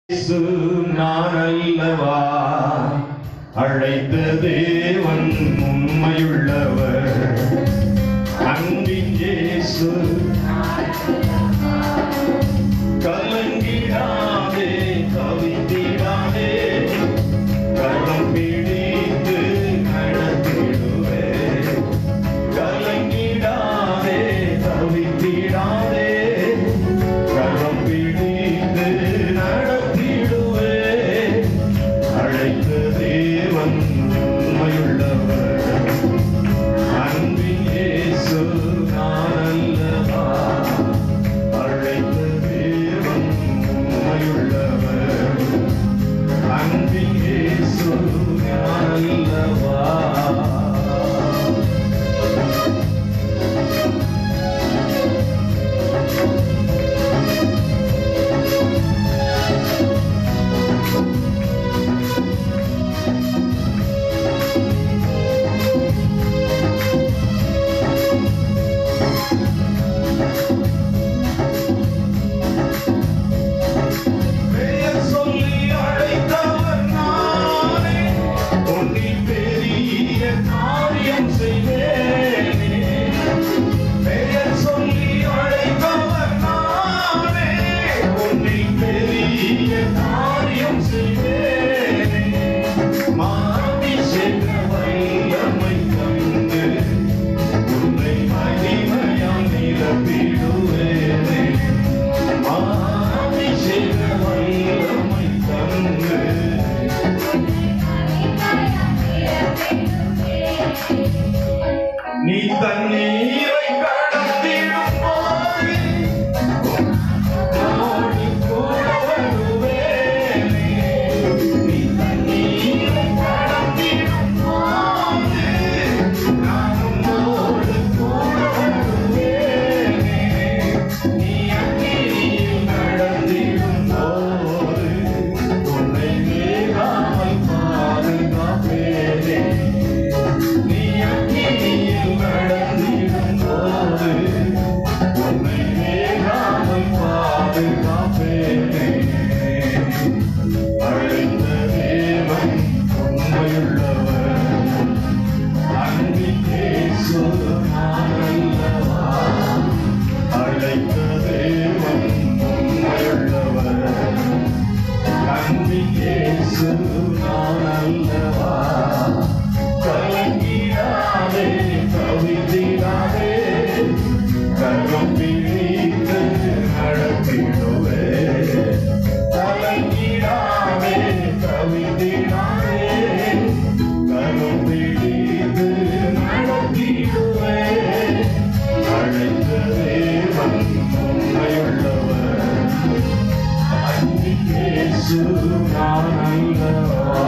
இயேசு நான் அல்லவா அழைத்த தேவன் உண்மையுள்ளவர் அன்பின் இயேசு கலங்கிடாதே கவித்திடாதே கரம் பிடித்து நடத்திடுவே கலங்கிடாதே கவித்திடாதே கரம் பிடித்து நடத்திடுவே அழைத்த தேவன் உண்மையுள்ளவர் அன்பின் இயேசு நான் அல்லவா அழைத்த தேவன் உண்மையுள்ளவர் அன்பின் இயேசு நான் அல்லவா பெயர் சொல்லி அழைத்தவர் நானே உன்னில் பெரிய காரியம் செய்வேனே பெயர் சொல்லி அழைத்தவர் நானே உன்னில் பெரிய காரியம் செய்வேனே மாறி சென்ற வல்லமை தந்து உன்னை மகிமையால் நிரப்பிடுவேனே மாறி சென்ற வல்லமை தந்து நீ தண்ணீரை கடந்திடும் போது உன்னோடு கூட வருவேனே. நீ தண்ணீரை கடந்திடும் போது நான் உன்னோடு கூட வருவேனே. நீ அக்கினியில் நடந்திடும் போது உன்னை வேகாமல் பாதுகாப்பேனே. நீ அக்கினியில் நடந்திடும் போது உன்னை வேகாமல் பாதுகாப்பேனே. அழைத்த தேவன் உண்மையுள்ளவர். அன்பின் இயேசு நான் அல்லவா? அழைத்த தேவன் உண்மையுள்ளவர். அன்பின் இயேசு நான் அல்லவா? கலங்கிடாதே, கவிழ்ந்திடாதே, கரம் பிடித்து நடத்திடுவே. கலங்கிடாதே, கவிழ்ந்திடாதே, கரம் பிடித்து நடத்திடுவே. அழைத்த தேவன் உண்மையுள்ளவர். அன்பின் இயேசு நான் அல்லவா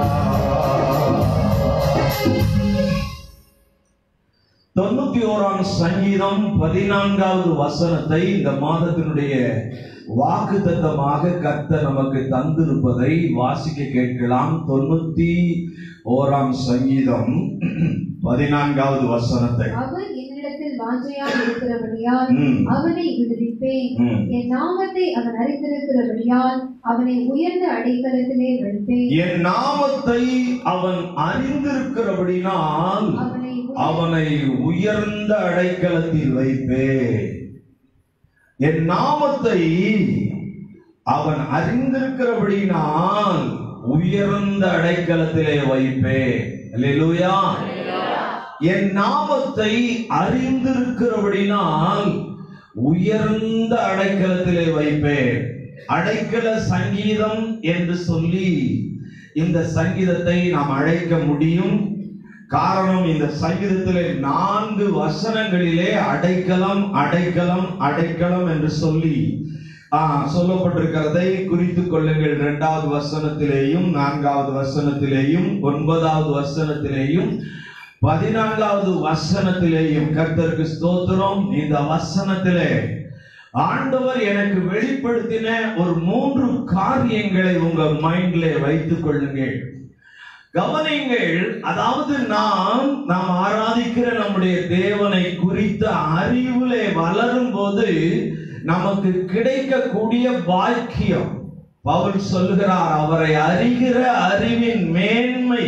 தொண்ணூத்தி ஓராம் சங்கீதம் பதினான்காவது வசனத்தை இந்த மாதத்தினுடைய வாக்கு தத்தமாக கர்த்தர் நமக்கு தந்திருப்பதை வாசிக்க கேட்கலாம் தொண்ணூத்தி ஓராம் சங்கீதம் பதினான்காவது வசனத்தை அவன் என்னிடத்தில் வாஞ்சையாய் இருக்கிறபடியால் ம். அவனை விடுவிப்பேன் ம். என் நாமத்தை அவன் அறிந்திருக்கிறபடியால் அவனை உயர்ந்த அடைக்கலத்திலே வைப்பேன் என் நாமத்தை அவன் அறிந்திருக்கிறபடினால் அவனை உயர்- அவனை உயர்ந்த அடைக்கலத்தில் வைப்பே என் நாமத்தை அவன் அறிந்திருக்கிறபடினால் உயர்ந்த அடைக்கலத்திலே வைப்பே அல்லேலூயா என் நாமத்தை அறிந்திருக்கிறபடினால் உயர்ந்த அடைக்கலத்திலே வைப்பேன் அடைக்கல சங்கீதம் என்று சொல்லி இந்த சங்கீதத்தை நாம் அழைக்க முடியும் காரணம் இந்த சங்கீதத்திலே நான்கு வசனங்களிலே அடைக்கலம் அடைக்கலம் அடைக்கலம் என்று சொல்லி ஆ, சொல்லப்பட்டிருக்கிறதை குறித்துக் கொள்ளுங்கள் இரண்டாவது வசனத்திலேயும் நான்காவது வசனத்திலேயும் ஒன்பதாவது வசனத்திலேயும் பதினான்காவது வசனத்திலேயும் கர்த்தருக்கு ஸ்தோத்திரம் இந்த வசனத்திலே ஆண்டவர் எனக்கு வெளிப்படுத்தின ஒரு மூன்று காரியங்களை உங்க மைண்ட்ல வைத்துக் கொள்ளுங்கள் கவனிங்கள் அதாவது நாம் நாம் ஆராதிக்கிற நம்முடைய தேவனை குறித்த அறிவிலே வளரும் போது நமக்கு கிடைக்கக்கூடிய பாக்கியம் பவுல் சொல்லுகிறார் அவரை அறிகிற அறிவின் மேன்மை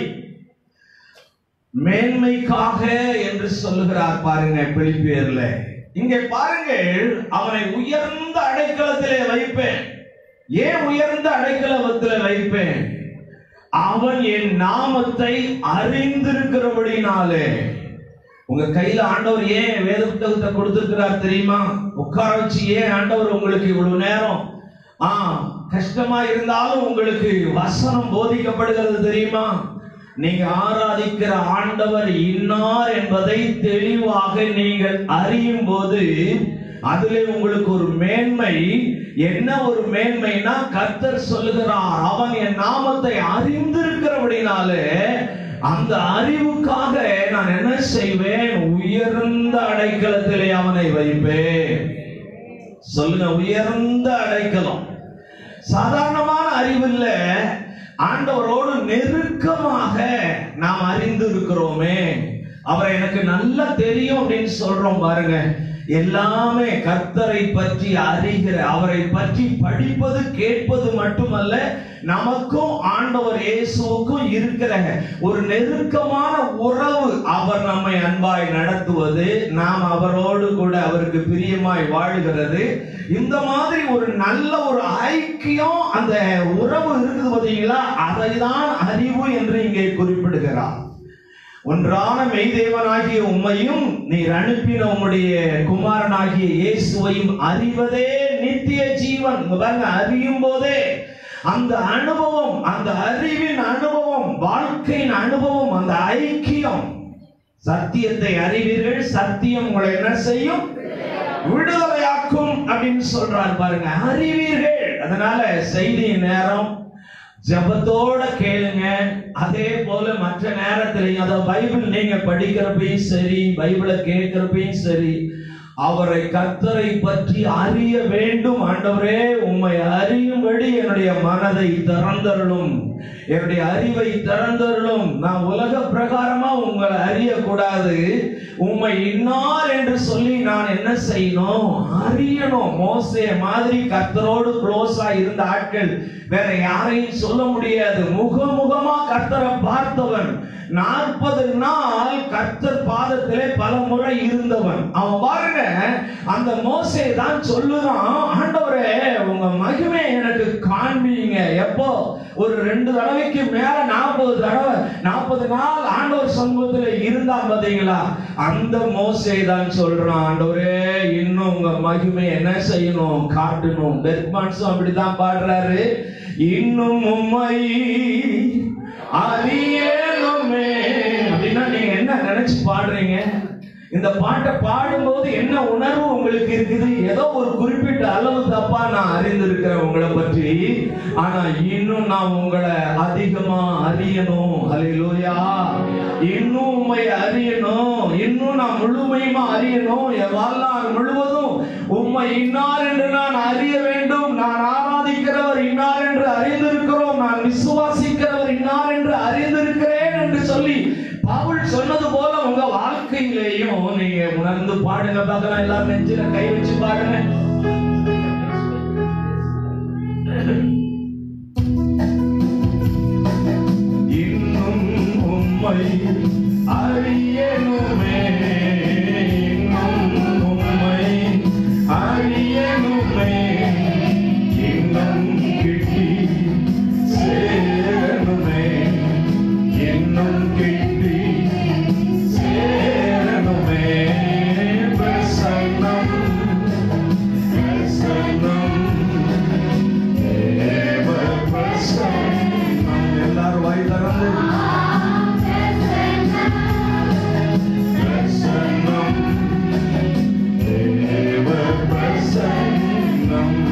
மேன்மைக்காக என்று சொல்லுகிறார் பாருங்க பிலிப்பியர்ல இங்கே பாருங்கள் அவனை உயர்ந்த அடைக்கலத்திலே வைப்பேன் ஏன் உயர்ந்த அடைக்கலத்திலே வைப்பேன் அவன் என் நாமத்தை அறிந்திருக்கிறபடினாலே உங்க கையில ஆண்டவர் ஏன் வேத புத்தகத்தை கொடுத்திருக்கிறார் தெரியுமா உட்கார வச்சு ஏன் ஆண்டவர் உங்களுக்கு இவ்வளவு நேரம் ஆ கஷ்டமா இருந்தாலும் உங்களுக்கு வசனம் போதிக்கப்படுகிறது தெரியுமா நீங்க ஆராதிக்கிற ஆண்டவர் இன்னார் என்பதை தெளிவாக நீங்கள் அறியும் போது அதிலே உங்களுக்கு ஒரு மேன்மை என்ன ஒரு மேன்மைனா கர்த்தர் சொல்லுகிறார் அவன் என் நாமத்தை அறிந்திருக்கிறபடினாலே அந்த அறிவுக்காக நான் என்ன செய்வேன் உயர்ந்த அடைக்கலத்திலே அவனை வைப்பேன் சொல்லுங்க உயர்ந்த அடைக்கலம் சாதாரணமான அறிவு இல்ல ஆண்டவரோடு நெருக்கமாக நாம் அறிந்து இருக்கிறோமே அவரை எனக்கு நல்லா தெரியும் அப்படின்னு சொல்றோம் பாருங்க எல்லாமே கர்த்தரை பற்றி அறிகிற அவரை பற்றி படிப்பது கேட்பது மட்டுமல்ல நமக்கும் ஆண்டவர் இயேசுவுக்கும் இருக்கிற ஒரு நெருக்கமான உறவு அவர் நம்மை அன்பாய் நடத்துவது நாம் அவரோடு கூட அவருக்கு பிரியமாய் வாழுகிறது இந்த மாதிரி ஒரு நல்ல ஒரு ஐக்கியம் அந்த உறவு இருக்குது பார்த்தீங்களா அதை தான் அறிவு என்று இங்கே குறிப்பிடுகிறார் ஒன்றான மெய்தேவனாகிய உம்மையும் நீர் அனுப்பின உம்முடைய குமாரனாகிய இயேசுவையும் அறிவதே நித்திய ஜீவன் இங்க பாருங்க அறியும் போதே அந்த அனுபவம் அந்த அறிவின் அனுபவம் வாழ்க்கையின் அனுபவம் அந்த ஐக்கியம் சத்தியத்தை அறிவீர்கள் சத்தியம் உங்களை என்ன செய்யும் விடுதலையாக்கும் அப்படின்னு சொல்றார் பாருங்க அறிவீர்கள் அதனால செய்தியின் நேரம் ஜபத்தோட கேளுங்க அதே போல மற்ற நேரத்திலையும் அத பைபிள் நீங்க படிக்கிறப்பையும் சரி பைபிளை கேட்கிறப்பையும் சரி அவரை கர்த்தரை பற்றி அறிய வேண்டும் ஆண்டவரே உம்மை அறியும்படி என்னுடைய மனதை திறந்தருளும் என்னுடைய அறிவை திறந்தருளும் நான் உலக பிரகாரமா உங்களை அறியக்கூடாது உம்மை இன்னார் என்று சொல்லி நான் என்ன செய்யணும் அறியணும் மோசே மாதிரி கர்த்தரோடு க்ளோஸா இருந்த ஆட்கள் வேற யாரையும் சொல்ல முடியாது முகமுகமா கர்த்தரை பார்த்தவன் நாற்பது நாள் கர்த்தர் பாதத்திலே பல முறை இருந்தவன் அவன் பாருங்க அந்த மோசே தான் சொல்லுறான் ஆண்டவரே உங்க மகிமை எனக்கு காண்பீங்க எப்போ ஒரு ரெண்டு தடவைக்கு மேல நாற்பது தடவை நாற்பது நாள் ஆண்டவர் சமூகத்துல இருந்தா பாத்தீங்களா அந்த மோசே தான் சொல்றான் ஆண்டவரே இன்னும் உங்க மகிமை என்ன செய்யணும் காட்டணும் பெர்க்மான்ஸும் அப்படிதான் பாடுறாரு இன்னும் உம்மை அறியணுமே அப்படின்னா நீங்க என்ன நினைச்சு பாடுறீங்க இந்த பாட்டை பாடும்போது என்ன உணர்வு உங்களுக்கு இருக்குது ஏதோ ஒரு குறிப்பிட்ட அளவு தப்பா நான் அறிந்திருக்கிறேன் உங்களை பற்றி ஆனா இன்னும் நான் உங்களை அதிகமா அறியணும் ஹalleluya இன்னும் உண்மை அறியணும் இன்னும் நான் முழுமையுமா அறியணும் என் வாழ்நாள் முழுவதும் உண்மை இன்னார் என்று நான் அறிய வேண்டும் நான் ஆராதிக்கிறவர் இன்னார் என்று அறிந்திருக்கிறோம் நான் விசுவாசிக்கிறவர் இன்னார் என்று அறிந்திருக்கிறேன் என்று சொல்லி பவுல் சொன்னது போல உங்க வாழ்க்கையிலேயும் நீங்க உணர்ந்து பாடுங்க பார்க்கலாம் எல்லாரும் நெஞ்சில கை வச்சு பாடுங்க இன்னும் உம்மை அறியணுமே இன்னும் உம்மை அறியணுமே இன்னும் கிட்டி சேரணுமே இன்னும் கிட்டி சேரணுமே பிரசன்னம் பிரசன்னம் தேவ பிரசன்னம் எல்லாரும் வாய் திறந்து பிரசன்னம் தேவ பிரசன்னம்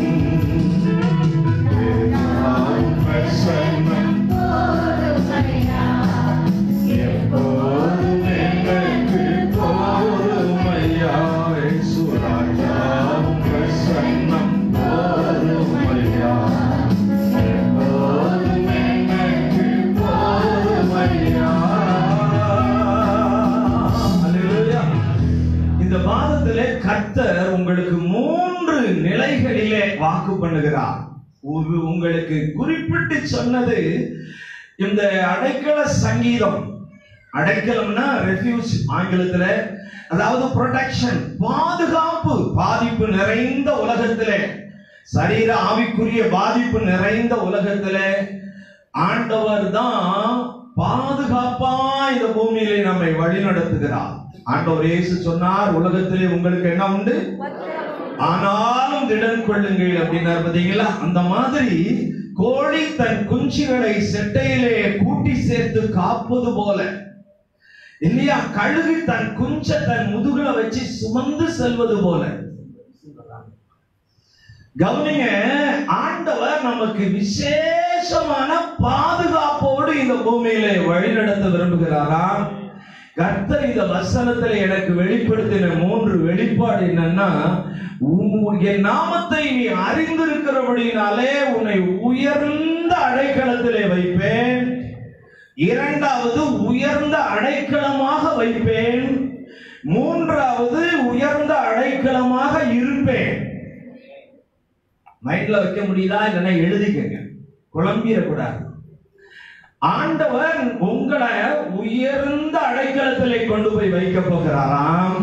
தேவ பிரசன்னம் எப்போதும் எனக்கு போதுமையா சுராஜா பிரசன்னம் போதுமையா எப்போதும் எனக்கு போதுமையா அல்லேலூயா இந்த மாதத்திலே கர்த்தர் உங்களுக்கு மூன்று நிலைகளிலே வாக்கு பண்ணுகிறார் உ- உங்களுக்கு குறிப்பிட்டு சொன்னது இந்த அடைக்கல சங்கீதம் அடைக்கலம்னா ரெஃப்யூஜ் ஆங்கிலத்துல அதாவது ப்ரொடெக்ஷன் பாதுகாப்பு பாதிப்பு நிறைந்த உலகத்திலே சரீர ஆவிக்குரிய பாதிப்பு நிறைந்த உலகத்திலே ஆண்டவர் தான் பாதுகாப்பா இந்த பூமியிலே நம்மை வழி நடத்துகிறார் ஆண்டவர் இயேசு சொன்னார் உலகத்திலே உங்களுக்கு என்ன உண்டு ஆனாலும் திடன் கொள்ளுங்கள் அப்படின்னாரு பாத்தீங்களா அந்த மாதிரி கோழி தன் குஞ்சுகளை செட்டையிலே கூட்டி சேர்த்து காப்பது போல இல்லையா கழுகு தன் குஞ்ச தன் முதுகுல வச்சு சுமந்து செல்வது போல கவனிங்க ஆண்டவர் நமக்கு விசேஷமான பாதுகாப்போடு இந்த பூமியிலே வழிநடத்த விரும்புகிறாராம் கர்த்தர் இந்த வசனத்துல எனக்கு வெளிப்படுத்தின மூன்று வெளிப்பாடு என்னன்னா உம் என் நாமத்தை நீ அறிந்திருக்கிறபடினாலே உன்னை உயர்ந்த அடைக்கலத்திலே வைப்பேன் இரண்டாவது உயர்ந்த அடைக்கலமாக வைப்பேன் மூன்றாவது உயர்ந்த அடைக்கலமாக இருப்பேன் மைண்ட்ல வைக்க முடியுதா இல்லைன்னா எழுதிக்கங்க குழம்பிடக்கூடாது ஆண்டவர் உங்களை உயர்ந்த அடைக்கலத்திலே கொண்டு போய் வைக்க போகிறாராம்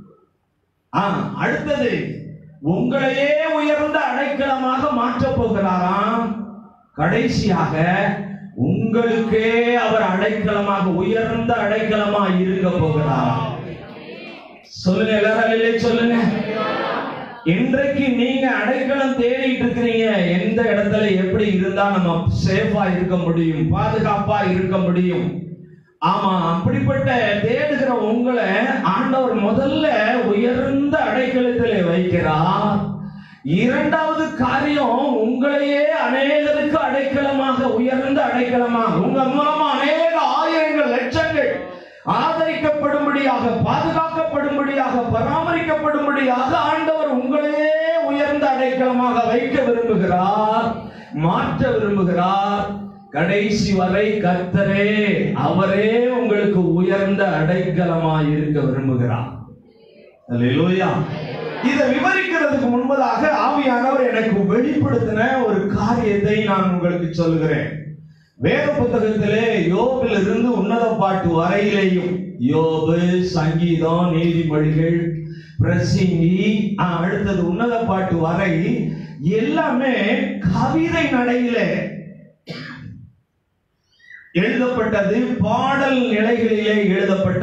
ஆ, அடுத்தது உங்களையே உயர்ந்த அடைக்கலமாக மாற்றப் போகிறாராம் கடைசியாக உங்களுக்கே அவர் அடைக்கலமாக உயர்ந்த அடைக்கலமா இருக்க போகிறாராம் சொல்லுங்க எல்லாரும் இல்லை சொல்லுங்க இன்றைக்கு நீங்க அடைக்கலம் தேடிட்டு இருக்கிறீங்க எந்த இடத்துல எப்படி இருந்தா நம்ம சேஃபா இருக்க முடியும் பாதுகாப்பா இருக்க முடியும் ஆமா அப்படிப்பட்ட தேடுகிற உங்களை ஆண்டவர் முதல்ல உயர்ந்த அடைக்கலத்திலே வைக்கிறார் இரண்டாவது காரியம் உங்களையே அநேகருக்கு அடைக்கலமாக உயர்ந்த அடைக்கலமாக உங்க மூலமா அநேக ஆயிரங்கள் லட்சங்கள் ஆதரிக்கப்படும்படியாக பாதுகாக்கப்படும்படியாக பராமரிக்கப்படும்படியாக ஆண்டவர் உங்களையே உயர்ந்த அடைக்கலமாக வைக்க விரும்புகிறார் மாற்ற விரும்புகிறார் கடைசி வரை கர்த்தரே அவரே உங்களுக்கு உயர்ந்த அடைக்கலமாய் இருக்க விரும்புகிறார் அல்லேலூயா இதை விவரிக்கிறதுக்கு முன்பதாக ஆவியானவர் எனக்கு வெளிப்படுத்தின ஒரு காரியத்தை நான் உங்களுக்கு சொல்லுகிறேன் வேத புத்தகத்திலே யோபில் இருந்து உன்னத பாட்டு வரையிலேயும் யோபு சங்கீதம் நீதிமொழிகள் பிரசிங்கி ஆ, அடுத்தது உன்னத பாட்டு வரை எல்லாமே கவிதை நடையிலே எழுதப்பட்டது பாடல் நிலைகளிலே எழுதப்பட்ட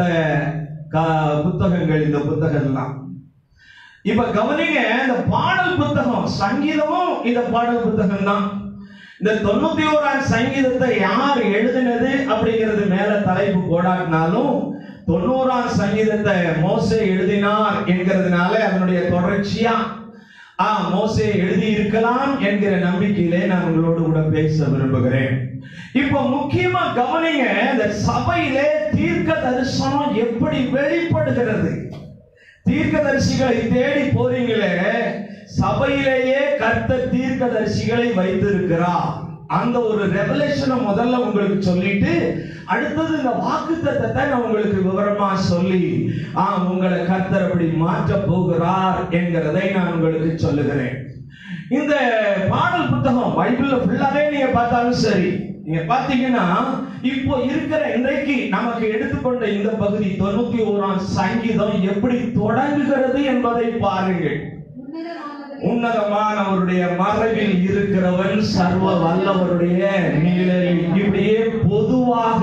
க- புத்தகங்கள் இந்த புத்தகம்லாம் இப்ப கவனிங்க இந்த பாடல் புத்தகம் சங்கீதமும் இந்த பாடல் புத்தகம் தான் இந்த தொண்ணூத்தி ஓராம் சங்கீதத்தை யார் எழுதினது அப்படிங்கிறது மேல தலைப்பு போடாட்டினாலும் தொண்ணூறாம் சங்கீதத்தை மோசே எழுதினார் என்கிறதுனால அதனுடைய தொடர்ச்சியா ஆ மோசே எழுதி இருக்கலாம் என்கிற நம்பிக்கையிலே நான் உங்களோடு கூட பேச விரும்புகிறேன் இப்போ முக்கியமா கவனிங்க இந்த சபையிலே தீர்க்க தரிசனம் எப்படி வெளிப்படுகிறது தீர்க்கதரிசிகளை தேடி போறீங்களே சபையிலேயே கர்த்தர் தீர்க்கதரிசிகளை வைத்திருக்கிறார் அந்த ஒரு ரெவலேஷனை முதல்ல உங்களுக்கு சொல்லிட்டு அடுத்தது இந்த வாக்குத்தத்தத்தை நான் உங்களுக்கு விவரமா சொல்லி ஆ உங்களை கர்த்தர் அப்படி மாற்ற போகிறார் என்கிறதை நான் உங்களுக்கு சொல்லுகிறேன் இந்த பாடல் புத்தகம் பைபிள்ல ஃபுல்லாவே நீங்க பார்த்தாலும் சரி நீங்க பாத்தீங்கன்னா இப்போ இருக்கிற இன்றைக்கு நமக்கு எடுத்துக்கொண்ட இந்த பகுதி தொண்ணூத்தி ஓராம் சங்கீதம் எப்படி தொடங்குகிறது என்பதை பாருங்கள் உன்னதமானவரே, உன்னதமானவருடைய மறைவில் இருக்கிறவன் சர்வ வல்லவருடைய நிழலில் இப்படியே பொதுவாக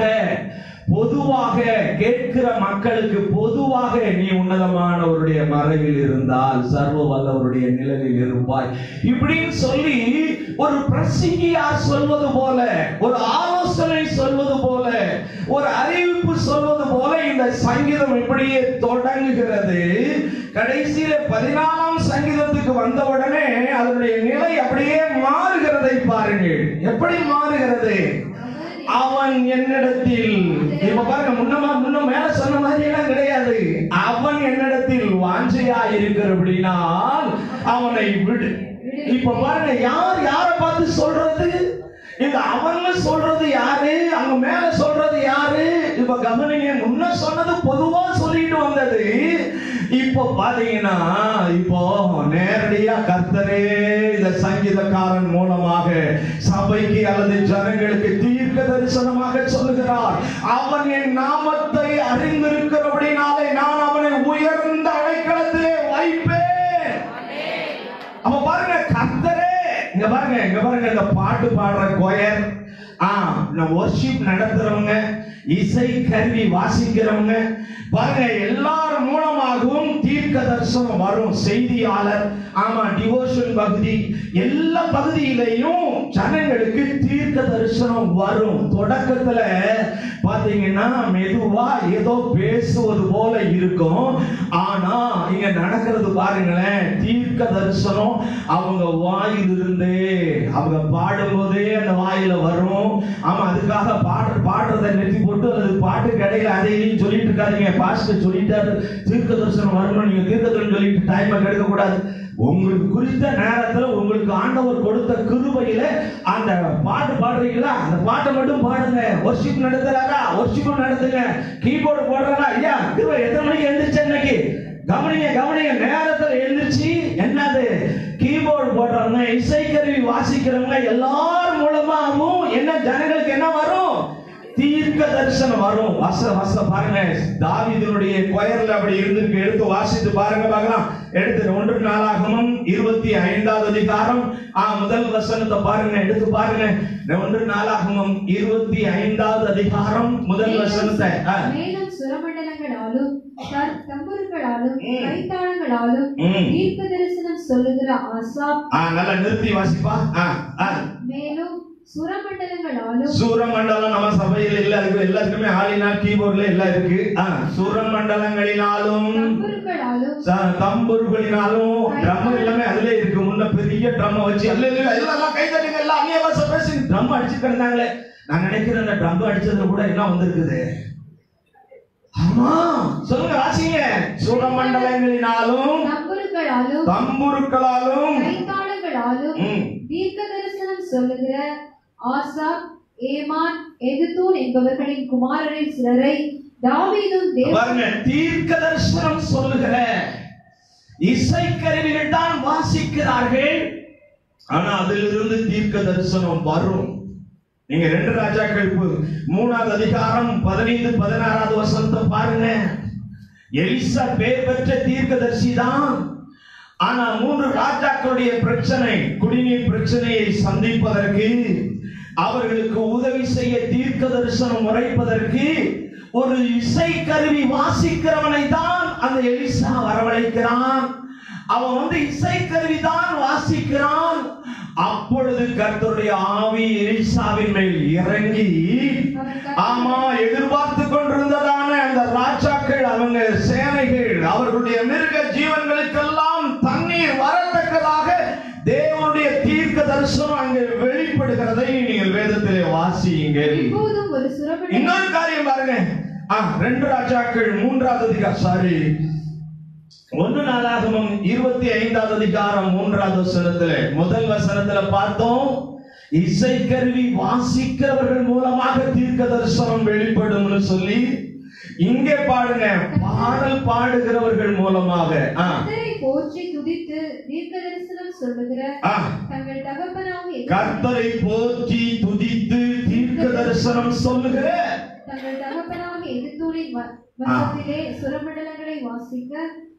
பொதுவாக கேட்கிற மக்களுக்கு பொதுவாக நீ உன்னதமானவருடைய மறைவில் இருந்தால் சர்வ வல்லவருடைய நிழலில் இருப்பாய் இப்படின்னு சொல்லி ஒரு பிரசங்கியார் சொல்வது போல ஒரு ஆலோசனை சொல்வது போல ஒரு அறிவிப்பு சொல்வது போல இந்த சங்கீதம் இப்படியே தொடங்குகிறது கடைசியில பதினாலாம் சங்கீதத்துக்கு வந்த உடனே அதனுடைய நிலை அப்படியே மாறுகிறதை பாருங்கள் எப்படி மாறுகிறது அவன் என்னிடத்தில் இப்ப பாருங்க முன்னமா முன்ன மேல சொன்ன மாதிரி எல்லாம் கிடையாது அவன் என்னிடத்தில் வாஞ்சையா இருக்கிறபடினால் அவனை விடு இப்ப பாருங்க யார் யாரை பார்த்து சொல்றது இந்த அவன்னு சொல்றது யாரு அங்க மேல சொல்றது யாரு இப்ப கவனிங்க முன்ன சொன்னது பொதுவா சொல்லிட்டு வந்தது இப்போ பாத்தீங்கன்னா இப்போ நேரடியா கர்த்தரே இந்த சங்கீதக்காரன் மூலமாக சபைக்கு அல்லது ஜனங்களுக்கு தீர்க்க தரிசனமாக சொல்லுகிறார் அவன் என் நாமத்தை அறிந்திருக்கிறபடினாலே நான் அவனை உயர்ந்த அடைக்கலத்திலே வைப்பேன் அப்ப பாருங்க கர்த்தரே இங்க பாருங்க இங்க பாருங்க இந்த பாட்டு பாடுற கோயர் ஆ இந்த வர்ஷிப் நடத்துறவங்க இசை கருவி வாசிக்கிறவங்க பாருங்க எல்லார் மூலமாகவும் தீர்க்க தரிசனம் வரும் செய்தியாளர் ஆமா டிவோஷன் பகுதி எல்லா பகுதியிலையும் ஜனங்களுக்கு தீர்க்க தரிசனம் வரும் தொடக்கத்துல பாத்தீங்கன்னா மெதுவா ஏதோ பேசுவது போல இருக்கும் ஆனா இங்க நடக்கிறது பாருங்களேன் தீர்க்க தரிசனம் அவங்க வாயிலிருந்தே அவங்க பாடும்போதே அந்த வாயில வரும் ஆமா அதுக்காக பாடு பாடுறதை நிறுத்தி போட்டு அல்லது பாட்டு கடையில அதையும் சொல்லிட்டு இருக்காதீங்க பாஸ்டர் சொல்லிட்டாரு தீர்க்க தரிசனம் வரணும் நீங்க தீர்க்க தரிசனம் சொல்லிட்டு டைம் கெடுக்க கூடாது உங்களுக்கு குறித்த நேரத்துல உங்களுக்கு ஆண்டவர் கொடுத்த கிருபையில அந்த பாட்டு பாடுறீங்களா அந்த பாட்டை மட்டும் பாடுங்க ஒர்ஷிப் நடத்துறாரா ஒர்ஷிப் நடத்துங்க கீபோர்டு போடுறாரா ஐயா கிருபை எத்தனை மணிக்கு எழுந்திரிச்சு இன்னைக்கு கவனிங்க கவனிங்க நேரத்துல எழுந்திருச்சு என்னது கீபோர்டு போடுறவங்க இசைக்கருவி வாசிக்கிறவங்க எல்லார் மூலமாகவும் என்ன ஜனங்களுக்கு என்ன வரும் தீர்க்க தரிசனம் வரும் வச வச பாருங்க தாவீதினுடைய கொயர்ல அப்படி இருந்திருக்கு எடுத்து வாசித்து பாருங்க பார்க்கலாம் எடுத்து ஒன்று நாளாகமும் இருபத்தி ஐந்தாவது அதிகாரம் ஆ முதல் வசனத்தை பாருங்க எடுத்து பாருங்க ஒன்று நாளாகமும் இருபத்தி ஐந்தாவது அதிகாரம் முதல் வசனத்தை ஆ. மேலும் சுரமண்டலங்களாலும் தர்- தம்புருக்களாலும் ம். கைத்தாளங்களாலும் ம். தீர்க்க தரிசனம் சொல்லுகிற ஆசாப் ஆ நல்லா நிறுத்தி வாசிப்பா ஆ ஆ மேலும் சுரமண்டலங்களாலும் சூரமண்டலம் நம்ம சபையில் இல்ல இருக்கு எல்லாத்துக்குமே ஆளினா கீபோர்ட்ல எல்லாம் இருக்கு ஆ, சூரமண்டலங்களினாலும் தம்புருக்களாலும் ச- தம்புருகளினாலும் ட்ரம் எல்லாமே அதுல இருக்கு முன்ன பெரிய ட்ரம் வச்சு அல்ல இல்ல எல்லாம் எல்லாம் கை தட்டுங்க எல்லாம் அந்நிய பாஷை பேசி ட்ரம் அடிச்சுட்டு இருந்தாங்களே நான் நினைக்கிறேன் அந்த ட்ரம் அடிச்சதுல கூட என்ன வந்திருக்குது ஆமா சொல்லுங்க வாசிங்க சூரமண்டலங்களினாலும் தம்புருக்களாலும் தம்புருக்களாலும் கைத்தாளங்களாலும் ம், தீர்க்க தரிசனம் சொல்லுகிற ஆசாப் ஏமான் எகுத்தூன் என்பவர்களின் குமாரரில் சிலரை தாவீதும் தேவ பாருங்க தீர்க்க தரிசனம் சொல்லுகிற இசைக்கருவிகள் தான் வாசிக்கிறார்கள் ஆனா அதிலிருந்து தீர்க்க தரிசனம் வரும் நீங்க ரெண்டு ராஜாக்கள் பு- மூணாவது அதிகாரம் பதினைந்து பதினாறாவது வசனத்தை பாருங்க எலிசா பேர் பெற்ற தீர்க்கதரிசி தான் ஆனா மூன்று ராஜாக்களுடைய பிரச்சனை குடிநீர் பிரச்சனையை சந்திப்பதற்கு அவர்களுக்கு உதவி செய்ய தீர்க்க தரிசனம் உரைப்பதற்கு ஒரு இசை கருவி வாசிக்கிறவனை தான் அந்த எலிசா வரவழைக்கிறான் அவன் வந்து இசை கருவி தான் வாசிக்கிறான் அப்பொழுது கர்த்தருடைய ஆவி எலிசாவின் மேல் இறங்கி ஆமா எதிர்பார்த்து கொண்டிருந்ததான அந்த ராஜாக்கள் அவங்க சேனைகள் அவர்களுடைய மிருக ஜீவன்களுக்கெல்லாம் தண்ணீர் வரத்தக்கதாக தேவனுடைய தீர்க்க தரிசனம் அங்கே வெளிப்படுகிறதை நீங்கள் வேதத்திலே வாசியுங்கள் இப்போதும் ஒரு சுரமண்டலம் இன்னொரு காரியம் பாருங்க ஆ, ரெண்டு ராஜாக்கள் மூன்றாவது அதிகாரம் சாரி ஒன்னு நாளாகமும் இருபத்தி ஐந்தாவது அதிகாரம் மூன்றாவது வசனத்துல முதல் வசனத்துல பார்த்தோம் இசைக்கருவி வாசிக்கிறவர்கள் மூலமாக தீர்க்க தரிசனம் வெளிப்படும்னு சொல்லி இங்கே பாடுங்க பாடல் பாடுகிறவர்கள் மூலமாக ஆ, கர்த்தரை போற்றி துதித்து தீர்க்க தரிசனம் சொல்லுகிற ஆ, தங்கள் தகப்பனாக கர்த்தரை போற்றி துதித்து தீர்க்க தரிசனம் சொல்லுகிற தங்கள் தகப்பனாக எதிர்த்தூரின் வ- வசத்திலே சுரமண்டலங்களை வாசிக்க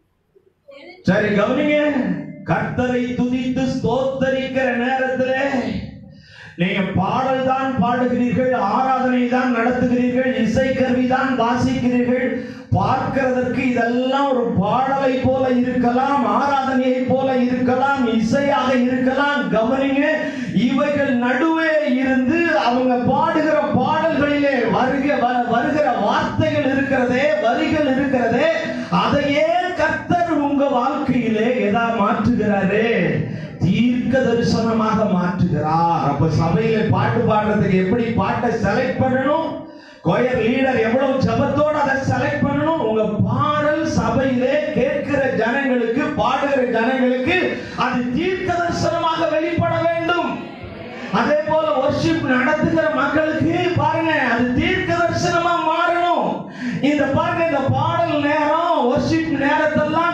சரி கவனிங்க கர்த்தரை துதித்து ஸ்தோத்தரிக்கிற நேரத்திலே நீங்க பாடல் தான் பாடுகிறீர்கள் ஆராதனை தான் நடத்துகிறீர்கள் இசைக்கருவி தான் வாசிக்கிறீர்கள் பார்க்கிறதற்கு இதெல்லாம் ஒரு பாடலை போல இருக்கலாம் ஆராதனையை போல இருக்கலாம் இசையாக இருக்கலாம் கவனிங்க இவைகள் நடுவே இருந்து அவங்க பாடுகிற பாடல்களிலே வருக வ- வருகிற வார்த்தைகள் இருக்கிறதே வரிகள் இருக்கிறதே அதையே கர்த்தர் உங்க வாழ்க்கையிலே எதா மாற்றுகிறாரே தீர்க்க தரிசனமாக மாற்றுகிறார் அப்ப சபையில பாட்டு பாடுறதுக்கு எப்படி பாட்டை செலக்ட் பண்ணணும் கொயர் லீடர் எவ்வளவு ஜபத்தோட அதை செலக்ட் பண்ணணும் உங்க பாடல் சபையிலே கேட்கிற ஜனங்களுக்கு பாடுகிற ஜனங்களுக்கு அது தீர்க்க தரிசனமாக வெளிப்பட வேண்டும் அதே போல வர்ஷிப் நடத்துகிற மக்களுக்கு பாருங்க அது தீர்க்க தரிசனமா மாறணும் இந்த பாருங்க இந்த பாடல் நேரம் வர்ஷிப் நேரத்தெல்லாம்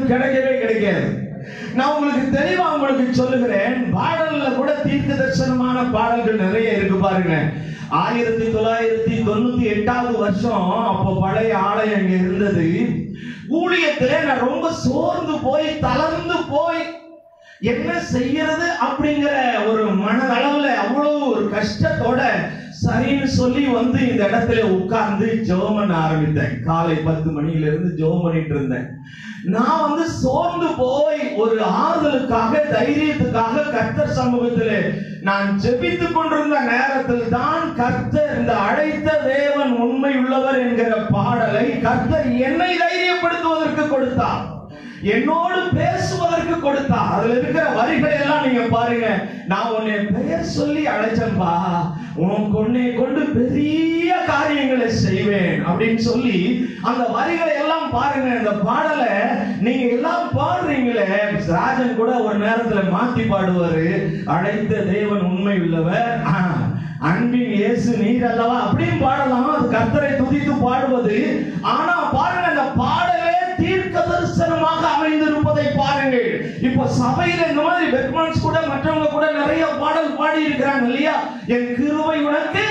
கிடைக்கவே கிடைக்காது நான் உங்களுக்கு தெளிவா உங்களுக்கு சொல்லுகிறேன் பாடல்ல கூட தீர்க்க தரிசனமான பாடல்கள் நிறைய இருக்கு பாருங்க ஆயிரத்தி தொள்ளாயிரத்தி தொண்ணூத்தி எட்டாவது வருஷம் அப்போ பழைய ஆலயம் இங்க இருந்தது ஊழியத்திலே நான் ரொம்ப சோர்ந்து போய் தளர்ந்து போய் என்ன செய்யறது அப்படிங்கிற ஒரு மனதளவுல அவ்வளவு ஒரு கஷ்டத்தோட சரின்னு சொல்லி வந்து இந்த இடத்துல உட்கார்ந்து ஜெபம் பண்ண ஆரம்பித்தேன் காலை பத்து மணியில இருந்து ஜெபம் பண்ணிட்டு இருந்தேன் நான் வந்து சோர்ந்து போய் ஒரு ஆறுதலுக்காக தைரியத்துக்காக கர்த்தர் சமூகத்திலே நான் ஜெபித்துக் கொண்டிருந்த நேரத்தில் தான் கர்த்தர் இந்த அழைத்த தேவன் உண்மை உள்ளவர் என்கிற பாடலை கர்த்தர் என்னை தைரியப்படுத்துவதற்கு கொடுத்தார் என்னோடு பேசுவதற்கு கொடுத்தா அதுல இருக்கிற வரிகளை எல்லாம் நீங்க பாருங்க நான் உன்னை பெயர் சொல்லி அழைச்சேன்பா உனக்கு உன்னை கொண்டு பெரிய காரியங்களை செய்வேன் அப்படின்னு சொல்லி அந்த வரிகளை எல்லாம் பாருங்க இந்த பாடலை நீங்க எல்லாம் பாடுறீங்களே ராஜன் கூட ஒரு நேரத்துல மாத்தி பாடுவாரு அழைத்த தேவன் உண்மை உள்ளவர் ஆ, அன்பின் இயேசு நீர் அல்லவா அப்படியும் பாடலாம் அது கர்த்தரை துதித்து பாடுவது ஆனா பாருங்க அந்த பாடலே தீர்க்க தரிசனமாக அமைந்திருப்பதை பாருங்கள் இப்போ சபையில இந்த மாதிரி பெர்மன்ஸ் கூட மற்றவங்க கூட நிறைய பாடல் பாடி இருக்கிறாங்க இல்லையா என் கிருபை உனக்கு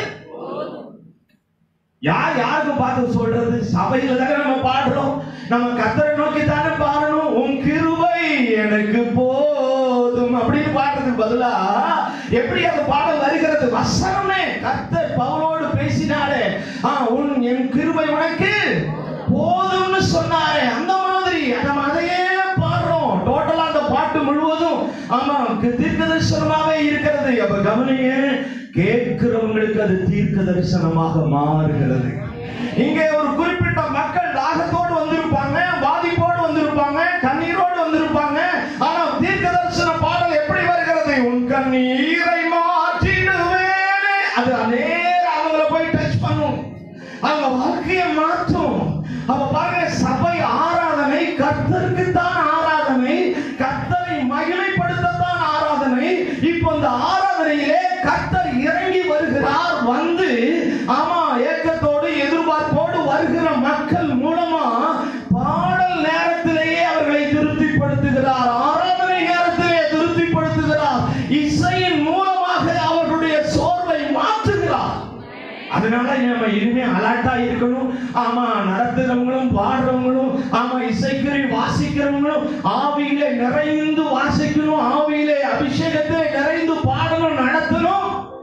யார் யாருக்கு பார்த்து சொல்றது சபையில தானே நம்ம பாடுறோம் நம்ம கத்தரை நோக்கி தானே பாடணும் உன் கிருபை எனக்கு போதும் அப்படின்னு பாடுறதுக்கு பதிலா எப்படி அந்த பாடல் வருகிறது வசனமே கத்தர் பவுலோடு பேசினாரே ஆ உன் என் கிருபை உனக்கு போதும்னு சொன்னாரே அந்த மாதிரி நம்ம அதையே பாடுறோம் டோட்டலா அந்த பாட்டு முழுவதும் ஆமா தீர்க்க தரிசனமாவே இருக்கிறது அப்ப கவனிங்க கேட்கிறவங்களுக்கு அது தீர்க்க தரிசனமாக மாறுகிறது இங்கே ஒரு குறிப்பிட்ட மக்கள் தாகத்தோடு வந்திருப்பாங்க பாதிப்போடு வந்திருப்பாங்க கண்ணீரோடு வந்திருப்பாங்க ஆனா தீர்க்க தரிசன பாடல் எப்படி வருகிறது உன் கண்ணீரை மாற்றிடுவேனே அது நேர அவங்கள போய் டச் பண்ணும் அவங்க வாழ்க்கையை மாற்றும் அப்ப பாருங்க சபை ஆராதனை கர்த்தருக்கு தான் ஆராதனை கர்த்தரை மகிமைப்படுத்தத்தான் ஆராதனை இப்போ இந்த ஆராதனையிலே கர்த்தர் இறங்கி வருகிறார் வந்து ஆமா ஏக்கத்தோடு எதிர்பார்ப்போடு வருகிற மக்கள் மூலமா பாடல் நேரத்திலேயே அவர்களை திருப்திப்படுத்துகிறார் ஆராதனை நேரத்திலே திருப்திப்படுத்துகிறார் இசையின் மூலமாக அவர்களுடைய சோர்வை மாற்றுகிறார் அதனால நம்ம இனிமே அலர்ட்டா இருக்கணும் ஆமா நடத்துறவங்களும் பாடுறவங்களும் ஆமா இசைக்கறி வாசிக்கிறவங்களும் ஆவியிலே நிறைந்து வாசிக்கணும் ஆவியிலே அபிஷேகத்தை நிறைந்து பாடணும் நடத்தணும்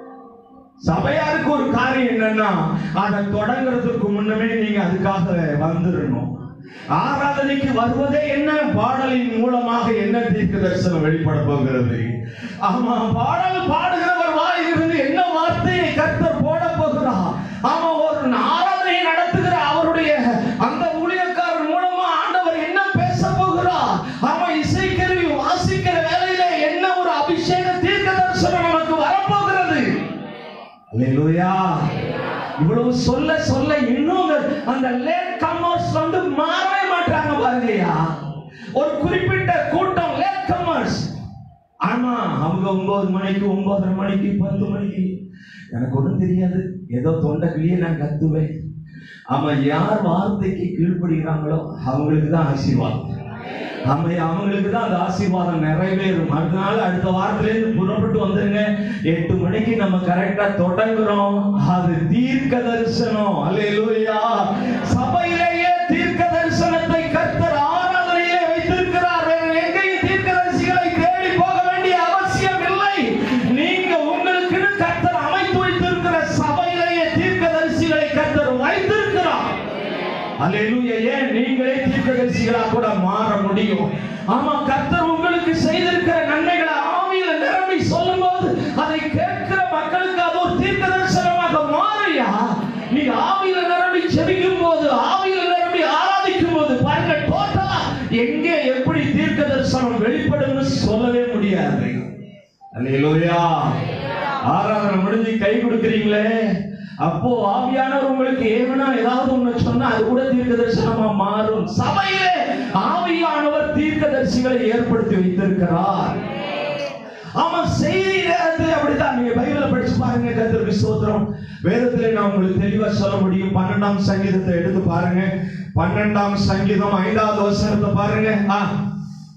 சபையாருக்கு ஒரு காரியம் என்னன்னா அதை தொடங்குறதுக்கு முன்னமே நீங்க அதுக்காக வந்துடணும் ஆராதனைக்கு வருவதே என்ன பாடலின் மூலமாக என்ன தீர்க்க தரிசனம் வெளிப்பட போகிறது ஆமா பாடல் பாடுகிறவர் வாயிலிருந்து என்ன வார்த்தையை கர்த்தர் போட போகிறார் ஆமா ஒரு ஆராதனை நடத்துகிற அவருடைய அந்த ஊழியக்காரர் மூலமா ஆண்டவர் என்ன பேச போகிறார் ஆமா இசைக்கருவி வாசிக்கிற வேலையில என்ன ஒரு அபிஷேக தீர்க்க தரிசனம் நமக்கு வரப்போகிறது அல்லேலூயா இவ்வளவு சொல்ல சொல்ல இன்னும் அந்த- அந்த லேட் கம்மர்ஸ் வந்து மாறவே மாட்டாங்க பாருங்கய்யா ஒரு குறிப்பிட்ட கூட்டம் லேட் கம்மர்ஸ் ஆமா அவங்க ஒன்பது மணிக்கு ஒன்பதரை மணிக்கு பத்து மணிக்கு எனக்கு ஒண்ணும் தெரியாது ஏதோ தொண்டைக்குள்ளேயே நான் கத்துவேன் ஆமா யார் வார்த்தைக்கு கீழ்ப்படுகிறாங்களோ அவங்களுக்கு தான் ஆசீர்வாதம் ஆமா அவங்களுக்கு தான் அந்த ஆசீர்வாதம் நிறைவேறும் அடுத்த நாள் அடுத்த வாரத்துல இருந்து புறப்பட்டு வந்துருங்க எட்டு மணிக்கு நம்ம கரெக்டா தொடங்குறோம் அது தீர்க்க தரிசனம் அல்லேலூயா சபையிலேயே தீர்க்க தரிசனத்தை கர்த்தர் ஆராதனையிலே வைத்திருக்கிறார் வேற எங்கேயும் தீர்க்கதரிசிகளை தேடி போக வேண்டிய அவசியம் இல்லை நீங்க உங்களுக்குன்னு கர்த்தர் அமைத்து வைத்திருக்கிற சபையிலேயே தீர்க்கதரிசிகளை கர்த்தர் வைத்திருக்கிறார் அல்லேலூயா ஏன் நீங்களே தீர்க்கதரிசிகளா கூட மாற முடியும் ஆமா கர்த்தர் உங்களுக்கு செய்திருக்கிற நன்மைகளை ஆவியில நிரம்பி சொல்லும்போது அதை கேட்கிற மக்களுக்கு அது ஒரு தீர்க்க தரிசனமாக மாறியா நீங்க ஆவியில நிரம்பி செபிக்கும் போது ஆவியில நிரம்பி ஆராதிக்கும் போது பாருங்க டோட்டலா எங்கே எப்படி தீர்க்க தரிசனம் வெளிப்படும்னு சொல்லவே முடியாது அல்லேலூயா ஆராதனை முடிஞ்சு கை கொடுக்குறீங்களே அப்போ ஆவியானவர் உங்களுக்கு ஏவனா ஏதாவது ஒண்ணு சொன்னா அது கூட தீர்க்க தரிசனமா மாறும் சபையிலே ஆவியானவர் தீர்க்க தரிசிகளை ஏற்படுத்தி வைத்திருக்கிறார் ஆமா செய்தி நேரத்தில் அப்படித்தான் நீங்க பைபிளை படிச்சு பாருங்க கர்த்தருக்கு ஸ்தோத்திரம் வேதத்திலே நான் உங்களுக்கு தெளிவா சொல்ல முடியும் பன்னெண்டாம் சங்கீதத்தை எடுத்து பாருங்க பன்னெண்டாம் சங்கீதம் ஐந்தாவது வசனத்தை பாருங்க ஆ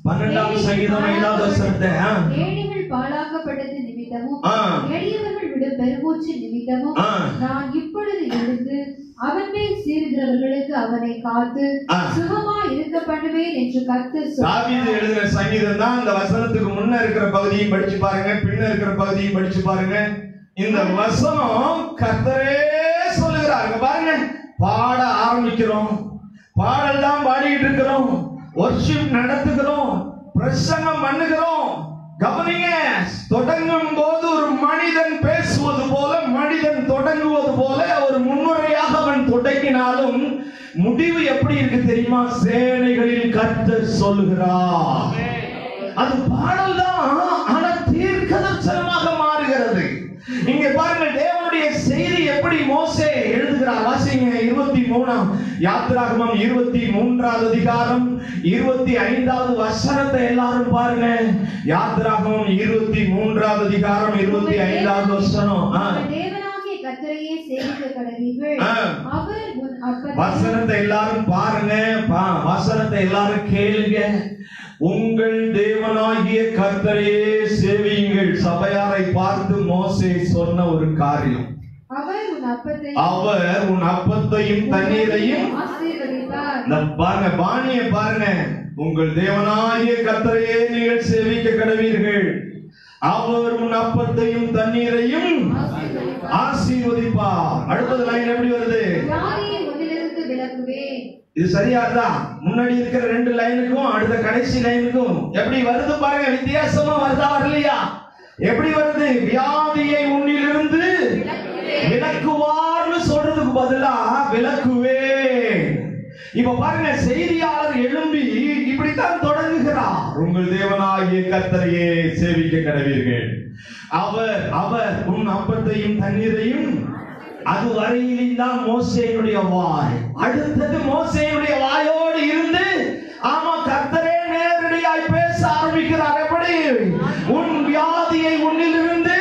பன்னெண்டாம் சங்கீதம் ஐந்தாவது வசனத்தை ஆ, ஏழைகள் பாழாக்கப்பட்டது நிமித்தமும் ஆ, எளியவர்கள் விடும் பெருமூச்சு நிமித்தமும் ஆ, நான் இப்பொழுது எழுந்து அவன் மேல் சீறுகிறவர்களுக்கு அவனை காத்து ஆ. சுகமா இருக்க பண்ணுவேன் என்று கர்த்தர் தாவீது சொன்னார் எழுதின சங்கீதம் தான் இந்த வசனத்துக்கு முன்ன இருக்கிற பகுதியும் படிச்சு பாருங்க பின்ன இருக்கிற பகுதியும் படிச்சு பாருங்க இந்த வசனம் கர்த்தரே சொல்லுகிறாருங்க பாருங்க பாட ஆரம்பிக்கிறோம் பாடல் தான் பாடிட்டு இருக்கிறோம் ஒர்ஷிப் நடத்துகிறோம் பிரசங்கம் பண்ணுகிறோம் கவனிங்க தொடங்கும் போது ஒரு மனிதன் பேசுவது போல மனிதன் தொடங்குவது போல ஒரு முன்னுரையாக அவன் தொடங்கினாலும் முடிவு எப்படி இருக்கு தெரியுமா சேனைகளில் கர்த்தர் சொல்லுகிறார் அது பாடல் தான் ஆனா தீர்க்கதர்சனமாக மாறுகிறது இங்க பாருங்க தேவனுடைய செய்தி எப்படி மோசே எழுதுகிறார் வாசிங்க இருபத்தி மூணாம் யாத்திராகமம் இருபத்தி மூன்றாவது அதிகாரம் இருபத்தி ஐந்தாவது வசனத்தை எல்லாரும் பாருங்க யாத்திராகமம் இருபத்தி மூன்றாவது அதிகாரம் இருபத்தி ஐந்தாவது வசனம் ஆ. உங்கள் தேவனாகிய கர்த்தரையே சேவிக்க கடவீர்கள் ஆ. அவர் உன் அப்பத்தை வசனத்தை எல்லாரும் பாருங்க பா- வசனத்தை எல்லாரும் கேளுங்க உங்கள் தேவனாகிய கர்த்தரையே சேவியுங்கள் சபையாரை பார்த்து மோசே சொன்ன ஒரு காரியம் அவர் உன் அப்பத்தை அவர் உன் அப்பத்தையும் தண்ணீரையும் ஆசீர்வதிப்பார் இந்த பாருங்க பாணியை பாருங்க உங்கள் தேவனாகிய கர்த்தரையே நீங்கள் சேவிக்க கடவீர்கள் அவர் உன் அப்பத்தையும் தண்ணீரையும் ஆசீர்வதிப்பார் ஆசீர்வதிப்பார் அடுத்தது லைன் எப்படி வருது யாரையும் உன்னிலிருந்து விலக்குவேன் இது சரியாதான் முன்னாடி இருக்கிற ரெண்டு லைனுக்கும் அடுத்த கடைசி லைனுக்கும் எப்படி வருது பாருங்க வித்தியாசமா வருதா வரலையா எப்படி வருது வியாதியை உன்னிலிருந்து விலக்குவார்னு சொல்றதுக்கு பதிலா விலக்குவே இப்ப பாருங்க செய்தியாளர் எழும்பி இப்படித்தான் தொடங்குகிறார் உங்கள் தேவனாகிய கர்த்தரையே சேவிக்க கடவீர்கள் அவர் அவர் உன் அப்பத்தையும் தண்ணீரையும் அது வரையிலும் தான் மோசேனுடைய வாய் அடுத்தது மோசேனுடைய வாயோடு இருந்து ஆமா கர்த்தரே நேரடியாய் பேச ஆரம்பிக்கிறார் எப்படி உன் வியாதியை உன்னிலிருந்து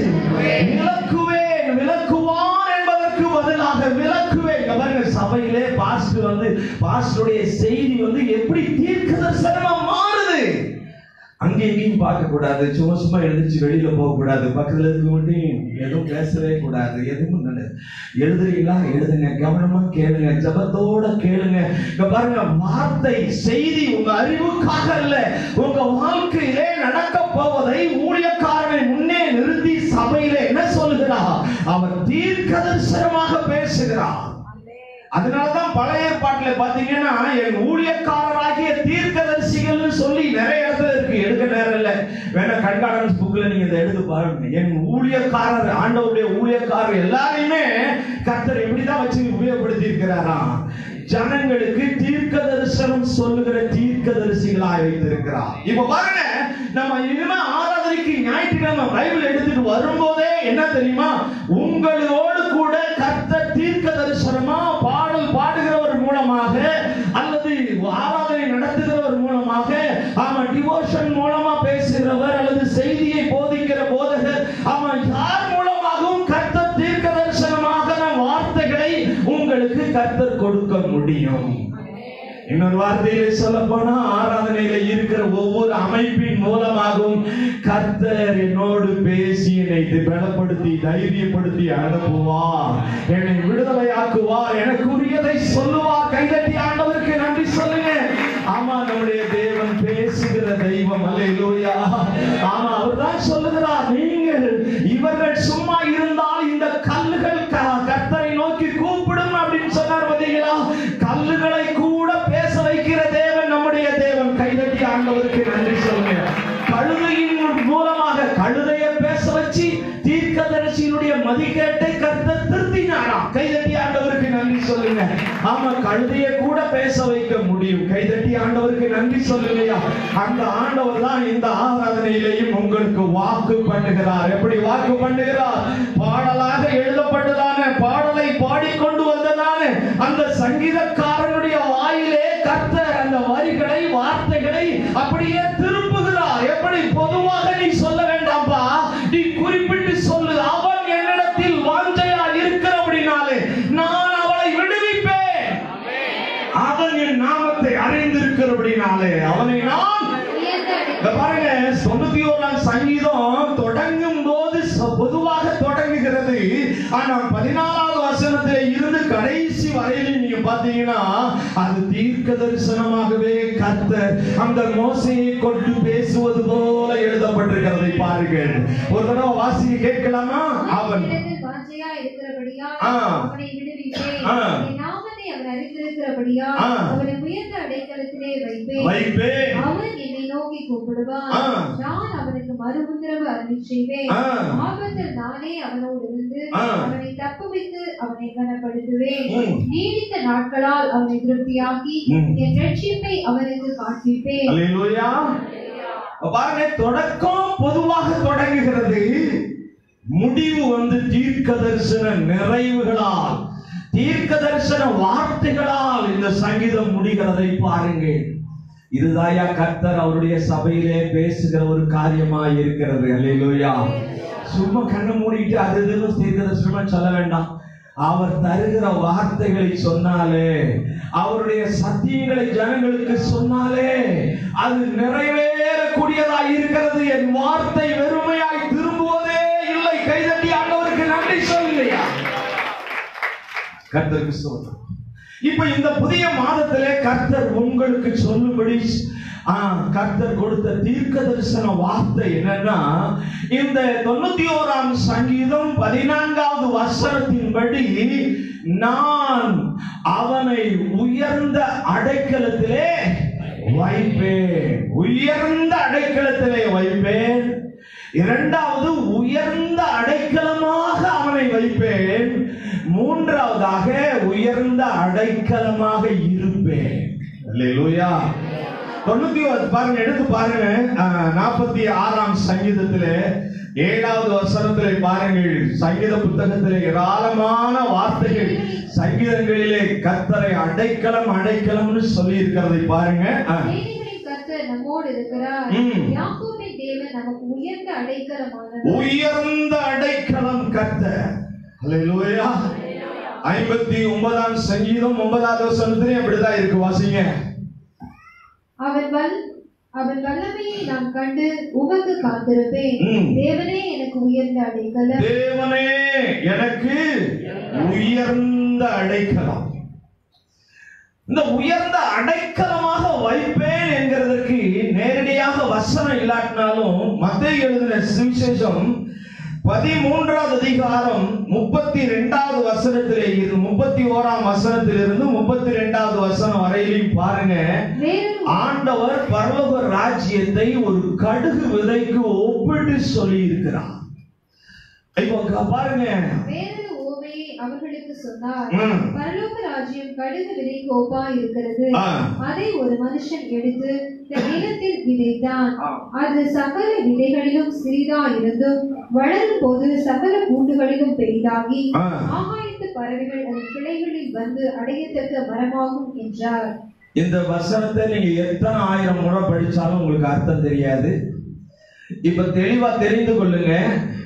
விலக்குவேன் விலக்குவான் என்பதற்கு பதிலாக விலக்குவேன் இங்க பாருங்க சபையிலே பாஸ்டர் வந்து பாஸ்டருடைய செய்தி வந்து எப்படி தீர்க்க தரிசனமா மாறுது அங்க எங்கேயும் பார்க்க கூடாது சும்மா சும்மா எழுந்திரிச்சு வெளியில போக கூடாது பக்கத்துல இருக்க மட்டும் எதுவும் பேசவே கூடாது எதுவும் நல்லது எழுதுறீங்களா எழுதுங்க கவனமா கேளுங்க ஜபத்தோட கேளுங்க இங்க பாருங்க வார்த்தை செய்தி உங்க அறிவுக்காக அல்ல உங்க வாழ்க்கையிலே நடக்க போவதை ஊழியக்காரனை முன்னே நிறுத்தி சபையில என்ன சொல்லுகிறார் அவர் தீர்க்கதரிசனமாக பேசுகிறார் அதனாலதான் பழைய ஏற்பாட்டுல பாத்தீங்கன்னா என் ஊழியக்காரராகிய தீர்க்கதரிசிகள்னு சொல்லி நிறைய இடத்துல இருக்கு எடுக்க நேரம் இல்ல வேணா கண்காணன்ஸ் புக்ல நீங்க இதை எடுத்து பாருங்க என் ஊழியக்காரர் ஆண்டவருடைய ஊழியக்காரர் எல்லாரையுமே கர்த்தர் இப்படிதான் வச்சு உபயோகப்படுத்தி இருக்கிறாராம் ஜனங்களுக்கு தீர்க்க தரிசனம் சொல்லுகிற தீர்க்கதரிசிகளாய் வைத்திருக்கிறார் இப்ப பாருங்க நம்ம இனிமே ஆராதனைக்கு ஞாயிற்றுக்கிழமை பைபிள் எடுத்துட்டு வரும்போதே என்ன தெரியுமா உங்களோடு கூட கர்த்தர் தீர்க்க தரிசனமா பாடல் பாடுகிறவர் மூலமாக அல்லது ஆராதனை நடத்துகிறவர் மூலமாக ஆமா டிவோஷன் மூலமா பேசுகிறவர் அல்லது செய்தியை போதிக்கிற போதகர் ஆமா யார் மூலமாகவும் கர்த்தர் தீர்க்க தரிசனமாக வார்த்தைகளை உங்களுக்கு கர்த்தர் கொடுக்க முடியும் இன்னொரு வார்த்தையில சொல்ல போனா ஆராதனையில இருக்கிற ஒவ்வொரு அமைப்பின் மூலமாகவும் கர்த்தர் என்னோடு பேசி என்னை பலப்படுத்தி தைரியப்படுத்தி அனுப்புவார் என்னை விடுதலையாக்குவார் எனக்கு உரியதை சொல்லுவார் கைதட்டி ஆண்டவருக்கு நன்றி சொல்லுங்க ஆமா நம்முடைய தேவன் பேசுகிற தெய்வம் அல்லேலூயா ஆமா அவர்தான் சொல்லுகிறார் நீங்கள் இவர்கள் சும்மா இருந்தால் இந்த கல்லுகள் க- கர்த்தரை நோக்கி கூப்பிடும் அப்படின்னு சொன்னார் பாத்தீங்களா கல்லுகளை கூட பேச வைக்கிற தேவன் நம்முடைய தேவன் கைதட்டி ஆண்டவருக்கு நன்றி சொல்லுங்க கழுதையின் மூலமாக கழுதையை பேச வச்சு தீர்க்கதரிசியினுடைய மதிக்கேட்டை கர்த்தர் திருத்தினாராம் கைதட்டி ஆண்டவருக்கு நன்றி சொல்லுங்க ஆமா கழுதையை கூட பேச வைக்க முடியும் கைதட்டி ஆண்டவருக்கு நன்றி சொல்லுங்கய்யா அந்த ஆண்டவர் தான் இந்த ஆராதனையிலையும் உங்களுக்கு வாக்கு பண்ணுகிறார் எப்படி வாக்கு பண்ணுகிறார் பாடலாக எழுதப்பட்டதான பாடலை பாடிக்கொண்டு வந்ததான அந்த சங்கீதக்காரனுடைய வாயிலே கர்த்தர் அந்த வரிகளை வார்த்தைகளை அப்படியே திருப்புகிறார் எப்படி பொதுவாக நீ சொல்ல வேண்டாம்ப்பா நீ குறிப்பிட்டு சொல்லு அவன் என்னிடத்தில் வாஞ்சையா இருக்கிறபடினாலே நான் அவளை விடுவிப்பேன் அவன் என் நாமத்தை அறிந்திருக்கிறபடினாலே அவனை நான் ஆனா பதினாலாவது வசனத்துல இருந்து கடைசி வரையிலும் நீங்க பாத்தீங்கன்னா அது தீர்க்க தரிசனமாகவே கர்த்தர் அந்த மோசையை கொண்டு பேசுவது போல எழுதப்பட்டிருக்கிறதை பாருங்கள் ஒரு தடவை வாசிக்க கேட்கலாமா அவன் அவனிடத்தில் வாஞ்சையா இருக்கிறபடியால் ஆ. அவனை விடுவிப்பேன் ஆ. என் நாமத்தை அவன் அறிந்திருக்கிறபடியால் ஆ. அவனை உயர்ந்த அடைக்கலத்திலே வைப்பேன் வைப்பேன் அவன் என்னை நோக்கி கூப்பிடுவான் ஆ. நான் அவனுக்கு மறு உத்தரவு அருளி செய்வேன் ஆ. ஆபத்தில் நானே அவனோடு இருந்து ஆ. அவனை தப்புவித்து அவனை கனப்படுத்துவேன் ம். நீடித்த நாட்களால் அவனை திருப்தியாக்கி ம். என் ரட்சிப்பை அவனுக்கு காண்பிப்பேன் அல்லேலூயா பாருங்க தொடக்கம் பொதுவாக தொடங்குகிறது முடிவு வந்து தீர்க்க தரிசன நிறைவுகளால் தீர்க்க தரிசன வார்த்தைகளால் இந்த சங்கீதம் முடிகிறதை பாருங்கள் இதுதாயா கர்த்தர் அவருடைய சபையிலே பேசுகிற ஒரு காரியமாய் இருக்கிறது அல்லேலூயா சும்மா கண்ணை மூடிட்டு அது இதுன்னு தீர்க்க தரிசனமா சொல்ல வேண்டாம் அவர் தருகிற வார்த்தைகளை சொன்னாலே அவருடைய சத்தியங்களை ஜனங்களுக்கு சொன்னாலே அது நிறைவேறக்கூடியதாய் இருக்கிறது என் வார்த்தை வெறுமையாய் திரும்புவதே இல்லை கைதட்டி ஆண்டவருக்கு நன்றி சொல்லையா கர்த்தருக்கு சொல்லுங்க இப்ப இந்த புதிய மாதத்திலே கர்த்தர் உங்களுக்கு சொல்லும்படி ஆ, கர்த்தர் கொடுத்த தீர்க்க தரிசன வார்த்தை என்னன்னா இந்த தொண்ணூத்தி ஓராம் சங்கீதம் பதினான்காவது வசனத்தின்படி நான் அவனை உயர்ந்த அடைக்கலத்திலே வைப்பேன் உயர்ந்த அடைக்கலத்திலே வைப்பேன் இரண்டாவது உயர்ந்த அடைக்கலமாக அவனை வைப்பேன் மூன்றாவதாக உயர்ந்த அடைக்கலமாக இருப்பேன் அல்லேலூயா தொண்ணூத்தி ஒரு பாருங்க எடுத்து பாருங்க நாற்பத்தி ஆறாம் சங்கீதத்திலே ஏழாவது வசனத்திலே பாருங்கள் சங்கீத புத்தகத்திலே ஏராளமான வார்த்தைகள் சங்கீதங்களிலே கர்த்தரை அடைக்கலம் அடைக்கலம்னு சொல்லி இருக்கிறதை பாருங்க ஆ. சேனைகளின் கர்த்தர் நம்மோடு இருக்கிறார் ம். யாக்கோபின் தேவன் நமக்கு உயர்ந்த அடைக்கலமானவர் உயர்ந்த அடைக்கலம் கர்த்தர் அல்லேலூயா ஐம்பத்தி ஒன்பதாம் சங்கீதம் ஒன்பதாவது வசனத்திலே அப்படிதான் இருக்கு வாசிங்க அவன் வல் அவன் வல்லமையை நான் கண்டு உமக்கு காத்திருப்பேன் ம். தேவனே எனக்கு உயர்ந்த அடைக்கலம் தேவனே எனக்கு உயர்ந்த அடைக்கலம் இந்த உயர்ந்த அடைக்கலமாக வைப்பேன் என்கிறதற்கு நேரடியாக வசனம் இல்லாட்டினாலும் மத்திய எழுதின சுவிசேஷம் பதிமூன்றாவது அதிகாரம் முப்பத்தி ரெண்டாவது வசனத்திலே இருந்து முப்பத்தி ஓராம் வசனத்திலிருந்து முப்பத்தி ரெண்டாவது வசனம் வரையிலும் பாருங்க வேறொரு ஆண்டவர் பரலோக ராஜ்யத்தை ஒரு கடுகு விதைக்கு ஒப்பிட்டு சொல்லி இருக்கிறார் இப்போ க- பாருங்க வேறொரு ஓமையை அவர்களுக்கு சொன்னார் ம். பரலோக ராஜ்யம் கடுகு விதைக்கு ஒப்பா இருக்கிறது ஆ. அதை ஒரு மனுஷன் எடுத்து தன் நிலத்தில் விதைத்தான் ஆ. அது சகல விதைகளிலும் சிறிதா இருந்தும் வளரும் போது சகல கூண்டுகளிலும் பெரிதாகி ஆ. ஆகாயத்து பறவைகள் அதன் கிளைகளில் வந்து அடையத்தக்க மரமாகும் என்றார் இந்த வசனத்தை நீங்க எத்தனை ஆயிரம் முறை படிச்சாலும் உங்களுக்கு அர்த்தம் தெரியாது இப்ப தெளிவா தெரிந்து கொள்ளுங்க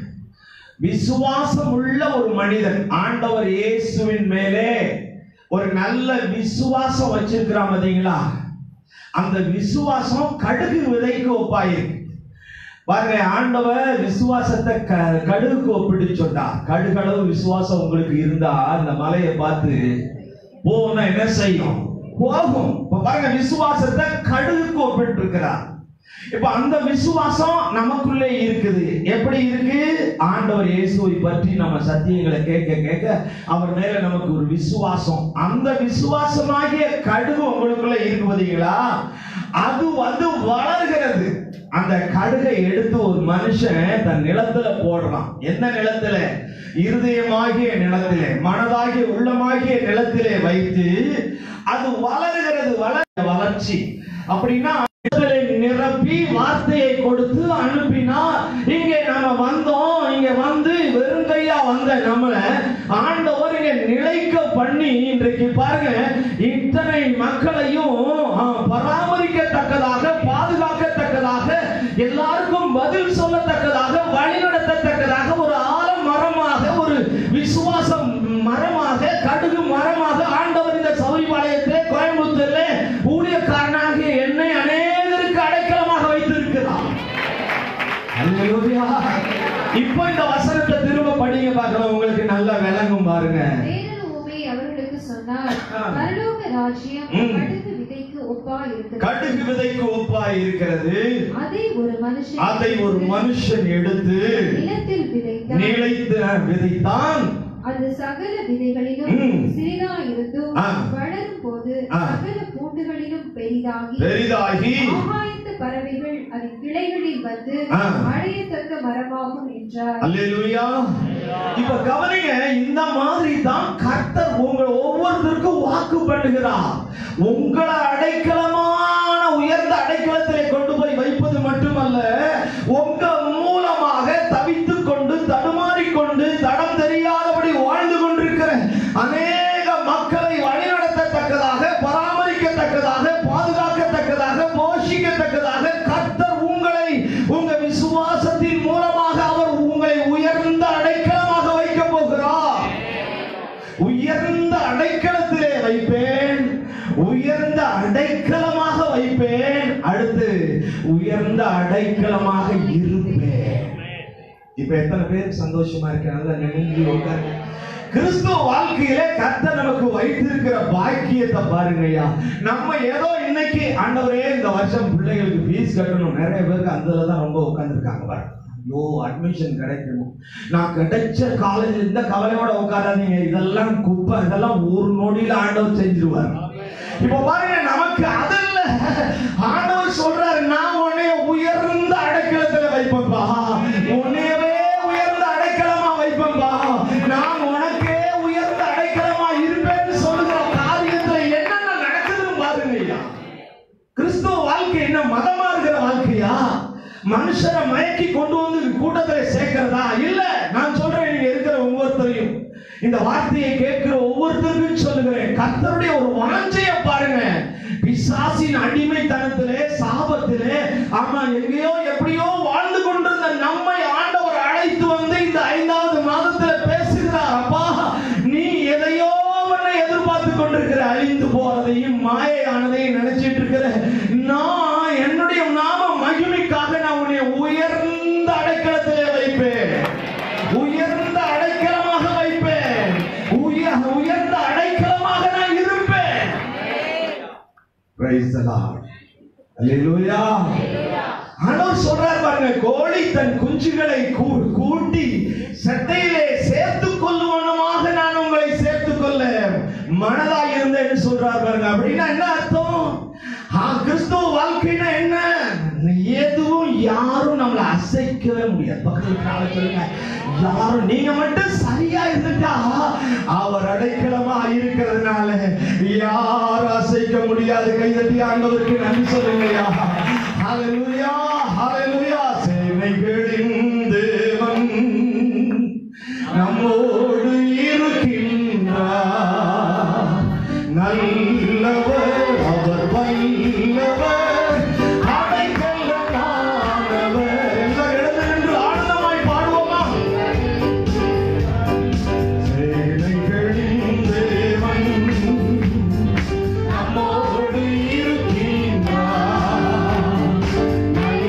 விசுவாசம் உள்ள ஒரு மனிதன் ஆண்டவர் இயேசுவின் மேலே ஒரு நல்ல விசுவாசம் வச்சிருக்கிறான் பாத்தீங்களா அந்த விசுவாசம் கடுகு விதைக்கு ஒப்பாயிருக்கு பாருங்க ஆண்டவர் விசுவாசத்தை க- கடுகுக்கு ஒப்பிட்டு சொன்னார் கடுகளவு விசுவாசம் உங்களுக்கு இருந்தா அந்த மலையை பார்த்து போனா என்ன செய்யும் போகும் இப்ப பாருங்க விசுவாசத்தை கடுகுக்கு ஒப்பிட்டு இருக்கிறார் இப்ப அந்த விசுவாசம் நமக்குள்ளே இருக்குது எப்படி இருக்கு ஆண்டவர் இயேசுவை பற்றி நம்ம சத்தியங்களை கேட்க கேட்க அவர் மேல நமக்கு ஒரு விசுவாசம் அந்த விசுவாசமாகிய கடுகு உங்களுக்குள்ள இருக்கு பாத்தீங்களா அது வந்து வளர்கிறது அந்த கடுகை எடுத்து ஒரு மனுஷன் தன் நிலத்துல போடுறான் எந்த நிலத்துல இருதயமாகிய நிலத்திலே மனதாகிய உள்ளமாகிய நிலத்திலே வைத்து அது வளர்கிறது வளர வளர்ச்சி அப்படின்னா இடத்திலே நிரப்பி வார்த்தையை கொடுத்து அனுப்பினா இங்கே நாம வந்தோம் இங்க வந்து வெறுங்கையா வந்த நம்மள ஆண்டவர் இங்க நிலைக்க பண்ணி இன்றைக்கு பாருங்க இத்தனை மக்களையும் ஆ, பராமரிக்கத்தக்கதாக பாதுகாக்கத்தக்கதாக எல்லாருக்கும் பதில் சொல்லத்தக்கதாக வழிநடத்தத்தக்கதாக ஒரு ஆலமரமாக ஒரு விசுவாசம் மரமாக கடுகு மரமாக ஆண்டவர் இந்த சௌரிபாளையத்திலே கோயம்புத்தூர்ல ஊழியக்காரனாகிய என்னை அநேகருக்கு அடைக்கலமாக வைத்திருக்கிறார் அல்லேலூயா. இப்போ இந்த வசனத்தை திரும்ப படிங்க பார்க்கலாம் உங்களுக்கு நல்லா விளங்கும் பாருங்க வேறொரு உமை அவர்களுக்கு சொன்னார் ஆ. பரலோக ராஜ்யம் ம். கடுகு விதைக்கு ஒப்பா இருக்கிறது கடுகு விதைக்கு ஒப்பாய் இருக்கிறது அதை ஒரு மனுஷன் அதை ஒரு மனுஷன் எடுத்து நிலத்தில் விதைத்தான் நிலைத்து விதைத்தான் அது சகல விதைகளிலும் ம். சிறிதா இருந்தும் ஆ. வளரும் போது ஆ. சகல பூண்டுகளிலும் பெரிதாகி பெரிதாகி ஆகாயத்து பறவைகள் அதன் கிளைகளில் வந்து ஆ. அடையத்தக்க மரமாகும் என்றார் அல்லேலூயா இப்ப கவனிங்க இந்த மாதிரி தான் கர்த்தர் உங்கள் ஒவ்வொருத்தருக்கும் வாக்கு பண்ணுகிறார் உங்களை அடைக்கலமான உயர்ந்த அடைக்கலத்திலே கொண்டு போய் வைப்பது மட்டுமல்ல உங்க மூலமாக தவித்துக் கொண்டு தடுமாறிக் கொண்டு தடம் தெரியாதபடி வாழ்ந்து கொண்டிருக்கிற அநேக மக்களை வழிநடத்தத்தக்கதாக பராமரிக்கத்தக்கதாக பாதுகாக்கத்தக்கதாக போஷிக்கத்தக்கதாக கர்த்தர் உங்களை உங்க விசுவாசத்தின் மூலமாக அவர் உங்களை உயர்ந்த அடைக்கலமாக வைக்க போகிறார் உயர்ந்த அடைக்கலத்திலே வைப்பேன் உயர்ந்த அடைக்கலமாக வைப்பேன் அடுத்து உயர்ந்த அடைக்கலமாக இருப்பேன் இப்ப எத்தனை பேர் சந்தோஷமா இருக்கு நல்லா நினைஞ்சு உட்காருங்க கிறிஸ்துவ வாழ்க்கையில கர்த்தர் நமக்கு வைத்திருக்கிற பாக்கியத்தை பாருங்கய்யா நம்ம ஏதோ இன்னைக்கு ஆண்டவரே இந்த வருஷம் பிள்ளைகளுக்கு ஃபீஸ் கட்டணும் நிறைய பேருக்கு அதுல தான் ரொம்ப உட்கார்ந்துருக்காங்க பாருங்க ஐயோ அட்மிஷன் கிடைக்கணும் நான் கிடைச்ச காலேஜ் இந்த கவலையோட உட்காராதீங்க இதெல்லாம் குப்பை இதெல்லாம் ஒரு நொடியில ஆண்டவர் செஞ்சிருவார் இப்ப பாருங்க நமக்கு அதல்ல ஆண்டவர் சொல்றாரு நான் உன்னைய உயர்ந்த அடைக்கலத்துல வைப்பேன்பா உன்னையவே உயர்ந்த அடைக்கலமா வைப்பேன்பா நான் உனக்கே உயர்ந்த அடைக்கலமா இருப்பேன்னு சொல்லுகிற காரியத்துல என்னென்ன நடக்குதுன்னு பாருங்க ஐயா கிறிஸ்துவ வாழ்க்கை என்ன மதமா இருக்கிற வாழ்க்கையா மனுஷரை மயக்கி கொண்டு வந்து கூட்டத்துல சேர்க்கிறதா இல்ல நான் சொல்றேன் நீங்க இருக்கிற ஒவ்வொருத்தரையும் இந்த வார்த்தையை கேட்கிற ஒவ்வொருத்தருக்கும் சொல்லுகிறேன் கர்த்தருடைய ஒரு வாஞ்சைய பாருங்க பிசாசின் அடிமைத்தனத்திலே சாபத்திலே ஆமா எங்கேயோ எப்படியோ வாழ்ந்து கொண்டிருந்த நம்மை ஆண்டவர் அழைத்து வந்து இந்த ஐந்தாவது மாதத்துல பேசுகிறார் அப்பா நீ எதையோ ஒன்றை எதிர்பார்த்து கொண்டிருக்கிற அழிந்து போறதையும் மாயையானதையும் நினைச்சிட்டு இருக்கிற நான் என்னுடைய நாம மகிமைக்காக நான் உன்னை உயர்ந்த அடைக்கலத்திலே வைப்பேன் உயர்ந்த அடைக்கலமாக வைப்பேன் உய- உயர்ந்த அடைக்கலமாக நான் இருப்பேன் Praise the Lord. Hallelujah. ஆண்டவர் சொல்றார் பாருங்க கோழி தன் குஞ்சுகளை கூ- கூட்டி சட்டையிலே சேர்த்துக் கொள்ளுவனமாக நான் உங்களை சேர்த்துக் கொள்ள மனதாய் இருந்தேன்னு சொல்றார் பாருங்க அப்படின்னா என்ன அர்த்தம் ஆ, கிறிஸ்துவ வாழ்க்கைன்னா என்ன எதுவும் யாரும் நம்மளை அசைக்கவே முடியாது பக்கத்துல கால சொல்லுங்க யாரும் நீங்க மட்டும் சரியா இருந்துட்டா அவர் அடைக்கலமா இருக்கிறதுனால யாரும் அசைக்க முடியாது கைதட்டி ஆண்டவருக்கு நன்றி சொல்லுங்கய்யா ஹalleluya ஹalleluya சேனைகளின் தேவன் நம்மோடு இருக்கின்றார் நல்லவர் அவர் வல்லவர் அடைக்கலமானவர் எல்லாம் எழுந்து நின்று ஆனந்தமாய் பாடுவோமா சேனைகளின் தேவன் நம்மோடு இருக்கின்றார்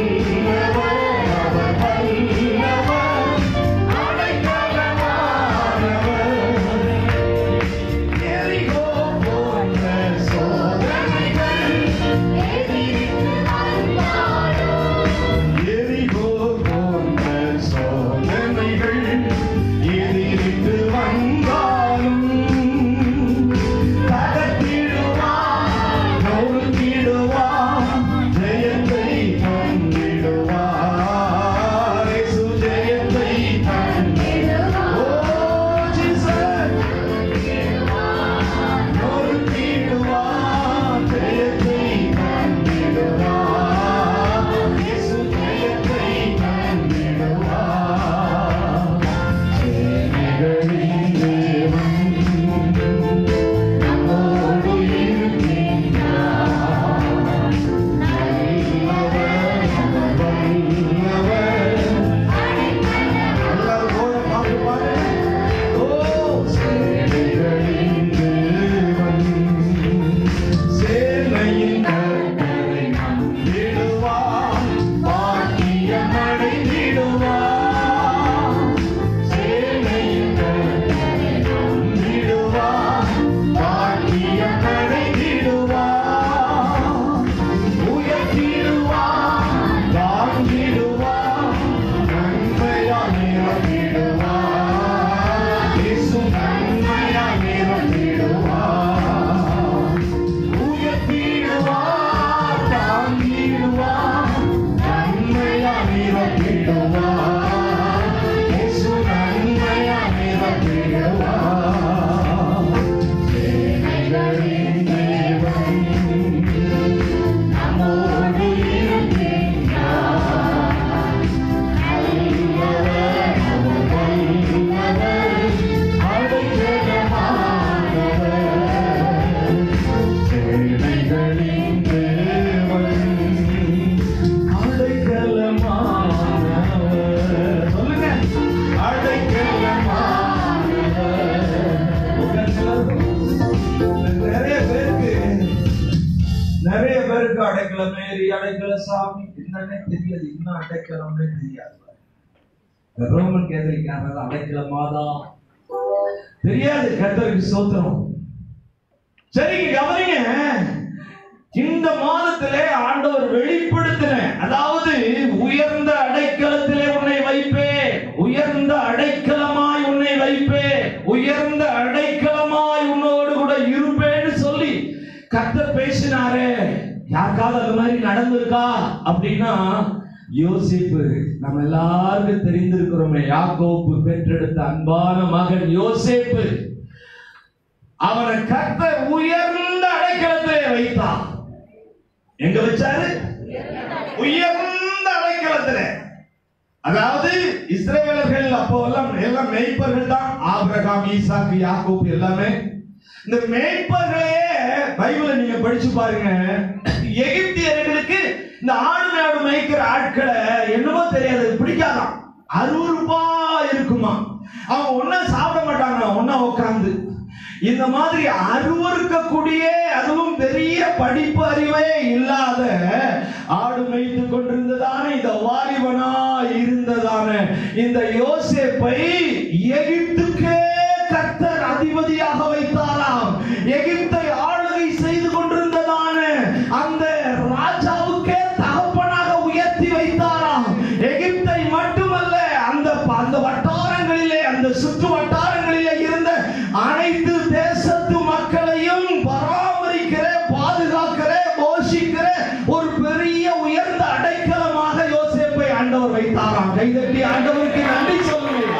அடைக்கலமே எரி அடைக்கல சாமி என்னன்னே தெரியாது இன்னும் அடைக்கலமே தெரியாது இந்த ரோமன் கேதலிக்காரர் அடைக்கலமாதா தெரியாது கர்த்தருக்கு சோத்திரம் சரிங்க கவனிங்க இந்த மாதத்திலே ஆண்டவர் வெளிப்படுத்தின அதாவது உயர்ந்த அடைக்கலத்திலே உன்னை வைப்பேன் உயர்ந்த அடைக்கலமாய் உன்னை வைப்பேன் உயர்ந்த அடைக்கலமாய் உன்னோடு கூட இருப்பேன்னு சொல்லி கர்த்தர் பேசினாரே யாருக்காவது அது மாதிரி நடந்திருக்கா அப்படின்னா யோசிப்பு நம்ம எல்லாருக்கும் தெரிந்திருக்கிறோமே யாக்கோப்பு பெற்றெடுத்த அன்பான மகன் யோசேப்பு அவனை கர்த்தர் உயர்ந்த அடைக்கலத்திலே வைத்தான் எங்க வச்சாரு உயர்ந்த அடைக்கலத்திலே அதாவது இஸ்ரேலர்கள் அப்போ எல்லாம் எல்லாம் மேய்ப்பர்கள் தான் ஆபிரகாம் ஈசாக்கு யாக்கோப் எல்லாமே இந்த மேய்ப்பர்களே பைபிளை நீங்க படிச்சு பாருங்க எகிப்தியர்களுக்கு இந்த ஆடு மாடு மேய்க்கிற ஆட்களை என்னமோ தெரியாது பிடிக்காதான் அருவருப்பா இருக்குமா அவங்க ஒன்னா சாப்பிட மாட்டாங்க ஒன்னா உட்கார்ந்து இந்த மாதிரி அருவருக்கக்கூடிய அதுவும் பெரிய படிப்பு அறிவே இல்லாத ஆடு மேய்த்து கொண்டிருந்ததான இந்த வாலிபனா இருந்ததான இந்த யோசேப்பை எகிப்துக்கே கர்த்தர் அதிபதியாக வைத்தாராம் எகிப்தை ஆளுகை செய்து கொண்டிருந்ததான அந்த ராஜாவுக்கே தகப்பனாக உயர்த்தி வைத்தாராம் எகிப்தை மட்டுமல்ல அந்த அந்த வட்டாரங்களிலே அந்த சுற்று வட்டாரங்களிலே இருந்த அனைத்து தேசத்து மக்களையும் பராமரிக்கிற பாதுகாக்கிற போஷிக்கிற ஒரு பெரிய உயர்ந்த அடைக்கலமாக யோசேப்பை ஆண்டவர் வைத்தாராம் கைதட்டி ஆண்டவருக்கு நன்றி சொல்லுங்கள்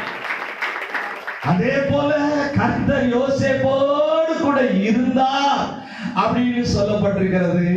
அதே போல கர்த்தர் யோசேப்போடு கூட இருந்தார் அப்படின்னு சொல்லப்பட்டிருக்கிறது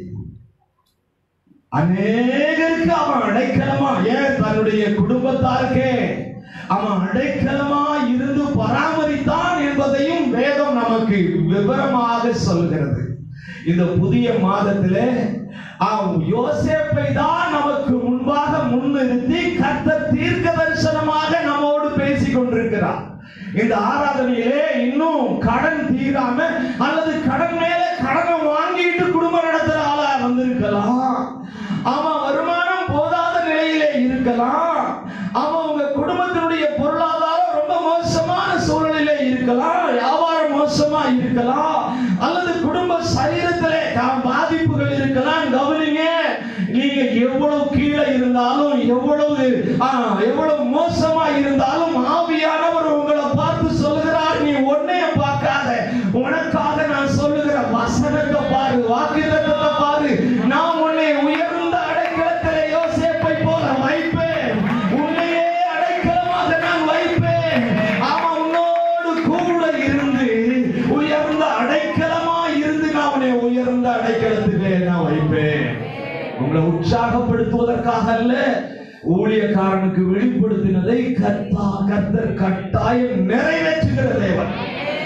அநேகருக்கு அவன் அடைக்கலமா ஏன் தன்னுடைய குடும்பத்தாருக்கே அவன் அடைக்கலமா இருந்து பராமரித்தான் என்பதையும் வேதம் நமக்கு விவரமாக சொல்கிறது இந்த புதிய மாதத்திலே அவன் யோசேப்பை தான் நமக்கு முன்பாக முன்னிறுத்தி கர்த்தர் தீர்க்க தரிசனமாக நம்மோடு பேசிக் கொண்டிருக்கிறார் இந்த ஆராதனையிலே இன்னும் கடன் தீராம அல்லது கடன் மேல கடனை வாங்கிட்டு குடும்பம் நடத்துற ஆளா வந்திருக்கலாம் அவன் வருமானம் போதாத நிலையிலே இருக்கலாம் அவன் உங்க குடும்பத்தினுடைய பொருளாதாரம் ரொம்ப மோசமான சூழ்நிலையிலே இருக்கலாம் வியாபாரம் மோசமா இருக்கலாம் அல்லது குடும்ப சரீரத்திலே கா- பாதிப்புகள் இருக்கலாம் கவனிங்க நீங்க எவ்வளவு கீழே இருந்தாலும் எவ்வளவு ஆ, எவ்வளவு மோசமா இருந்தாலும் ஆவியானவர் உங்களை பார்த்து சொல்லுகிறார் நீ ஒன்னைய பார்க்காத உனக்காக நான் சொல்லுகிற வசனத்தை பாரு வாக்குத்தத்தை பாரு நான் உன்னை உயர்ந்த அடைக்கலத்திலே யோசேப்பை போல வைப்பேன் உன்னையே அடைக்கலமாக நான் வைப்பேன் அவன் உன்னோடு கூட இருந்து உயர்ந்த அடைக்கலமா இருந்து நான் உன்னை உயர்ந்த அடைக்கலத்திலே நான் வைப்பேன் உங்களை உற்சாகப்படுத்துவதற்காக அல்ல ஊழியக்காரனுக்கு வெளிப்படுத்தினதை கர்த்தா கர்த்தர் கட்டாயம் நிறைவேற்றுகிற தேவன்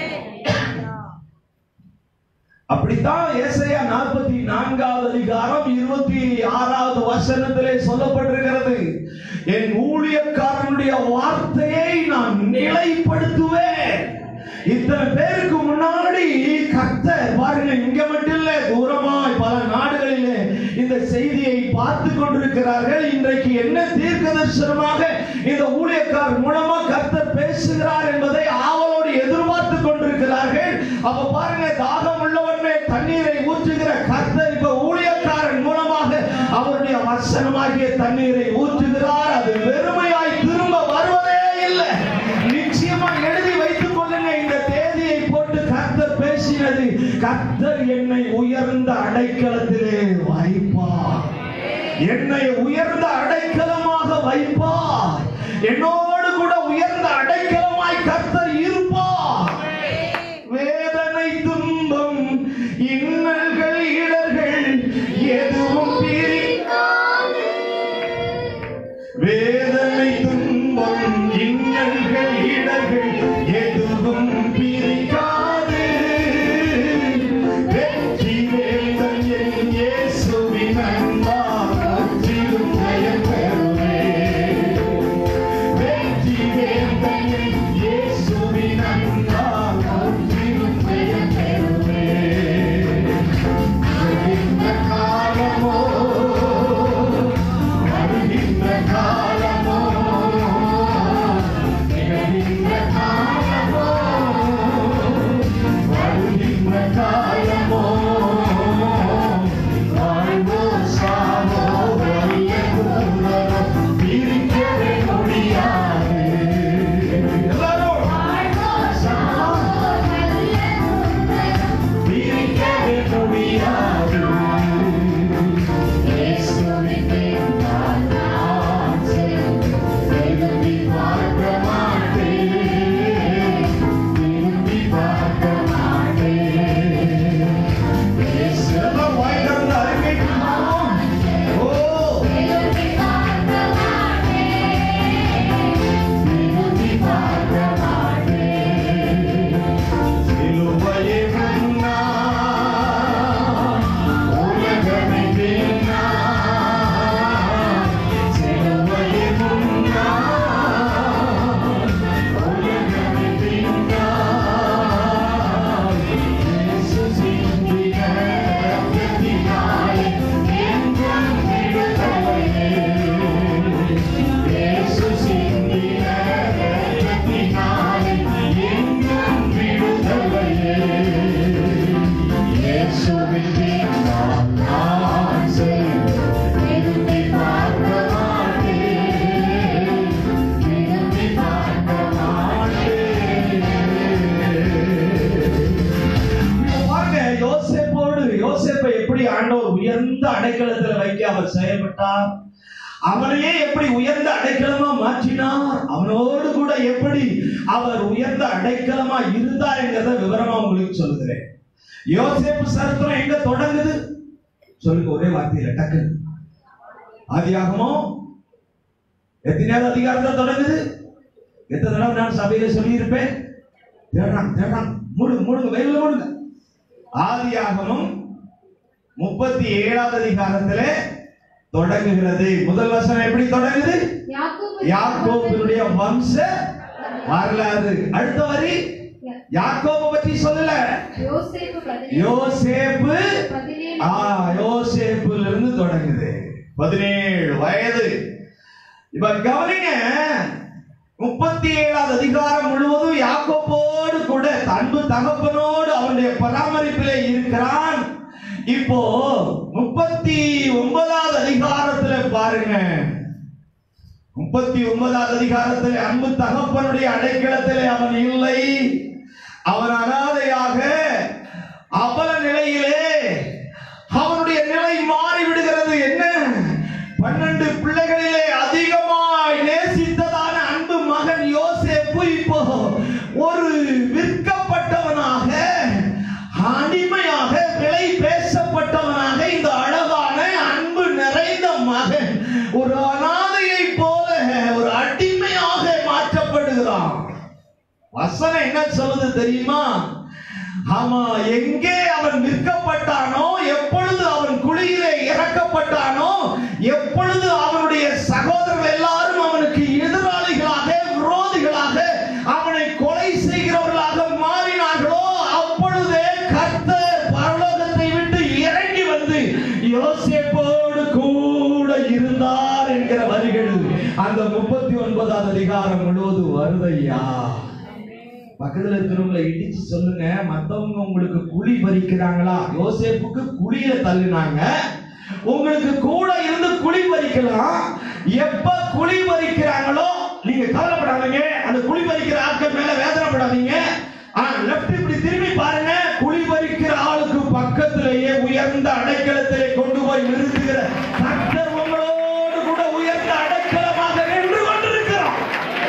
அப்படித்தான் ஏசாயா நாற்பத்தி நான்காவது அதிகாரம் இருபத்தி ஆறாவது வசனத்திலே சொல்லப்பட்டிருக்கிறது என் ஊழியக்காரனுடைய வார்த்தையை நான் நிலைப்படுத்துவேன் இத்தனை பேருக்கு முன்னாடி கர்த்தர் பாருங்க இங்க மட்டும் இல்ல தூரமாய் பல நாடுகளிலே இந்த செய்தியை பார்த்து கொண்டிருக்கிறார்கள் இன்றைக்கு என்ன தீர்க்க தரிசனமாக இந்த ஊழியக்காரர் மூலமா கர்த்தர் பேசுகிறார் என்பதை ஆவலோடு எதிர்பார்த்து கொண்டிருக்கிறார்கள் அப்ப பாருங்க தாகம் உள்ளவன் மேல் தண்ணீரை ஊற்றுகிற கர்த்தர் இப்ப ஊழியக்காரன் மூலமாக அவருடைய வசனமாகிய தண்ணீரை ஊற்றுகிறார் அது வெறுமையாய் திரும்ப வருவதே இல்லை நிச்சயமா எழுதி வைத்துக் கொள்ளுங்க இந்த தேதியை போட்டு கர்த்தர் பேசினது கர்த்தர் என்னை உயர்ந்த அடைக்கலத்திலே வைப்பார் என்னை உயர்ந்த அடைக்கலமாக வைப்பார் என்னோடு கூட உயர்ந்த அடைக்கலமாய் கர்த்தர் இருப்பார் வேதனை துன்பம் இன்னல்கள் இடர்கள் எதுவும் பிரிக்காது வேதனை துன்பம் இன்னல்கள் இடர்கள் எதுவும் பிரிக்காது வெற்றி வேந்தன் என் இயேசுவின் அன்பால் முற்றிலும் ஜெயம் பெறுவேன். வெற்றி வேந்தன் என் இயேசுவின் அன்பால் முற்றிலும் ஜெயம் பெறுவேன். இந்த அவர் செயல்பட்டார் அவனையே எப்படி உயர்ந்த அடைக்கலமா மாற்றினார் அவனோடு கூட எப்படி அவர் உயர்ந்த அடைக்கலமா இருந்தார் என்கிறத விவரமா உங்களுக்கு சொல்லுகிறேன் யோசேப்பு சரித்திரம் எங்க தொடங்குது சொல்லுங்க ஒரே வார்த்தையில டக்கு ஆதியாகமோ எத்தனையாவது அதிகாரத்தை தொடங்குது எத்தனை தடவை நான் சபையில சொல்லியிருப்பேன் தேடுறாங்க தேடுறாங்க மூடுங்க மூடுங்க வெயில மூடுங்க ஆதியாகமம் முப்பத்தி ஏழாவது அதிகாரத்திலே தொடங்குகிறது முதல் வசனம் எப்படி தொடங்குது யாக்கோபு யாக்கோபினுடைய வம்ச வரலாறு அடுத்த வரி யாக்கோபு பற்றி சொல்லல யோசேப்பு பதினேழு யோசேப்பு பதினேழு ஆ யோசேப்புல இருந்து தொடங்குது பதினேழு வயது இப்ப கவனிங்க முப்பத்தி ஏழாவது அதிகாரம் முழுவதும் யாக்கோப்போடு கூட அன்பு தகப்பனோடு அவனுடைய பராமரிப்பிலே இருக்கிறான் இப்போ முப்பத்தி ஒன்பதாவது அதிகாரத்துல பாருங்க முப்பத்தி ஒன்பதாவது அதிகாரத்திலே அன்பு தகப்பனுடைய அடைக்கலத்திலே அவன் இல்லை அவன் அனாதையாக அவல நிலையிலே அவனுடைய நிலை மாறி விடுகிறது என்ன பன்னெண்டு பிள்ளைகளிலே அதிகமாய் நேசித்ததான அன்பு மகன் யோசேப்பு இப்போ ஒரு விற்கப்பட்டவனாக அடிமையாக விலை பேசப்பட்டவனாக இந்த அழகான அன்பு நிறைந்த மகன் ஒரு அனாதையை போல ஒரு அடிமையாக மாற்றப்படுகிறான் வசனம் என்ன சொல்லுது தெரியுமா ஆமா எங்கே அவன் விற்கப்பட்டானோ எப்பொழுது அவன் குழியிலே இறக்கப்பட்டானோ எப்பொழுது அவனுடைய சகோதரர்கள் எல்லாரும் அவனுக்கு எதிராளிகளாக விரோதிகளாக அவனை கொலை செய்கிறவர்களாக மாறினார்களோ அப்பொழுதே கர்த்தர் பரலோகத்தை விட்டு இறங்கி வந்து யோசேப்போடு கூட இருந்தார் என்கிற வரிகள் அந்த முப்பத்தி ஒன்பதாவது அதிகாரம் முழுவதும் வருதையா பக்கத்துல இருக்கிறவங்களை இடிச்சு சொல்லுங்க மத்தவங்க உங்களுக்கு குழி பறிக்கிறாங்களா யோசேப்புக்கு குழியில தள்ளினாங்க உங்களுக்கு கூட இருந்து குழி பறிக்கலாம் எப்ப குழி பறிக்கிறாங்களோ நீங்க கவலைப்படாதீங்க அந்த குழி பறிக்கிற ஆட்கள் மேல வேதனைப்படாதீங்க லெஃப்ட் இப்படி திரும்பி பாருங்க குழி பறிக்கிற ஆளுக்கு பக்கத்திலேயே உயர்ந்த அடைக்கலத்திலே கொண்டு போய் நிறுத்துகிற கர்த்தர் உங்களோடு கூட உயர்ந்த அடைக்கலமாக நின்று கொண்டிருக்கிறார்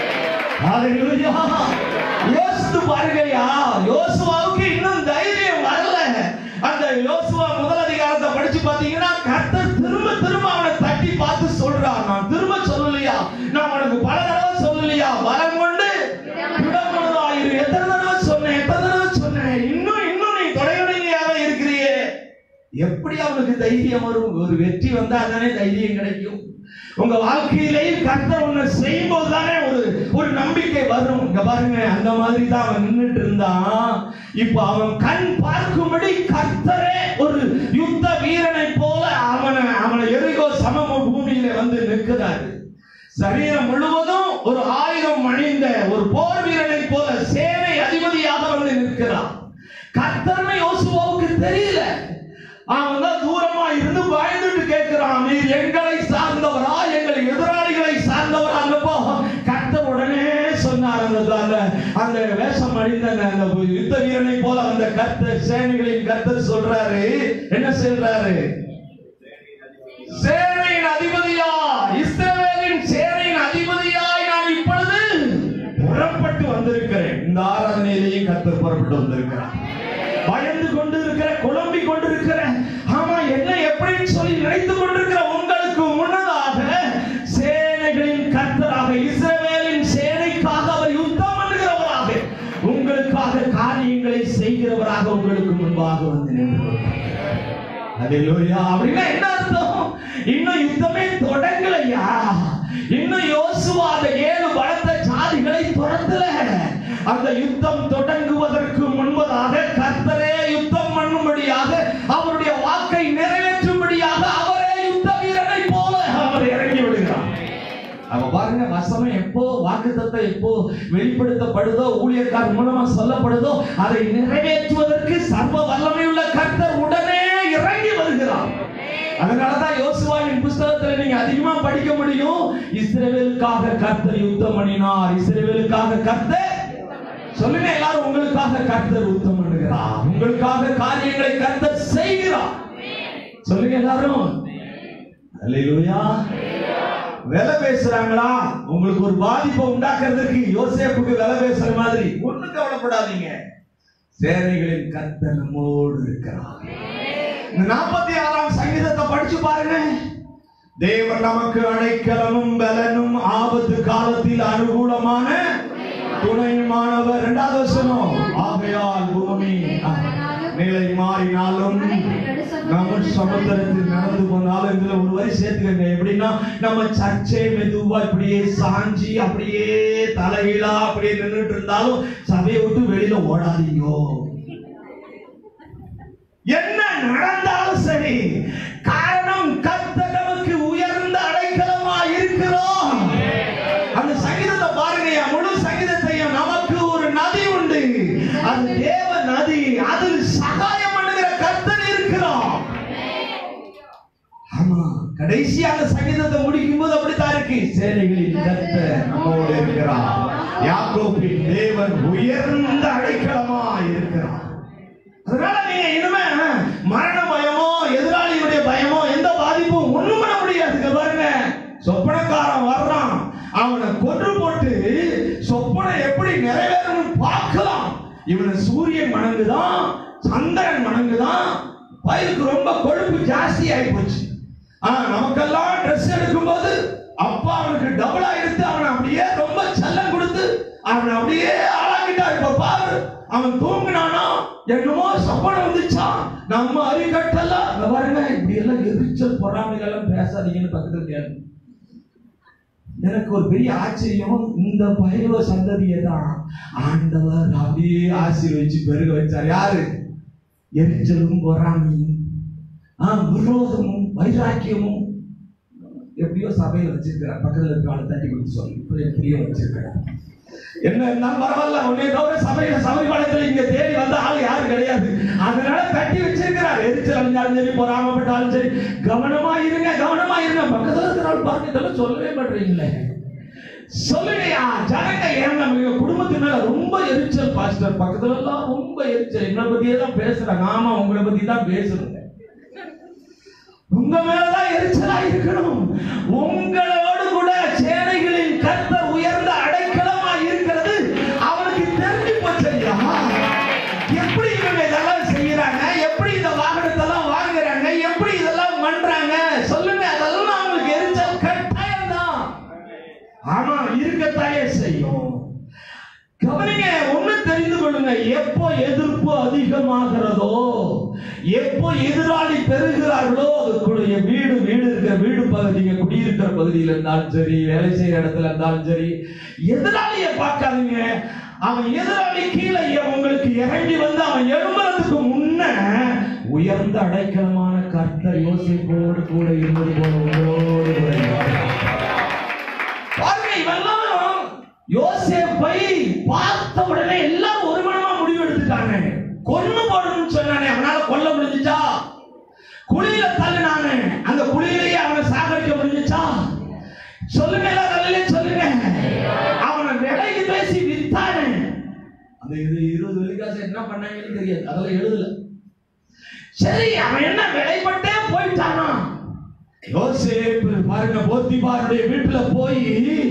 ஹalleluya யோசித்து பாருங்கய்யா யோசுவாவுக்கு இன்னும் தைரியம் வரல அந்த யோசுவா முதல் அதிகாரத்தை படிச்சு பாத்தீங்கன்னா கர்த்தர் திரும்ப திரும்ப அவனை தட்டி பார்த்து சொல்றான் நான் திரும்ப சொல்லலையா நான் உனக்கு பல தடவை சொல்லலையா வரம் கொண்டு விடமனதாயிரு எத்தனை தடவை சொன்னேன் எத்தனை தடவை சொன்னேன் இன்னும் இன்னும் நீ தொலைவடையாக இருக்கிறியே எப்படி அவனுக்கு தைரியம் வரும் ஒரு வெற்றி வந்தா தானே தைரியம் கிடைக்கும் உங்க வாழ்க்கையிலேயும் கர்த்தர் ஒண்ணு செய்யும் போது தானே ஒரு ஒரு நம்பிக்கை வரும் இங்க பாருங்க அந்த மாதிரி தான் அவன் நின்னுட்டு இருந்தான் இப்போ அவன் கண் பார்க்கும்படி கர்த்தரே ஒரு யுத்த வீரனை போல அவனை அவனை எரிகோ சமம பூமியில வந்து நிற்கிறாரு சரீரம் முழுவதும் ஒரு ஆயுதம் அணிந்த ஒரு போர் வீரனை போல சேனை அதிபதியாக வந்து நிற்கிறான் கர்த்தர்னு யோசுவாவுக்கு தெரியல அவன் தான் தூரமா இருந்து பயந்துட்டு கேட்கிறான் நீர் எங்களை சார்ந்தவரா எங்களை எதிராளிகளை சார்ந்தவரா அங்கப்போ கர்த்தர் உடனே சொன்னார் அந்த அந்த அந்த வேஷம் அணிந்த அந்த அந்த யுத்த வீரனை போல அந்த கர்த்தர் சேனைகளின் கர்த்தர் சொல்றாரு என்ன சொல்றாரு சேனையின் அதிபதியா இஸ்ரவேலின் சேனையின் அதிபதியாய் நான் இப்பொழுது புறப்பட்டு வந்திருக்கிறேன் இந்த ஆராதனையிலேயும் கர்த்தர் புறப்பட்டு வந்திருக்கிறார் பயந்து கொண்டு இருக்கிற குழம்பி கொண்டிருக்கிற ஆமா என்ன எப்படின்னு சொல்லி நினைத்து கொண்டிருக்கிற உங்களுக்கு முன்னதாக சேனைகளின் கர்த்தராக இஸ்ரவேலின் சேனைக்காக அவர் யுத்தம் பண்ணுகிறவராக உங்களுக்காக காரியங்களை செய்கிறவராக உங்களுக்கு முன்பாக வந்து நின்று ஹalleluya அப்படின்னா என்ன அர்த்தம் இன்னும் யுத்தமே தொடங்கலையா இன்னும் யோசுவா அந்த ஏழு பலத்த ஜாதிகளை துரத்தல அந்த யுத்தம் தொடங்குவதற்கு முன்பதாக கர்த்தரே யுத்தம் பண்ணும்படியாக அவருடைய வாக்கை நிறைவேற்றும்படியாக அவரே யுத்த வீரனை போல அவர் இறங்கி விடுகிறார் அவ பாருங்க வசனம் எப்போ வாக்குத்தத்தம் எப்போ வெளிப்படுத்தப்படுதோ ஊழியக்கார் மூலமா சொல்லப்படுதோ அதை நிறைவேற்றுவதற்கு சர்வ வல்லமையுள்ள கர்த்தர் உடனே இறங்கி வருகிறார் அதனாலதான் யோசுவாவின் புஸ்தகத்துல நீங்க அதிகமா படிக்க முடியும் இஸ்ரவேலுக்காக கர்த்தர் யுத்தம் பண்ணினார் இஸ்ரவேலுக்காக கர்த்தர் சொல்லுங்க எல்லாரும் உங்களுக்காக கர்த்தர் யுத்தம் பண்ணுகிறார் உங்களுக்காக காரியங்களை கர்த்தர் செய்கிறார் சொல்லுங்க எல்லாரும் அல்லேலூயா விலை பேசுறாங்களா உங்களுக்கு ஒரு பாதிப்பை உண்டாக்குறதுக்கு யோசேப்புக்கு விலை பேசுற மாதிரி ஒண்ணும் கவலைப்படாதீங்க சேனைகளின் கர்த்தர் நம்மோடு இருக்கிறார் இந்த நாற்பத்தி ஆறாம் சங்கீதத்தை படிச்சு பாருங்க தேவன் நமக்கு அடைக்கலமும் பலனும் ஆபத்து காலத்தில் அனுகூலமான துணையுமானவர் இரண்டாவது வசனம் ஆகையால் பூமி நிலை மாறினாலும் நம்ம சமுத்திரத்தில் நடந்து போனாலும் இதுல ஒரு வரி சேர்த்துக்கங்க எப்படின்னா நம்ம சர்ச்சை மெதுவா இப்படியே சாஞ்சி அப்படியே தலைகீழா அப்படியே நின்றுட்டு இருந்தாலும் சபையை விட்டு வெளியில ஓடாதீங்க என்ன நடந்தாலும் சரி காரணம் கர்த்தர் நமக்கு உயர்ந்த அடைக்கலமா இருக்கிறோம் அந்த சங்கீதத்தை பாருங்க என் முழு சங்கீதத்தையும் நமக்கு ஒரு நதி உண்டு அது தேவ நதி அதில் சகாயம் பண்ணுகிற கர்த்தர் இருக்கிறோம் ஆமா கடைசி அந்த சங்கீதத்தை முடிக்கும் போது அப்படித்தான் இருக்கு சேனைகளின் கர்த்தர் நம்மோடு இருக்கிறார் யாக்கோபின் தேவன் உயர்ந்த அடைக்கலமா இருக்கிறார் அதனால நீங்க இனிமே மரண பயமோ எதிராளியுடைய பயமோ எந்த பாதிப்பும் ஒண்ணும் பண்ண முடியாது இங்க பாருங்க சொப்பனக்காரன் வர்றான் அவனை கொன்று போட்டு சொப்பனை எப்படி நிறைவேறணும் பார்க்கலாம் இவனை சூரியன் வணங்குதான் சந்திரன் வணங்குதான் பயிருக்கு ரொம்ப கொழுப்பு ஜாஸ்தி ஆகி போச்சு ஆனா நமக்கெல்லாம் ட்ரெஸ் எடுக்கும்போது அப்பா அவனுக்கு டபுளா எடுத்து அவனை அப்படியே ரொம்ப செல்லம் கொடுத்து அவனை அப்படியே ஆளாக்கிட்டா இப்ப பாரு அவன் தூங்கினானா என்னமோ சப்பனம் வந்துச்சான் நம்ம அறிகட்டல இங்க பாருங்க இப்படி எல்லாம் எரிச்சல் பொறாமைகள் எல்லாம் பேசாதீங்கன்னு பக்கத்துல கேளு எனக்கு ஒரு பெரிய ஆச்சரியம் இந்த பைரவ சந்ததியை தான் ஆண்டவர் அப்படியே ஆசீர்வதிச்சு பெருக வச்சார் யாரு எரிச்சலும் பொறாமையும் ஆ, விரோதமும் வைராக்கியமும் எப்படியோ சபையில வச்சிருக்கிறார் பக்கத்துல இருக்க ஆளை தட்டி கொடுத்து சொல்லி இப்ப எப்படியோ வச்சிருக்கிறார் என்ன இருந்தாலும் பரவாயில்ல உன்னை தவிர சபையில சபரிபாளையத்துல இங்க தேடி வந்த ஆள் யாரும் கிடையாது அதனால தட்டி வச்சிருக்கிறார் எரிச்சல் அழிஞ்சாலும் சரி பொறாமப்பட்டாலும் சரி கவனமா இருங்க கவனமா இருங்க பக்கத்துல இருக்கிற ஆள் பாருங்க இதெல்லாம் சொல்லவே மாட்டீங்களே சொல்லுங்கயா ஜனங்க ஏங்க எங்க குடும்பத்து மேல ரொம்ப எரிச்சல் பாஸ்டர் பக்கத்துல எல்லாம் ரொம்ப எரிச்சல் எங்களை பத்தியே தான் பேசுறாங்க ஆமா உங்களை பத்தி தான் பேசுறேங்க உங்க மேலதான் எரிச்சலா இருக்கணும் உங்களோடு கூட சேனைகளின் கர்த்தர் உயர்ந்த அடைக்கலமா இருக்கிறது அவனுக்கு தெரிஞ்சு போச்சையா எப்படி இவங்க இதெல்லாம் செய்யறாங்க எப்படி இந்த வாகனத்தெல்லாம் வாங்குறாங்க எப்படி இதெல்லாம் பண்றாங்க சொல்லுங்க அதெல்லாம் அவங்களுக்கு எரிச்சல் கட்டாயம் தான் ஆமா இருக்கத்தாயே செய்யும் கவனிங்க ஒண்ணு தெரிந்து கொள்ளுங்க எப்போ எதிர்ப்பு அதிகமாகிறதோ எப்போ எதிராளி பெறுகிறார்களோ அதுக்குடைய வீடு வீடு இருக்கிற வீடு பகுதிங்க குடியிருக்கிற பகுதியில இருந்தாலும் சரி வேலை செய்யற இடத்துல இருந்தாலும் சரி எதிராளியை பார்க்காதீங்க அவன் எதிராளி கீழே உங்களுக்கு இறங்கி வந்து அவன் எழும்புறதுக்கு முன்ன உயர்ந்த அடைக்கலமான கர்த்தர் யோசிப்போடு கூட இருந்தது போல உங்களோடு கூட இருக்கிறார். பாருங்க இவெல்லாம் யோசேப்பை பார்த்த உடனே எல்லாரும் ஒரு மனமா முடிவு எடுத்துட்டாங்க கொன்னு போடணும்னு சொன்னானே அவனால கொல்ல முடிஞ்சுச்சா குழியில தள்ளினானே அந்த குழியிலேயே அவனை சாகடிக்க முடிஞ்சுச்சா சொல்லுங்க எல்லாம் நல்ல சொல்லுங்க அவனை விலைக்கு பேசி வித்தானே அந்த இது இருபது வெள்ளிக்காசு என்ன பண்ணாங்கன்னு தெரியாது அதெல்லாம் எழுதல சரி அவன் என்ன விலைப்பட்டே போயிட்டானா யோசேப்பு பாருங்க போத்திபாருடைய வீட்டுல போய்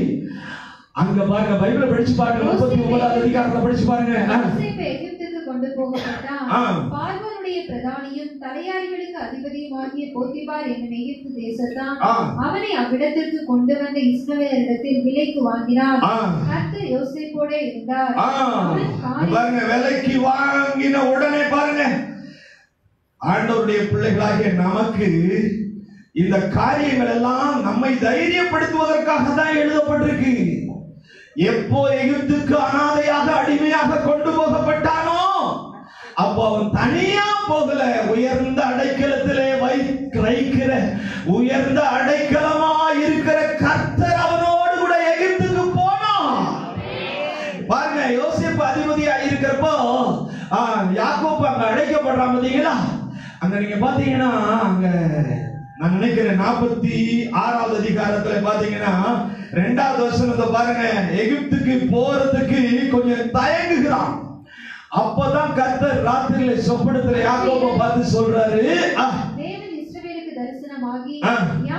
அங்க பாருங்க பைபிள படிச்சு பாருங்க முப்பத்தி ஒன்பதாவது அதிகாரத்தை படிச்சு பாருங்க ஆ. யோசேப்பு எகிப்துக்கு கொண்டு போகப்பட்டான் ஆ. பார்வோனுடைய பிரதானியும் தலையாரிகளுக்கு அதிபதியுமாகிய போத்திபார் என்னும் எகிப்து தேசத்தான் ஆ. அவனை அவ்விடத்திற்கு கொண்டு வந்த இஸ்மவேலரிடத்தில் விலைக்கு வாங்கினான் ஆ. கர்த்தர் யோசேப்போட இருந்தார் ஆ. அவன் இங்க காரியம் பாருங்க விலைக்கு வாங்கின உடனே பாருங்க ஆண்டவருடைய பிள்ளைகளாகிய நமக்கு இந்த காரியங்கள் எல்லாம் நம்மை தைரியப்படுத்துவதற்காக தான் எழுதப்பட்டிருக்கு எப்போ எகிப்துக்கு அனாதையாக அடிமையாக கொண்டு போகப்பட்டானோ அப்போ அவன் தனியா போகல உயர்ந்த அடைக்கலத்திலே வை வைக்கிற உயர்ந்த அடைக்கலமா இருக்கிற கர்த்தர் அவனோடு கூட எகிப்துக்கு போனான் பாருங்க யோசேப்பு அதிபதியா இருக்கிறப்போ ஆ, யாக்கோப்பு அங்க அழைக்கப்படுறான் பாத்தீங்களா அங்க நீங்க பாத்தீங்கன்னா அங்க நான் நினைக்கிறேன் நாற்பத்தி ஆறாவது அதிகாரத்துல பாத்தீங்கன்னா ரெண்டாவது வசனத்தை பாருங்க எகிப்துக்கு போறதுக்கு கொஞ்சம் தயங்குகிறான் அப்பதான் கர்த்தர் ராத்திரியில சொப்பனத்துல யாக்கோப்பை பார்த்து சொல்றாரு ஆ, தேவன் இஸ்ரவேலுக்கு தரிசனமாகி ஆ. யாக்கோபு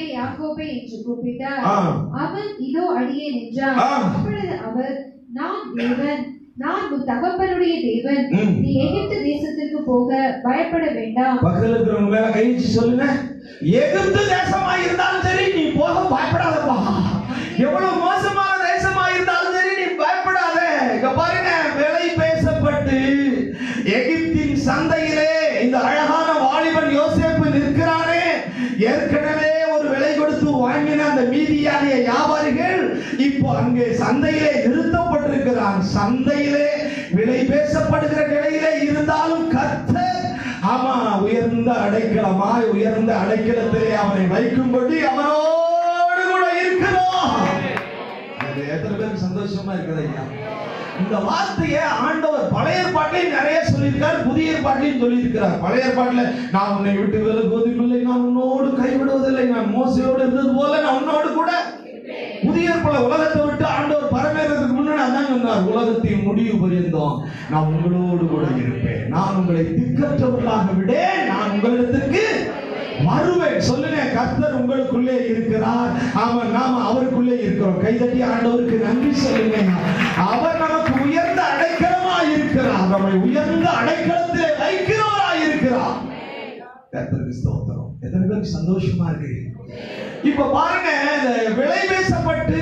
யாக்கோபே யாக்கோபே என்று கூப்பிட்டார் ஆ. அவன் இதோ அடியேன் என்றான் ஆ. அப்பொழுது அவர் நான் தேவன் நான் உன் தகப்பனுடைய தேவன் ம். நீ எகிப்து தேசத்திற்கு போக பயப்பட வேண்டாம் பக்கத்துல இருக்கிறவங்க மேல கை வச்சு சொல்லுங்க எகிப்து தேசமா இருந்தாலும் சரி நீ போக பயப்படாதப்பா எவ்வளவு மோசமான தேசமா இருந்தாலும் சரி நீ பயப்படாத இங்க பாருங்க விலை பேசப்பட்டு எகிப்தின் சந்தையிலே இந்த அழகான வாலிபன் யோசேப்பு நிற்கிறானே ஏற்கனவே ஒரு விலை கொடுத்து வாங்கின அந்த மீதியானிய வியாபாரிகள் இப்போ அங்கே சந்தையிலே நிறுத்தப்பட்டிருக்கிறான் சந்தையிலே விலை பேசப்படுகிற நிலையிலே இருந்தாலும் கர்த்தர் ஆமா உயர்ந்த அடைக்கலமாய் உயர்ந்த அடைக்கலத்திலே அவனை வைக்கும்படி அவனோடு கூட இருக்கிறோம் அது எத்தனை பேருக்கு சந்தோஷமா இருக்குது ஐயா இந்த வார்த்தையை ஆண்டவர் பழைய ஏற்பாட்டிலையும் நிறைய சொல்லியிருக்கார் புதிய ஏற்பாட்டிலையும் சொல்லியிருக்கிறார் பழைய ஏற்பாட்டில் நான் உன்னை விட்டு விலகுவதில்லை நான் உன்னோடு கைவிடுவதில்லை நான் மோசையோடு இருந்தது போல நான் உன்னோடு கூட புதிய ஏற்பாடு உலகத்தை விட்டு ஆண்டவர் பரமேறதுக்கு முன்னாடி அதான் சொன்னார் உலகத்தின் முடிவு பரியந்தம் நான் உங்களோடு கூட இருப்பேன் நான் உங்களை திக்கற்றவர்களாக விடேன் நான் உங்களிடத்திற்கு வருவேன் சொல்லுங்க கர்த்தர் உங்களுக்குள்ளே இருக்கிறார் அவன் நாம அவருக்குள்ளே இருக்கிறோம் கைதட்டி ஆண்டவருக்கு நன்றி சொல்லுங்க அவர் நமக்கு உயர்ந்த அடைக்கலமா இருக்கிறார் நம்மை உயர்ந்த அடைக்கலத்திலே வைக்கிறவரா இருக்கிறார் கர்த்தருக்கு ஸ்தோத்திரம் எத்தனை பேருக்கு சந்தோஷமா இருக்கு இப்ப பாருங்க இந்த விலை பேசப்பட்டு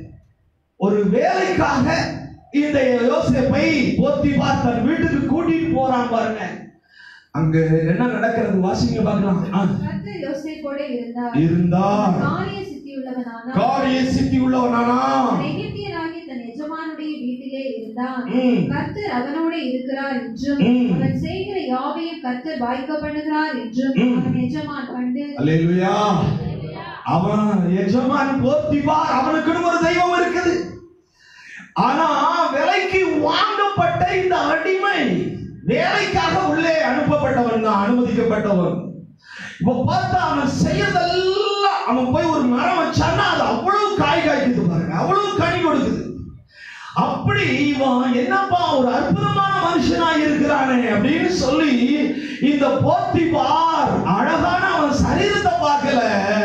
ஒரு வேலைக்காக இந்த யோசேப்பை போத்திபார் தன் வீட்டுக்கு கூட்டிட்டு போறான் பாருங்க அங்க என்ன நடக்கிறது வாசிங்க பார்க்கலாம் ஆ. கர்த்தர் யோசேப்போட இருந்தார் இருந்தார் காரிய சித்தியுள்ளவனானார் காரிய சித்தி உள்ளவனானா அவன் எகிப்தியனாகிய தன் எஜமானுடைய வீட்டிலே இருந்தான் ம். கர்த்தர் அவனோட இருக்கிறார் என்றும் ம். அவன் செய்கிற யாவையும் கர்த்தர் வாய்க்க பண்ணுகிறார் என்றும் ம். அவன் எஜமான் கண்டு அல்லேலூயா அவன் எஜமான் போத்திபார் அவனுக்குன்னு ஒரு தெய்வம் இருக்குது ஆனா விலைக்கு வாங்கப்பட்ட இந்த அடிமை வேலைக்காக உள்ளே அனுப்பப்பட்டவன் தான் அனுமதிக்கப்பட்டவன் இப்ப பார்த்தா அவன் செய்யறதெல்லாம் அவன் போய் ஒரு மரம் வச்சான்னா அது அவ்வளவு காய் காய்க்குது பாருங்க அவ்வளவு கனி கொடுக்குது அப்படி இவன் என்னப்பா ஒரு அற்புதமான மனுஷனா இருக்கிறானே அப்படின்னு சொல்லி இந்த போத்திபார் அழகான அவன் சரீரத்தை பார்க்கல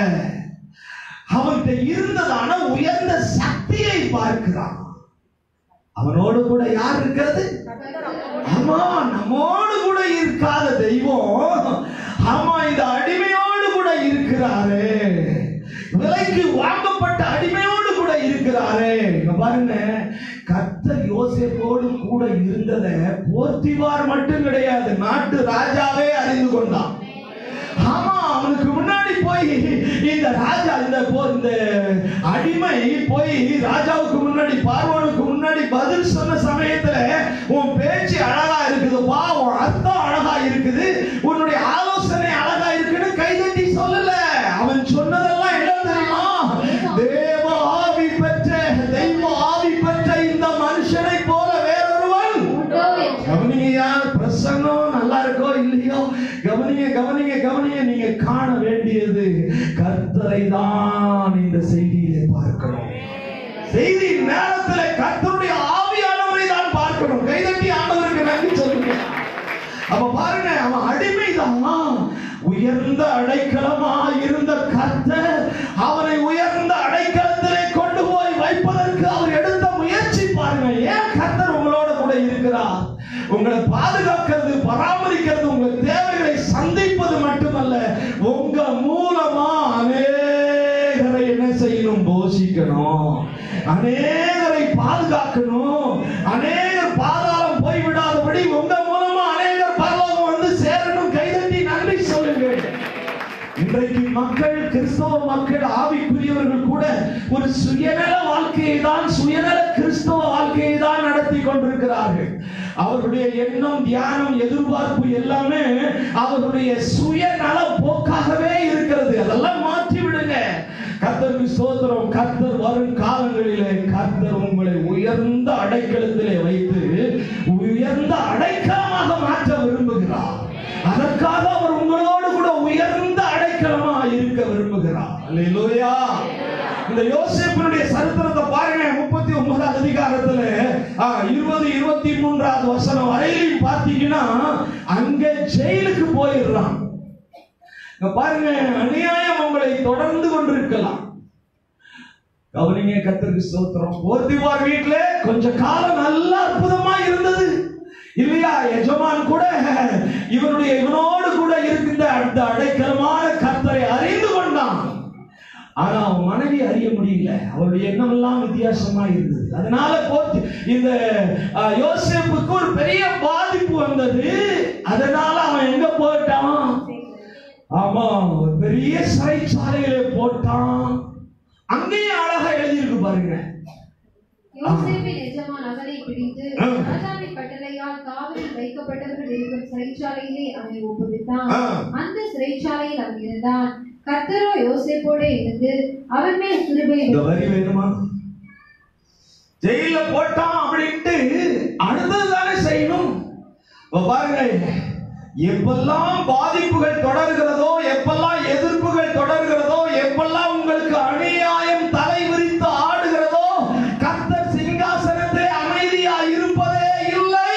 அவன்கிட்ட இருந்ததான உயர்ந்த சக்தியை பார்க்கிறான் அவனோடு கூட யார் இருக்கிறது ஆமா நம்மோடு கூட இருக்காத தெய்வம் ஆமா இந்த அடிமையோடு கூட இருக்கிறாரே விலைக்கு வாங்கப்பட்ட அடிமையோடு கூட இருக்கிறாரே இங்க பாருங்க கர்த்தர் யோசேப்போடு கூட இருந்ததை போர்த்திவார் மட்டும் கிடையாது நாட்டு ராஜாவே அறிந்து கொண்டான் ஆமா அவனுக்கு முன்னாடி போய் இந்த ராஜா இந்த போ- இந்த அடிமை போய் ராஜாவுக்கு முன்னாடி பார்வோனுக்கு முன்னாடி பதில் சொன்ன சமயத்துல உன் பேச்சு அழகா இருக்குதுப்பா உன் அர்த்தம் அழகா இருக்குது உன்னுடைய ஆலோசனை அழகா இருக்குன்னு கைதட்டி சொல்லல அவன் சொன்னதெல்லாம் என்ன தெரியுமா தேவ ஆவி பெற்ற தெய்வ ஆவி பெற்ற இந்த மனுஷனை போல வேறொருவன் உண்டோ என்று கவனிங்கயா பிரசங்கம் நல்லா இருக்கோ இல்லையோ கவனிங்க கவனிங்க கவனிங்க நீங்க காண வேண்டியது கர்த்தரை தான் இந்த செய்தியிலே பார்க்கணும் செய்தி நேரத்துல கர்த்தருடைய ஆவியானவரை தான் பார்க்கணும் கைதட்டி ஆண்டவருக்கு நன்றி சொல்லுங்க அப்ப பாருங்க அவன் அடிமைதான் உயர்ந்த அடைக்கலமா இருந்த கர்த்தர் அவனை உயர்ந்த அடைக்கலத்திலே கொண்டு போய் வைப்பதற்கு அவர் எடுத்த முயற்சி பாருங்க ஏன் கர்த்தர் உங்களோட கூட இருக்கிறார் உங்களை பாதுகாக்கிறது பராமரிக்கிறது உங்க தேவைகளை சந்திப்பது மட்டுமல்ல உங்க மூலமா அநேகரை என்ன செய்யணும் போஷிக்கணும் அநேகரை பாதுகாக்கணும் அநேகர் பாதாளம் போய் விடாதபடி உங்க மூலமா அநேகர் பரலோகம் வந்து சேரணும் கைதட்டி நன்றி சொல்லுங்கள் இன்றைக்கு மக்கள் கிறிஸ்தவ மக்கள் ஆவிக்குரியவர்கள் கூட ஒரு சுயநல வாழ்க்கையை தான் சுயநல கிறிஸ்தவ வாழ்க்கையை தான் நடத்தி கொண்டிருக்கிறார்கள் அவர்களுடைய எண்ணம் தியானம் எதிர்பார்ப்பு எல்லாமே அவர்களுடைய சுயநல போக்காகவே இருக்கிறது அதெல்லாம் மாற்றி விடுங்க கர்த்தருக்கு ஸ்தோத்திரம் கர்த்தர் வரும் காலங்களிலே கர்த்தர் உங்களை உயர்ந்த அடைக்கலத்திலே வைத்து உயர்ந்த அடைக்கலமாக மாற்ற விரும்புகிறார் அதற்காக அவர் உங்களோடு கூட உயர்ந்த அடைக்கலமா இருக்க விரும்புகிறார் அல்லேலூயா இந்த யோசேப்பினுடைய சரித்திரத்தை பாருங்க முப்பத்தி ஒன்பதாவது அதிகாரத்துல ஆ, இருபது இருபத்தி மூன்றாவது வசனம் வரையிலும் பார்த்தீங்கன்னா அங்க ஜெயிலுக்கு போயிடுறான் இங்க பாருங்க அநியாயம் உங்களை தொடர்ந்து கொண்டிருக்கலாம் கவனிங்க கத்திற்கு ஸ்தோத்திரம் போர்த்திவார் வீட்டுல கொஞ்ச காலம் நல்ல அற்புதமா இருந்தது இல்லையா எஜமான் கூட இவனுடைய இவனோடு கூட இருக்கின்ற அந்த அடைக்கலமான கர்த்தரை அறிந்து கொண்டான் ஆனா அவன் மனைவி அறிய முடியல அவளுடைய எண்ணம் எல்லாம் வித்தியாசமா இருந்தது அதனால போத்து இந்த அஹ், யோசேப்புக்கு ஒரு பெரிய பாதிப்பு வந்தது அதனால அவன் எங்க போயிட்டான் ஆமா ஒரு பெரிய சிறைச்சாலையில போட்டான் அங்கேயும் அழகா எழுதியிருக்கு பாருங்க யோசேப்பின் எஜமான் அவனை பிடித்து ஆ. ராஜாவின் கட்டளையால் காவலில் வைக்கப்பட்டவர்கள் இருக்கும் சிறைச்சாலையிலே அவனை ஒப்புவித்தான் ஆ. அந்த சிறைச்சாலையில் அவன் இருந்தான் கர்த்தரோ யோசேப்போட இருந்து அவன் மேல் கிருபை இந்த வரி வேணுமா ஜெயில போட்டான் அப்படின்ட்டு அடுத்தது தானே செய்யணும் இப்ப பாருங்க எப்பெல்லாம் பாதிப்புகள் தொடர்கிறதோ எப்பெல்லாம் எதிர்ப்புகள் தொடர்கிறதோ எப்பெல்லாம் உங்களுக்கு அநியாயம் தலை விரித்து ஆடுகிறதோ கர்த்தர் சிங்காசனத்தை அமைதியா இருப்பதே இல்லை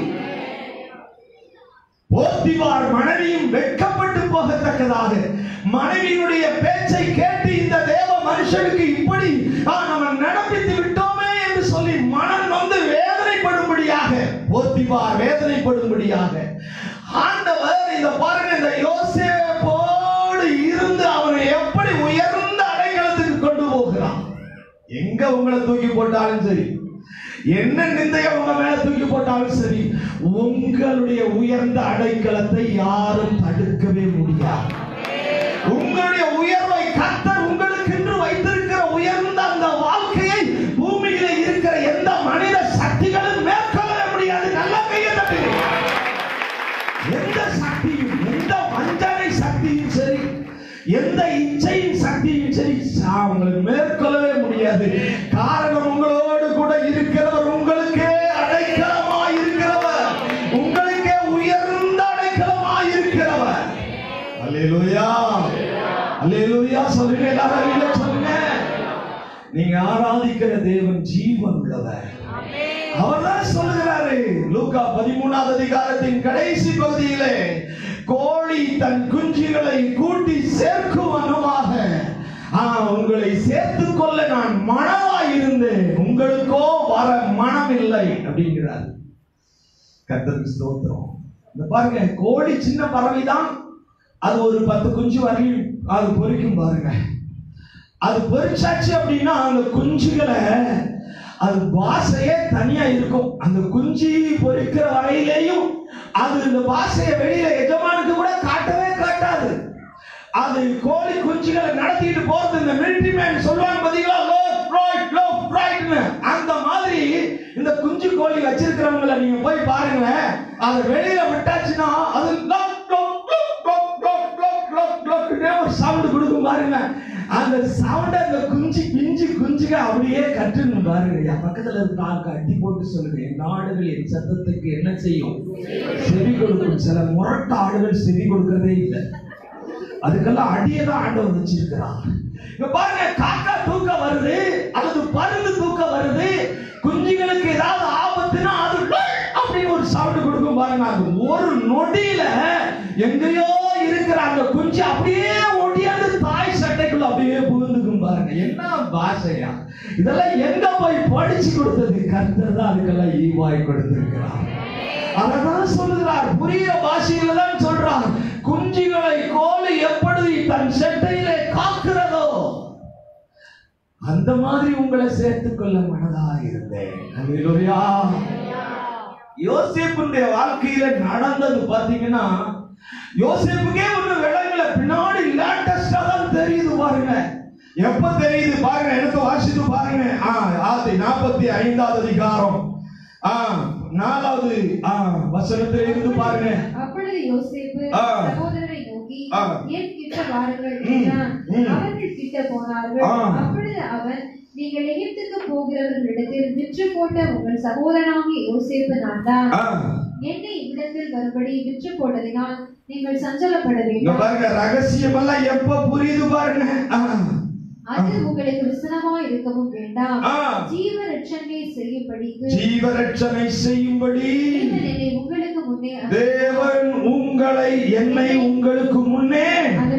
போத்திவார் மனைவியும் வெட்கப்பட்டு போகத்தக்கதாக மனைவியினுடைய பேச்சை கேட்டு இந்த தேவ மனுஷனுக்கு இப்படி ஆ, நம்ம நடப்பித்து விட்டோமே என்று சொல்லி மனம் வந்து வேதனைப்படும்படியாக போத்திவார் வேதனைப்படும்படியாக ஆண்டவர் இந்த பாருங்க இந்த யோசேப்போடு இருந்து அவனை எப்படி உயர்ந்த அடைக்கலத்துக்கு கொண்டு போகிறான் எங்க உங்களை தூக்கி போட்டாலும் சரி என்ன நிந்தைய உங்க மேல தூக்கி போட்டாலும் சரி உங்களுடைய உயர்ந்த அடைக்கலத்தை யாரும் தடுக்கவே முடியாது உங்களுடைய உயர்வை கத்தர் உங்களுக்கு என்று வைத்திருக்கிற உயர்ந்த அந்த வாழ்க்கையை பூமியில இருக்கிற எந்த மனித சக்திகளும் மேற்கொள்ள முடியாது நல்ல கையை தட்டுங்க. எந்த சக்தியும் எந்த வஞ்சனை சக்தியும் சரி எந்த இச்சையின் சக்தியும் சரி சா- உங்களை மேற்கொள்ளவே முடியாது காரணம் உங்களோடு கூட இருக்கிறவர் உங்களுக்கே அடைக்கலமாய் இருக்கிறவர் உங்களுக்கே உயர்ந்த அடைக்கலமாய் இருக்கிறவர் அல்லேலூயா அல்லேலூயா சொல்லுங்க எல்லாரும் அல்லேலூயா சொல்லுங்க நீங்க ஆராதிக்கிற தேவன் ஜீவன் உள்ளவர் அவர்தான் சொல்லுகிறாரு லூக்கா பதிமூணாவது அதிகாரத்தின் கடைசி பகுதியிலே கோழி தன் குஞ்சுகளை கூட்டி சேர்க்கும் வனமாக ஆ, உங்களை சேர்த்துக் கொள்ள நான் மனமாய் இருந்தேன் உங்களுக்கோ வர மனம் இல்லை அப்படிங்கிறார் கர்த்தருக்கு ஸ்தோத்திரம் இந்த பாருங்க கோழி சின்ன பறவைதான் அது ஒரு பத்து குஞ்சு வரையும் அது பொறிக்கும் பாருங்க அது பொறிச்சாச்சு அப்படின்னா அந்த குஞ்சுகளை அது பாசையே தனியா இருக்கும் அந்த குஞ்சு பொறிக்கிற வரையிலேயும் அது இந்த பாசையை வெளியில எஜமானுக்கு கூட காட்டவே காட்டாது அது கோழி குஞ்சுகளை நடத்திட்டு போறது இந்த மிலிட்டரி மேன் சொல்லுவாங்க பாத்தீங்களா லெஃப்ட் ரைட் லெஃப்ட் ரைட்னு அந்த மாதிரி இந்த குஞ்சு கோழி வச்சிருக்கிறவங்கள நீங்க போய் பாருங்களேன் அதை வெளியில விட்டாச்சுன்னா அது லொக், லொக், லொக், லொக், லொக், லொக், லொக், லொக்னே ஒரு சவுண்ட் கொடுக்கும் பாருங்க அந்த சவுண்ட் அந்த குஞ்சு பிஞ்சு குஞ்சுக அப்படியே கற்றுன்னு பாருங்க என் பக்கத்துல இருக்க ஆளுக்கு அடி போட்டு சொல்லுங்க என் ஆடுகள் என் சத்தத்துக்கு என்ன செய்யும் செவி கொடுக்கும் சில முரட்ட ஆடுகள் செவி கொடுக்கறதே இல்லை அதுக்கெல்லாம் அடியை தான் ஆண்டவர் வச்சிருக்கிறார் இங்க பாருங்க காக்கா தூக்க வருது அல்லது பருந்து தூக்க வருது குஞ்சுகளுக்கு ஏதாவது ஆபத்துனா அது டொய் அப்படின்னு ஒரு சவுண்ட் கொடுக்கும் பாருங்க அது ஒரு நொடியில எங்கேயோ இருக்கிற அந்த குஞ்சு அப்படியே ஒடியாந்து தாய் சட்டைக்குள்ள அப்படியே புகுந்துக்கும் பாருங்க என்ன பாஷையா இதெல்லாம் எங்க போய் படிச்சு கொடுத்தது கர்த்தர் தான் அதுக்கெல்லாம் ஈவாய் கொடுத்திருக்கிறார் அதான் சொல்லுகிறார் புரியுற பாஷையில தான் சொல்றார் குஞ்சுகளை கோழி எப்படி தன் செட்டையிலே காக்கிறதோ அந்த மாதிரி உங்களை சேர்த்துக் கொள்ள மனதா இருந்தேன் அல்லேலூயா. யோசேப்புடைய வாழ்க்கையில நடந்தது பாத்தீங்கன்னா யோசேப்புக்கே ஒண்ணு விலங்குல பின்னாடி லேட்டஸ்டா தான் தெரியுது பாருங்க எப்ப தெரியுது பாருங்க எனக்கு வாசித்து பாருங்க ஆ ஆதி நாற்பத்தி ஐந்தாவது அதிகாரம் ஆ நாலாவது ஆ வசனத்துல இருந்து பாருங்க அப்பொழுது யோசேப்பு ஆ. சகோதரரை நோக்கி ஆ. என் கிட்ட வாருங்கள் ம், என்றான். ம். அவர்கள் கிட்ட போனார்கள் ஆ. அப்பொழுது அவன் நீங்கள் எகிப்துக்கு போகிறவர்களிடத்தில் விற்று போட்ட உங்கள் சகோதரனாகிய யோசேப்பு நான் தான் ஆ, என்னை இவ்விடத்தில் வரும்படி விற்று போட்டதினால் நீங்கள் சஞ்சலப்பட இங்க வேண்டாம் பாருங்க ரகசியம் எல்லாம் எப்ப புரியுது பாருங்க ஆ, அது உங்களுக்கு விசனமா இருக்கவும் வேண்டாம் ஆ. ஜீவ ரட்சணை செய்யும்படிக்கு ஜீவரட்சனை செய்யும்படி தேவன் என்னை உங்களுக்கு முன்னே தேவன் உங்களை என்னை உங்களுக்கு முன்னே அந்த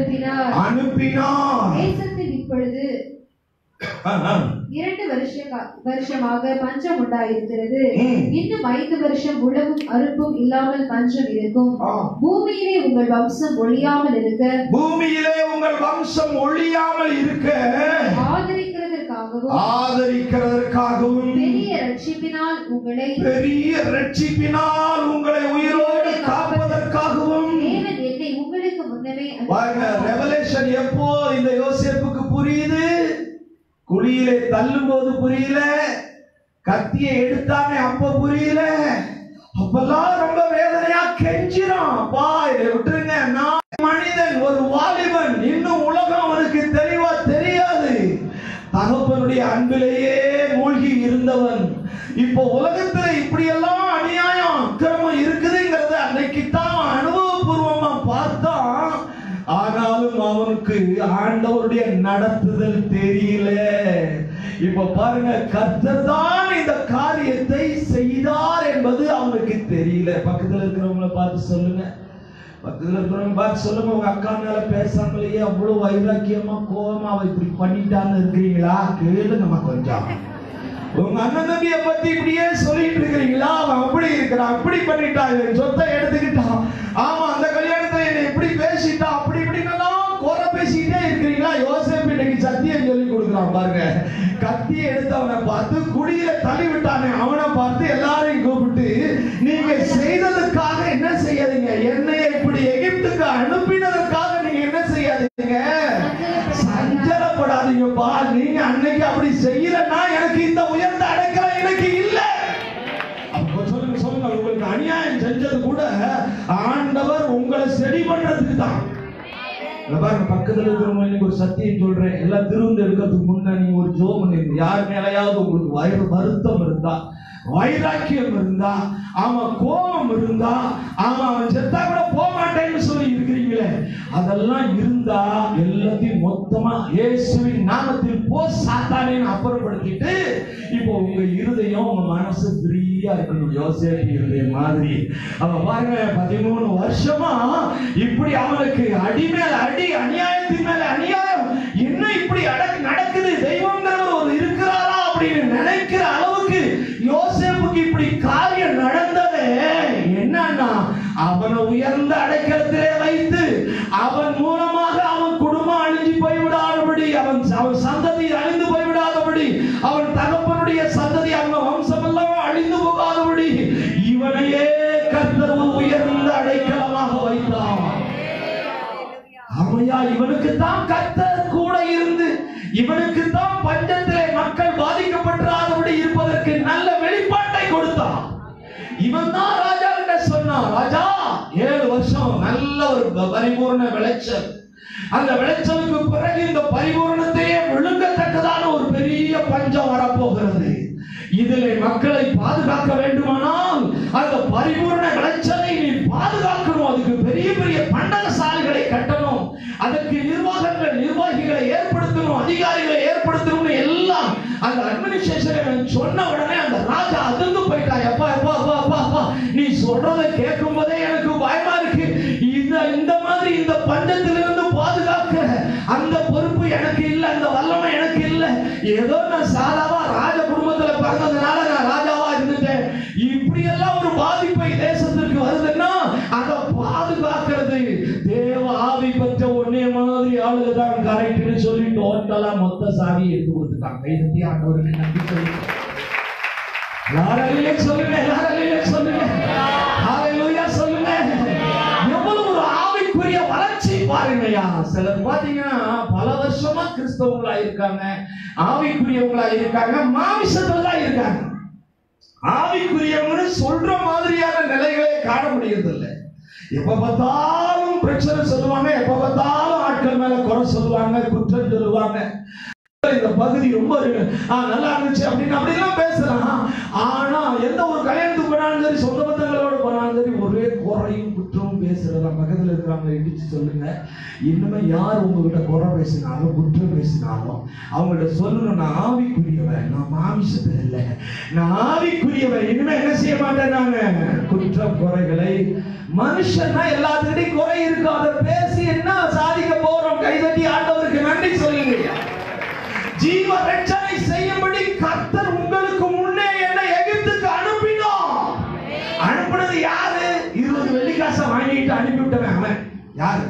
அனுப்பினார் அனுப்பினார் தேசத்தில் இப்பொழுது ஆ, ஆ. இரண்டு வருஷ வருஷமாக பஞ்சம் உண்டாயிருக்கிறது ம். இன்னும் ஐந்து வருஷம் உழவும் அறுப்பும் இல்லாமல் பஞ்சம் இருக்கும் ஆ. பூமியிலே உங்கள் வம்சம் ஒழியாமல் இருக்க பூமியிலே உங்கள் வம்சம் ஒழியாமல் இருக்க ஆதரிக்கிறதற்காகவும் ஆதரிக்கிறதற்காகவும் பெரிய ரட்சிப்பினால் உங்களை பெரிய ரட்சிப்பினால் உங்களை உயிரோடு காப்பதற்காகவும் தேவன் என்னை உங்களுக்கு முன்னமே பாருங்க ரெவலேஷன் எப்போ இந்த யோசேப்புக்கு புரியுது குழியிலே தள்ளும் போது புரியல கத்தியை எடுத்தானே அப்ப புரியல அப்பெல்லாம் ரொம்ப வேதனையா கெஞ்சிரும் அப்பா இதை விட்டுருங்க நான் மனிதன் ஒரு வாலிபன் இன்னும் உலகம் அவனுக்கு தெளிவா தெரியாது தகப்பனுடைய அன்பிலேயே மூழ்கி இருந்தவன் இப்போ உலகத்துல இப்படியெல்லாம் அநியாயம் அக்கிரமம் இருக்குதுங்கிறத அன்னைக்கு தான் அனுபவபூர்வமா பார்த்தான் ஆனாலும் அவனுக்கு ஆண்டவருடைய நடத்துதல் தெரியல இப்ப பாருங்க கர்த்தர் தான் இந்த காரியத்தை செய்தார் என்பது அவனுக்கு தெரியல பக்கத்துல இருக்கிறவங்கள பார்த்து சொல்லுங்க பக்கத்துல இருக்கிறவங்க பார்த்து சொல்லுங்க உங்க அக்கா மேல பேசாமலேயே அவ்வளவு வைராக்கியமா கோவமா அவ இப்படி பண்ணிட்டான்னு இருக்கிறீங்களா கேளுங்கம்மா கொஞ்சம் உங்க அண்ணன் தம்பிய பத்தி இப்படியே சொல்லிட்டு இருக்கிறீங்களா அவன் அப்படி இருக்கிறான் அப்படி பண்ணிட்டான் இவன் சொத்தை எடுத்துக்கிட்டான் ஆமா அந்த கல்யாணத்துல என்னை இப்படி பேசிட்டான் அப்படி இப்படின்னெல்லாம் குறை பேசிக்கிட்டே இருக்கிறீங்களா யோசேப்பு இன்னைக்கு சத்தியம் சொல்லி கொடுக்குறான் பாருங்க கத்தியை எடுத்து அவனை பார்த்து குடியில தள்ளி விட்டானே அவனை பார்த்து எல்லாரையும் கூப்பிட்டு நீங்க செய்ததுக்காக என்ன செய்யாதீங்க என்னைய இப்படி எகிப்துக்கு அனுப்பினதற்காக நீங்க என்ன செய்யாதீங்க சஞ்சலப்படாதீங்கப்பா நீங்க அன்னைக்கு அப்படி செய்யலன்னா எனக்கு இந்த உயர்ந்த அடைக்கலம் எனக்கு இல்ல அப்போ சொல்லுங்க சொல்லுங்க உங்களுக்கு அநியாயம் செஞ்சது கூட ஆண்டவர் உங்களை சரி பண்றதுக்கு தான் இங்க பாருங்க பக்கத்துல இருக்கிறவங்க இன்னைக்கு ஒரு சத்தியம் சொல்றேன் எல்லாம் திரும்ப எடுக்கிறதுக்கு முன்ன நீங்க ஒரு ஜோம் பண்ணிருங்க யார் மேலையாவது உங்களுக்கு வயிறு வருத்தம் இருந்தா வைராக்கியம் இருந்தா அவன் கோபம் இருந்தா அவன் அவன் செத்தா கூட போக மாட்டேன்னு சொல்லி இருக்கிறீங்களே அதெல்லாம் இருந்தா எல்லாத்தையும் மொத்தமா இயேசுவின் நாமத்தில் போ சாத்தானேன்னு அப்புறப்படுத்திட்டு இப்போ உங்க இருதயம் உங்க மனசு ஃப்ரீயா இருக்கணும் யோசேப்பு இருதயம் மாதிரி அவன் பாருங்க பதிமூணு வருஷமா இப்படி அவனுக்கு அடி மேல அடி அநியாயத்தின் மேல அநியாயம் என்ன இப்படி அடக்கு நடக்குது தெய்வங்கிறவர் ஒரு இருக்கிறாரா அப்படின்னு நினைக்கிற அளவுக்கு யோசேப்புக்கு இப்படி காரியம் நடந்ததே என்னன்னா அவனை உயர்ந்த அடைக்கலத்திலே வைத்து அவன் மூலமாக அவன் குடும்பம் அழிஞ்சு போய்விடாதபடி அவன் அவன் சந்ததி அழிந்து போய்விடாதபடி அவன் தகப்பனுடைய சந்ததி அவங்க வம்சமெல்லாம் அழிந்து போகாதபடி இவனையே கர்த்தர் ஒரு உயர்ந்த அடைக்கலமாக வைத்தான் ஆமையா இவனுக்கு தான் கர்த்தர் கூட இருந்து இவனுக்கு தான் பஞ்சத்திலே மக்கள் பாதிக்கப்பட்டிராதபடி இருப்பதற்கு நல்ல வெளிப்பாட்டை கொடுத்தான் இவன் தான் ராஜா கிட்ட சொன்னான் ராஜா ஏழு வருஷம் நல்ல ஒரு ப- பரிபூர்ண விளைச்சல் அந்த விளைச்சலுக்கு பிறகு இந்த பரிபூர்ணத்தையே விழுங்கத்தக்கதான ஒரு பெரிய பஞ்சம் வரப்போகிறது இதிலே மக்களை பாதுகாக்க வேண்டுமானால் அந்த பரிபூர்ண விளைச்சலை நீ பாதுகாக்கணும் அதுக்கு பெரிய பெரிய பண்டகசாலைகளை கட்டணும் அதற்கு நிர்வாகங்கள் நிர்வாகிகளை ஏற்படுத்தணும் அதிகாரிகளை ஏற்படுத்தணும்னு எல்லாம் அந்த அட்மினிஸ்ட்ரேஷன் சொன்ன உடனே அந்த ராஜா அதிர்ந்து போயிட்டான் எப்பா எப்பா அப்பா அப்பா அப்பா நீ சொல்றதை கேட்கும் போதே எனக்கு பயமா இருக்கு இந்த இந்த மாதிரி இந்த பஞ்சத்திலிருந்து பாதுகாக்க அந்த பொறுப்பு எனக்கு இல்ல அந்த வல்லமை எனக்கு இல்ல ஏதோ நான் சாதாவா ராஜ குடும்பத்துல பிறந்ததுனால நான் ராஜாவா இருந்துட்டேன் இப்படி எல்லாம் ஒரு பாதிப்பை தேசத்திற்கு வருதுன்னா அதை பாதுகாக்கிறது தேவ ஆவி பெற்ற ஒன்னே மாதிரி ஆளுங்க தான் கரெக்ட்னு சொல்லி டோட்டலா மொத்த சாவி எடுத்து கொடுத்துட்டாங்க கைதத்தி ஆண்டவருக்கு நன்றி சொல்லி எல்லாரையும் சொல்லுங்க எல்லாரையும் சொல்லுங்க ஹalleluya சொல்லுங்க எவ்வளவு ஒரு ஆவிக்குரிய வளர்ச்சி பாருங்கய்யா சிலர் பாத்தீங்கன்னா பல வருஷமா கிறிஸ்தவங்களா இருக்காங்க ஆவிக்குரியவங்களா இருக்காங்க மாமிசத்துல தான் இருக்காங்க ஆவிக்குரியவங்கன்னு சொல்ற மாதிரியான நிலைகளை காண முடியறதில்லை எப்ப பார்த்தாலும் பிரச்சனை சொல்லுவாங்க எப்ப பார்த்தாலும் ஆட்கள் மேல குறை சொல்லுவாங்க குற்றம் சொல்லுவாங்க இந்த பகுதி ரொம்ப ஆ, நல்லா இருந்துச்சு அப்படின்னு அப்படிலாம் பேசலாம் ஆனா எந்த ஒரு கல்யாணத்துக்கு போனாலும் சரி சொந்த பந்தங்களோட போனாலும் சரி ஒரே குறையும் குற்றமும் பேசுறதா பக்கத்துல இருக்கிறவங்க இடிச்சு சொல்லுங்க இன்னுமே யார் உங்ககிட்ட குறை பேசினாலும் குற்றம் பேசினாலும் அவங்கள்ட்ட சொல்லணும் நான் ஆவிக்குரியவன் நான் மாமிசத்தில் இல்லை நான் ஆவிக்குரியவன் இனிமே என்ன செய்ய மாட்டேன் நாங்க குற்றம் குறைகளை மனுஷன்னா எல்லாத்துக்கிட்டையும் குறை இருக்கும் அதை பேசி என்ன சாதிக்க போறோம் கைதட்டி ஆண்டவருக்கு நன்றி சொல்லுங்க ஜீவ ரட்சனை செய்யும்படி கர்த்தர் உங்களுக்கு முன்னே என்ன எகிப்துக்கு அனுப்பினோம் அனுப்புனது யாரு இருபது வெள்ளிக்காசை வாங்கிட்டு அனுப்பிவிட்டவன் அவன் யாரு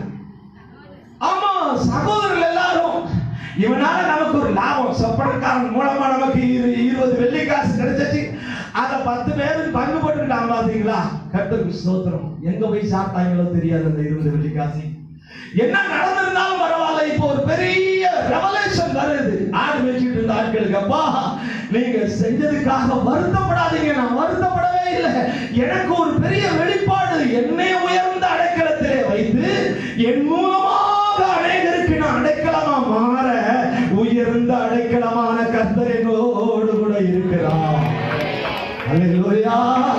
ஆமா சகோதரர்கள் எல்லாரும் இவனால நமக்கு ஒரு லாபம் சொப்பனக்காரன் மூலமா நமக்கு இரு- இருபது வெள்ளிக்காசு கிடைச்சிச்சு அத பத்து பேருக்கு பங்கு போட்டுக்கிட்டாங்க பாத்தீங்களா கர்த்தருக்கு ஸ்தோத்திரம் எங்க போய் சாப்பிட்டாங்களோ தெரியாது அந்த இருபது வெள்ளிக்காசு என்ன நடந்திருந்தாலும் பரவாயில்ல இப்போ ஒரு பெரிய ரெவலேஷன் வருது ஆடு வச்சுட்டு இருந்த ஆட்களுக்கு அப்பா நீங்க செஞ்சதுக்காக வருத்தப்படாதீங்க நான் வருத்தப்படவே இல்லை எனக்கு ஒரு பெரிய வெளிப்பாடு என்னை உயர்ந்த அடைக்கலத்திலே வைத்து என் மூலமாக அநேகருக்கு நான் அடைக்கலமா மாற உயர்ந்த அடைக்கலமான கர்த்தர் என்னோடு கூட இருக்கிறார் அல்லேலூயா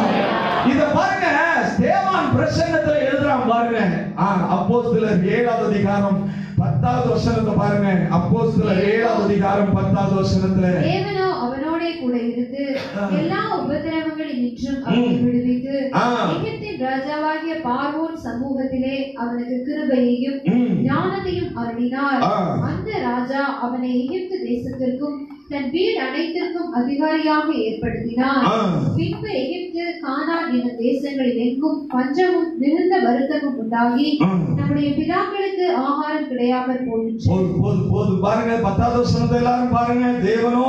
இத பாருங்க ஸ்தேவான் பிரசங்கத்துல எழுதுறான் பாருங்க அப்போஸ்தலர் ஏழாவது அதிகாரம் பத்தாவது வசனத்தை பாருங்க அப்போஸ்தலர் ஏழாவது அதிகாரம் பத்தாவது வசனத்துல தேவனோ அவனோடே கூட இருந்து ஆ. எல்லா உபத்திரவங்களில் நின்றும் அவனை ம். விடுவித்து ஆ. எகிப்தின் ராஜாவாகிய பார்வோன் சமூகத்திலே அவனுக்கு கிருபையையும் ம். ஞானத்தையும் அருளினார் ஆ. அந்த ராஜா அவனை எகிப்து தேசத்திற்கும் தன் வீடு அனைத்திற்கும் அதிகாரியாக ஏற்படுத்தினார் ஆ. பின்பு எகிப்து கானான் என்னும் தேசங்களில் எங்கும் பஞ்சமும் மிகுந்த வருத்தமும் உண்டாகி ஆ. நம்முடைய பிதாக்களுக்கு ஆகாரம் கிடையாமல் போயிற்று போது போது போது பாருங்க பத்தாவது வசனத்தை எல்லாரும் பாருங்க தேவனோ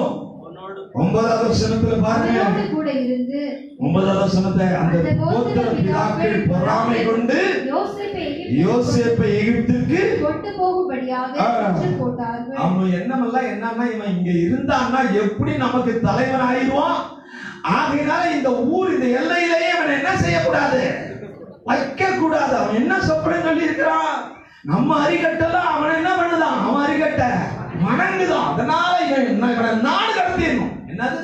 ஒன்பதாவது வசனத்துல பாருங்க அவனோடு கூட இருந்து ஒன்பதாவது வசனத்தை அந்த அந்த கோத்திர கோத்திர பிதாக்கள் பொறாமை கொண்டு யோசேப்பை எகிப்துக்கு யோசேப்பை எகிப்திற்கு கொண்டு போகும்படியாக ஆ. பெற்று போட்டார்கள் அவன் எண்ணமெல்லாம் என்னன்னா இவன் இங்க இருந்தான்னா எப்படி நமக்கு தலைவன் ஆயிடுவான் ஆகையினால இந்த ஊர் இந்த எல்லையிலேயே அவன் என்ன செய்யக்கூடாது வைக்க கூடாது அவன் என்ன சொப்பனம் சொல்லி இருக்கிறான் நம்ம அரிகட்டெல்லாம் அவன் என்ன பண்ணுதான் அவன் அரிகட்ட வணங்குதான் அதனால இவன் என்ன இவனை நாடு கடத்திடணும் என்னது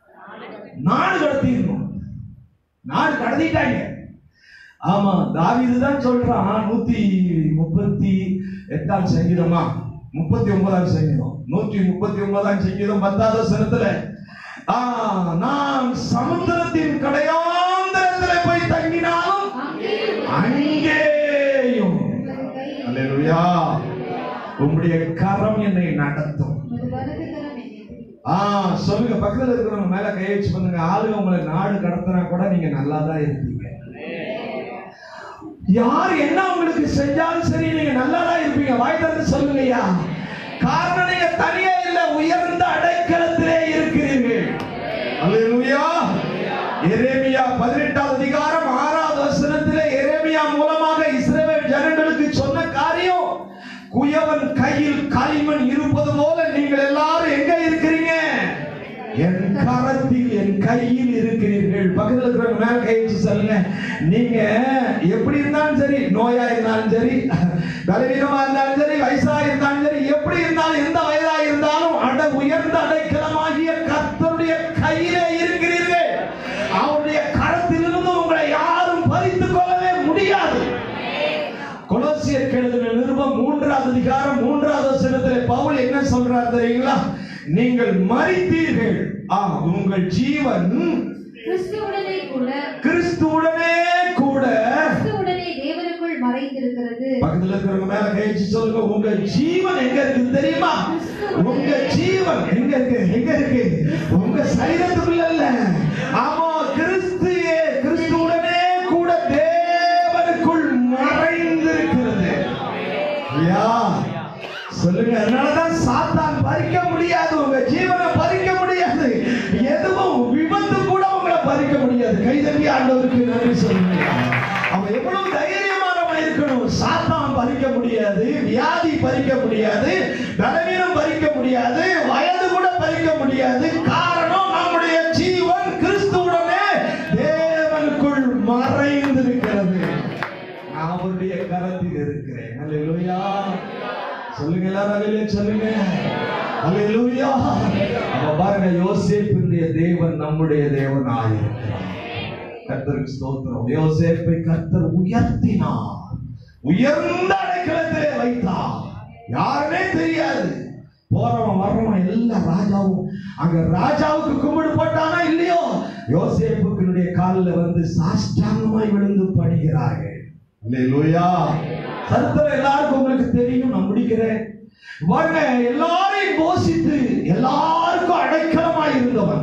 நாடு கடத்திடணும் நாடு கடத்திட்டாங்க ஆமா தாவீது தான் சொல்றான் நூத்தி முப்பத்தி எட்டாம் சங்கீதமா முப்பத்தி ஒன்பதாம் சங்கீதம் நூற்றி முப்பத்தி ஒன்பதாம் சங்கீதம் பத்தாவது வசனத்துல ஆ, நான் சமுத்திரத்தின் கடையாந்தரத்துல போய் தங்கினாலும் அங்கேயும் அங்கேயும் உமது கை, அல்லேலூயா உம்முடைய கரம் என்னை நடத்தும் உமது வலது கரம் என்னை பிடிக்கும். ஆ சொல்லுங்க பக்கத்துல இருக்கிறவங்க மேல கை வச்சு பண்ணுங்க ஆளுங்க உங்களை நாடு கடத்தினா கூட நீங்க நல்லா தான் இருப்பீங்க யார் என்ன உங்களுக்கு செஞ்சாலும் சரி நீங்க நல்லா தான் இருப்பீங்க வாய் திறந்து சொல்லுங்கய்யா காரணம் நீங்க தனியா இல்ல உயர்ந்த அடைக்கலத்திலே இருக்கிறீர்கள் அல்லேலூயா எரேமியா பதினெட்டாவது அதிகாரம் ஆறாவது வசனத்திலே எரேமியா மூலமாக இஸ்ரவேல் ஜனங்களுக்கு சொன்ன காரியம் குயவன் கையில் களிமண் இருப்பது போல நீங்கள் எல்லாரும் எங்க இருக்கிறீங்க என் கரத்தில் என் கையில் இருக்கிறீர்கள் பக்கத்துல இருக்கிறவங்க மேல கை வச்சு சொல்லுங்க நீங்க எப்படி இருந்தாலும் சரி நோயா இருந்தாலும் சரி பலவீனமா இருந்தாலும் சரி வயசா இருந்தாலும் சரி எப்படி இருந்தாலும் எந்த வயதா இருந்தாலும் அட உயர்ந்த அடைக்கலமாகிய கர்த்தருடைய கையிலே இருக்கிறீர்கள் அவருடைய கரத்திலிருந்து உங்களை யாரும் பறித்துக் கொள்ளவே முடியாது கொலோசியர் எழுதின நிருபம் மூன்றாவது அதிகாரம் மூன்றாவது வசனத்திலே பவுல் என்ன சொல்றார் தெரியுங்களா நீங்கள் மறித்தீர்கள் ஆ உங்கள் ஜீவன் கிறிஸ்துவுடனே கூட கிறிஸ்துவுடனே கூட கிறிஸ்துவுடனே தேவனுக்குள் மறைந்திருக்கிறது பக்கத்துல இருக்கிறவங்க மேல கைச்சு சொல்லுங்க உங்க ஜீவன் எங்க இருக்கு தெரியுமா உங்க ஜீவன் எங்க இருக்கு எங்க இருக்கு உங்க சரீரத்துக்குள்ள இல்ல ஆமா கிறிஸ்துவே கிறிஸ்துவுடனே கூட தேவனுக்குள் மறைந்திருக்கிறது ஐயா சொல்லுங்க அதனாலதான் சாத்தான் பறிக்க முடியாது உங்க ஜீவனை பறிக்க முடியாது எதுவும் விபத்து கூட உங்களை பறிக்க முடியாது கைதட்டி ஆண்டவருக்கு நன்றி சொல்லுங்க அவன் எவ்வளவு தைரியமானவன் இருக்கணும் சாத்தான் பறிக்க முடியாது வியாதி பறிக்க முடியாது பலவீனம் பறிக்க முடியாது வயது கூட பறிக்க முடியாது காரணம் நம்முடைய ஜீவன் கிறிஸ்துவுடனே தேவனுக்குள் மறைந்திருக்கிறது நான் அவருடைய கரத்தில் இருக்கிறேன் அல்லேலூயா சொல்லுங்க எல்லாரும் அல்லேலூயா சொல்லுங்க அல்லேலூயா அப்ப பாருங்க யோசேப்பினுடைய தேவன் நம்முடைய தேவன் ஆயிருக்கிறார் கர்த்தருக்கு ஸ்தோத்திரம் யோசேப்பை கர்த்தர் உயர்த்தினார் உயர்ந்த அடைக்கலத்திலே வைத்தார் யாருமே தெரியாது போறவன் வர்றவன் எல்லா ராஜாவும் அங்க ராஜாவுக்கு கும்பிடு போட்டானா இல்லையோ யோசேப்புக்கினுடைய காலில் வந்து சாஷ்டாங்கமாய் விழுந்து பணிகிறார்கள் அல்லேலூயா சரித்திரம் எல்லாருக்கும் உங்களுக்கு தெரியும் நான் முடிக்கிறேன் வாங்க எல்லாரையும் போஷித்து எல்லாருக்கும் அடைக்கலமாய் இருந்தவன்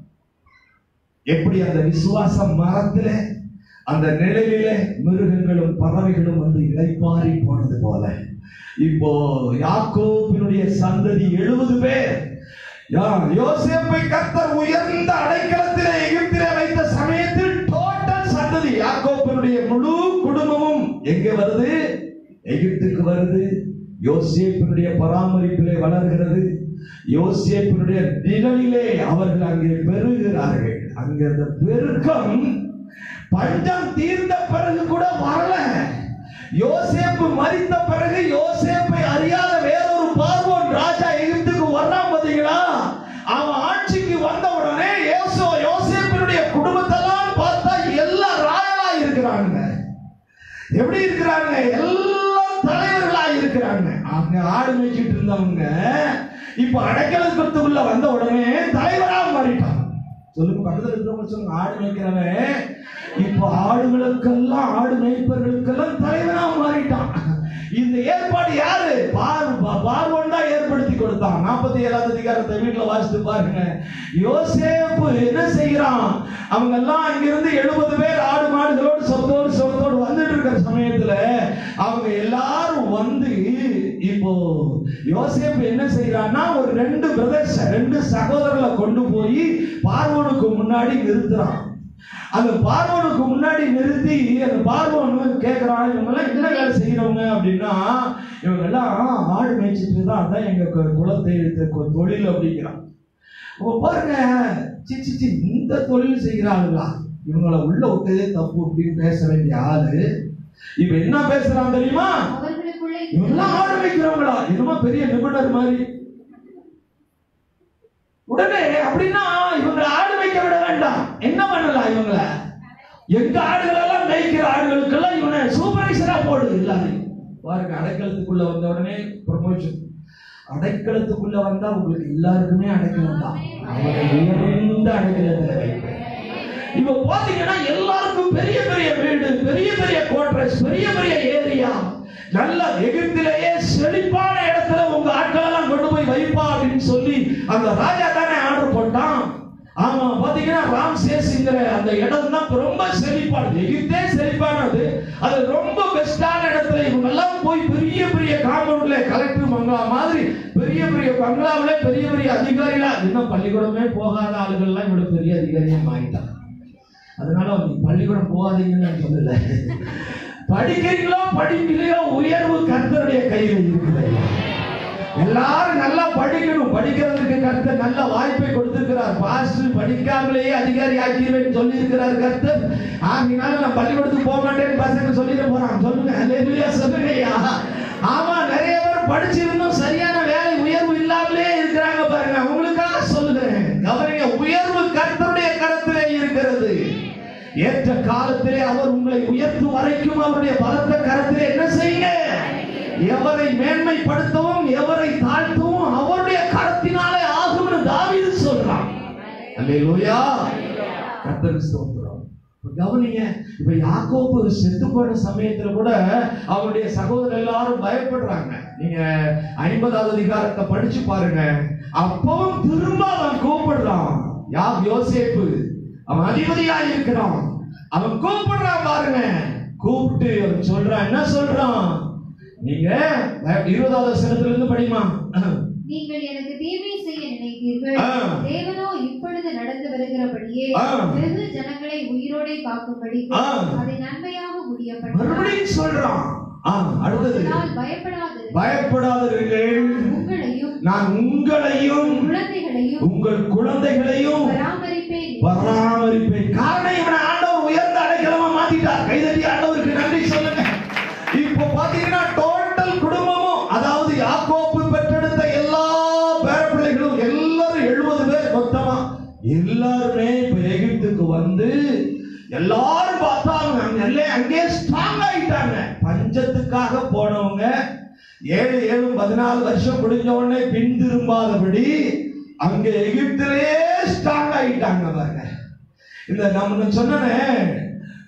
எப்படி அந்த விசுவாச மரத்தில அந்த நிழலிலே மிருகங்களும் பறவைகளும் வந்து இளைப்பாரி போனது போல இப்போ யாக்கோபினுடைய சந்ததி எழுபது பேர் யா- யோசேப்பை கர்த்தர் உயர்ந்த அடைக்கலத்திலே எகிப்திலே வைத்த சமயத்தில் டோட்டல் சந்ததி யாக்கோபினுடைய முழு குடும்பமும் எங்கே வருது எகிப்துக்கு வருது யோசேப்பினுடைய பராமரிப்பிலே வளர்கிறது யோசேப்பினுடைய நிழலிலே அவர்கள் அங்கே பெருகிறார்கள் அங்கே அந்த பெருக்கம் பஞ்சம் தீர்ந்த பிறகு கூட வரல யோசேப்பு மரித்த பிறகு யோசேப்பை அறியாத வேறொரு பார்வோன் ராஜா எகிப்துக்கு வர்றான் பாத்தீங்களா அவன் ஆட்சிக்கு வந்த உடனே யோசோ யோசேப்பினுடைய குடும்பத்தெல்லாம் பார்த்தா எல்லாம் ராயலா இருக்கிறாங்க எப்படி இருக்கிறாங்க எல்லாம் தலைவர்களா இருக்கிறாங்க அங்க ஆடு மேய்ச்சிட்டு இருந்தவங்க இப்ப அடைக்கலத்துக்குள்ள வந்த உடனே தலைவரா மாறிட்டான் சொல்லுங்க பக்கத்துல இருக்கிறவங்க சொல்லுங்க ஆடு மேய்க்கிறவன் இப்ப ஆடுகளுக்கெல்லாம் ஆடு மேய்ப்பர்களுக்கெல்லாம் தலைவனா மாறிட்டான் இந்த ஏற்பாடு யாரு பார் பார்வன் தான் ஏற்படுத்தி கொடுத்தான் நாற்பத்தி ஏழாவது அதிகாரத்தை வீட்டுல வாசித்து பாருங்க யோசேப்பு என்ன செய்யறான் அவங்க எல்லாம் அங்கிருந்து எழுபது பேர் ஆடு மாடுகளோடு சொத்தோடு சொத்தோடு வந்துட்டு இருக்கிற சமயத்துல அவங்க எல்லாரும் வந்து இப்போ யோசேப்பு என்ன செய்யறான்னா ஒரு ரெண்டு பிரதர்ஸ் ரெண்டு சகோதரர்களை கொண்டு போய் பார்வோனுக்கு முன்னாடி நிறுத்துறான் அந்த பார்வோனுக்கு முன்னாடி நிறுத்தி அந்த பார்வோன் கேட்கிறான் இவங்க எல்லாம் என்ன வேலை செய்யறவங்க அப்படின்னா இவங்க எல்லாம் ஆடு மேய்ச்சிட்டு தான் அதான் எங்க கு- குலத்தை கு- தொழில் அப்படிங்கிறான் அப்ப பாருங்க சி சி, சி இந்த தொழில் செய்கிற ஆளுங்களா இவங்கள உள்ள விட்டதே தப்பு அப்படின்னு பேச வேண்டிய ஆளு இப்ப என்ன பேசுறான் தெரியுமா அவர்களுக்குள்ளே இவங்கெல்லாம் ஆடு வைக்கிறவங்களா என்னமோ பெரிய நிபுணர் மாதிரி உடனே அப்படின்னா இவங்க ஆடு வைக்க விட வேண்டாம் என்ன பண்ணலாம் இவங்கள எங்க ஆடுகள் எல்லாம் மேய்க்கிற ஆடுகளுக்கெல்லாம் இவனை சூப்பர்வைசரா போடு எல்லாரையும் பாருங்க அடைக்கலத்துக்குள்ள வந்த உடனே ப்ரமோஷன் அடைக்கலத்துக்குள்ள வந்தா உங்களுக்கு எல்லாருக்குமே அடைக்கலம் தான் அவரை உயர்ந்த அடைக்கலத்துல வைப்பேன் இப்ப பாத்தீங்கன்னா எல்லாருக்கும் பெரிய பெரிய வீடு பெரிய பெரிய குவார்டர்ஸ் பெரிய பெரிய ஏரியா நல்ல எகிப்திலேயே செழிப்பான இடத்துல உங்க ஆட்கள் எல்லாம் கொண்டு போய் வைப்பா அப்படின்னு சொல்லி அந்த ராஜா தானே ஆர்டர் போட்டான் ஆமா பாத்தீங்கன்னா ராம்சேஸ்ங்கிற அந்த இடம் தான் ரொம்ப செழிப்பானது எகிப்தே செழிப்பானது அது ரொம்ப பெஸ்டான இடத்துல இவங்க எல்லாம் போய் பெரிய பெரிய காம்பவுண்ட்ல கலெக்டர் பங்களா மாதிரி பெரிய பெரிய பங்களாவுல பெரிய பெரிய அதிகாரிகளா இன்னும் பள்ளிக்கூடமே போகாத ஆளுகள்லாம் இவ்வளவு பெரிய அதிகாரியா மாறிட்டாங்க அதனால அவங்க பள்ளிக்கூடம் போகாதீங்கன்னு நான் சொல்லல படிக்கிறீங்களோ படிக்கலையோ உயர்வு கர்த்தருடைய கையில் இருக்குது எல்லாரும் நல்லா படிக்கணும் படிக்கிறதுக்கு கர்த்தர் நல்ல வாய்ப்பை கொடுத்திருக்கிறார் பாஸ்டர் படிக்காமலேயே அதிகாரி ஆக்கிடுவேன் சொல்லி இருக்கிறார் கர்த்தர் ஆகினால நான் பள்ளிக்கூடத்துக்கு போக மாட்டேன்னு பசங்க சொல்லிட்டு போறான் சொல்லுங்க அல்லேலூயா சொல்லுங்க ஐயா ஆமா நிறைய பேர் படிச்சிருந்தும் சரியான வேலை உயர்வு இல்லாமலே இருக்கிறாங்க பாருங்க உங்களுக்காக சொல்லுகிறேன் கவனிங்க உயர்வு கர்த்தருடைய கரத்திலே இருக்கிறது ஏற்ற காலத்திலே அவர் உங்களை உயர்த்தும் வரைக்கும் அவருடைய பலத்த கரத்திலே என்ன செய்யுங்க எவரை மேன்மைப்படுத்தவும் எவரை தாழ்த்தவும் அவருடைய கரத்தினாலே ஆகும்னு தாவீது சொல்றான் அல்லேலூயா கர்த்தருக்கு ஸ்தோத்திரம் இப்ப கவனிங்க இப்ப யாக்கோபு செத்து போன சமயத்துல கூட அவருடைய சகோதரர் எல்லாரும் பயப்படுறாங்க நீங்க ஐம்பதாவது அதிகாரத்தை படிச்சு பாருங்க அப்பவும் திரும்ப அவன் கூப்பிடுறான் யா யோசேப்பு அவன் அதிபதியா இருக்கிறான் அவன் கூப்பிடுறான் பாருங்க கூப்பிட்டு அவன் சொல்றான் என்ன சொல்றான் நீங்க இருபதாவது வசனத்துல இருந்து படிமா நீங்கள் எனக்கு தீமை செய்ய நினைத்தீர்கள் ஆ. தேவனோ இப்பொழுது நடந்து வருகிறபடியே ஆ. வெகு ஜனங்களை உயிரோடே காக்கும்படி ஆ. அதை நன்மையாக முடியப்பட்டார் மறுபடியும் சொல்றான் ஆ, அடுத்தது பயப்படாது பயப்படாதீர்கள் உங்களையும் நான் உங்களையும் குழந்தைகளையும் உங்கள் குழந்தைகளையும் பராமரிப்பேன் பராமரிப்பேன் காரணம் இவனை ஆண்டவர் உயர்ந்த அடைக்கலமா மாத்திட்டார் கைதட்டி ஆண்டவருக்கு நன்றி சொல்லுங்க இப்போ பாத்தீங்கன்னா டோட்டல் குடும்பமும் அதாவது யாக்கோப்பு பெற்றெடுத்த எல்லா பேரப்பிள்ளைகளும் எல்லாரும் எழுபது பேர் மொத்தமா எல்லாருமே இப்ப எகிப்துக்கு வந்து எல்லாரும் பார்த்தாங்க அங்க எல்லாம் அங்கே ஸ்ட்ராங் ஆயிட்டாங்க பஞ்சத்துக்காக போனவங்க ஏழு ஏழு பதினாலு வருஷம் முடிஞ்ச உடனே பின் திரும்பாதபடி அங்க எகிப்திலேயே ஸ்ட்ராங் ஆயிட்டாங்க பாருங்க இந்த நம்ம சொன்னனே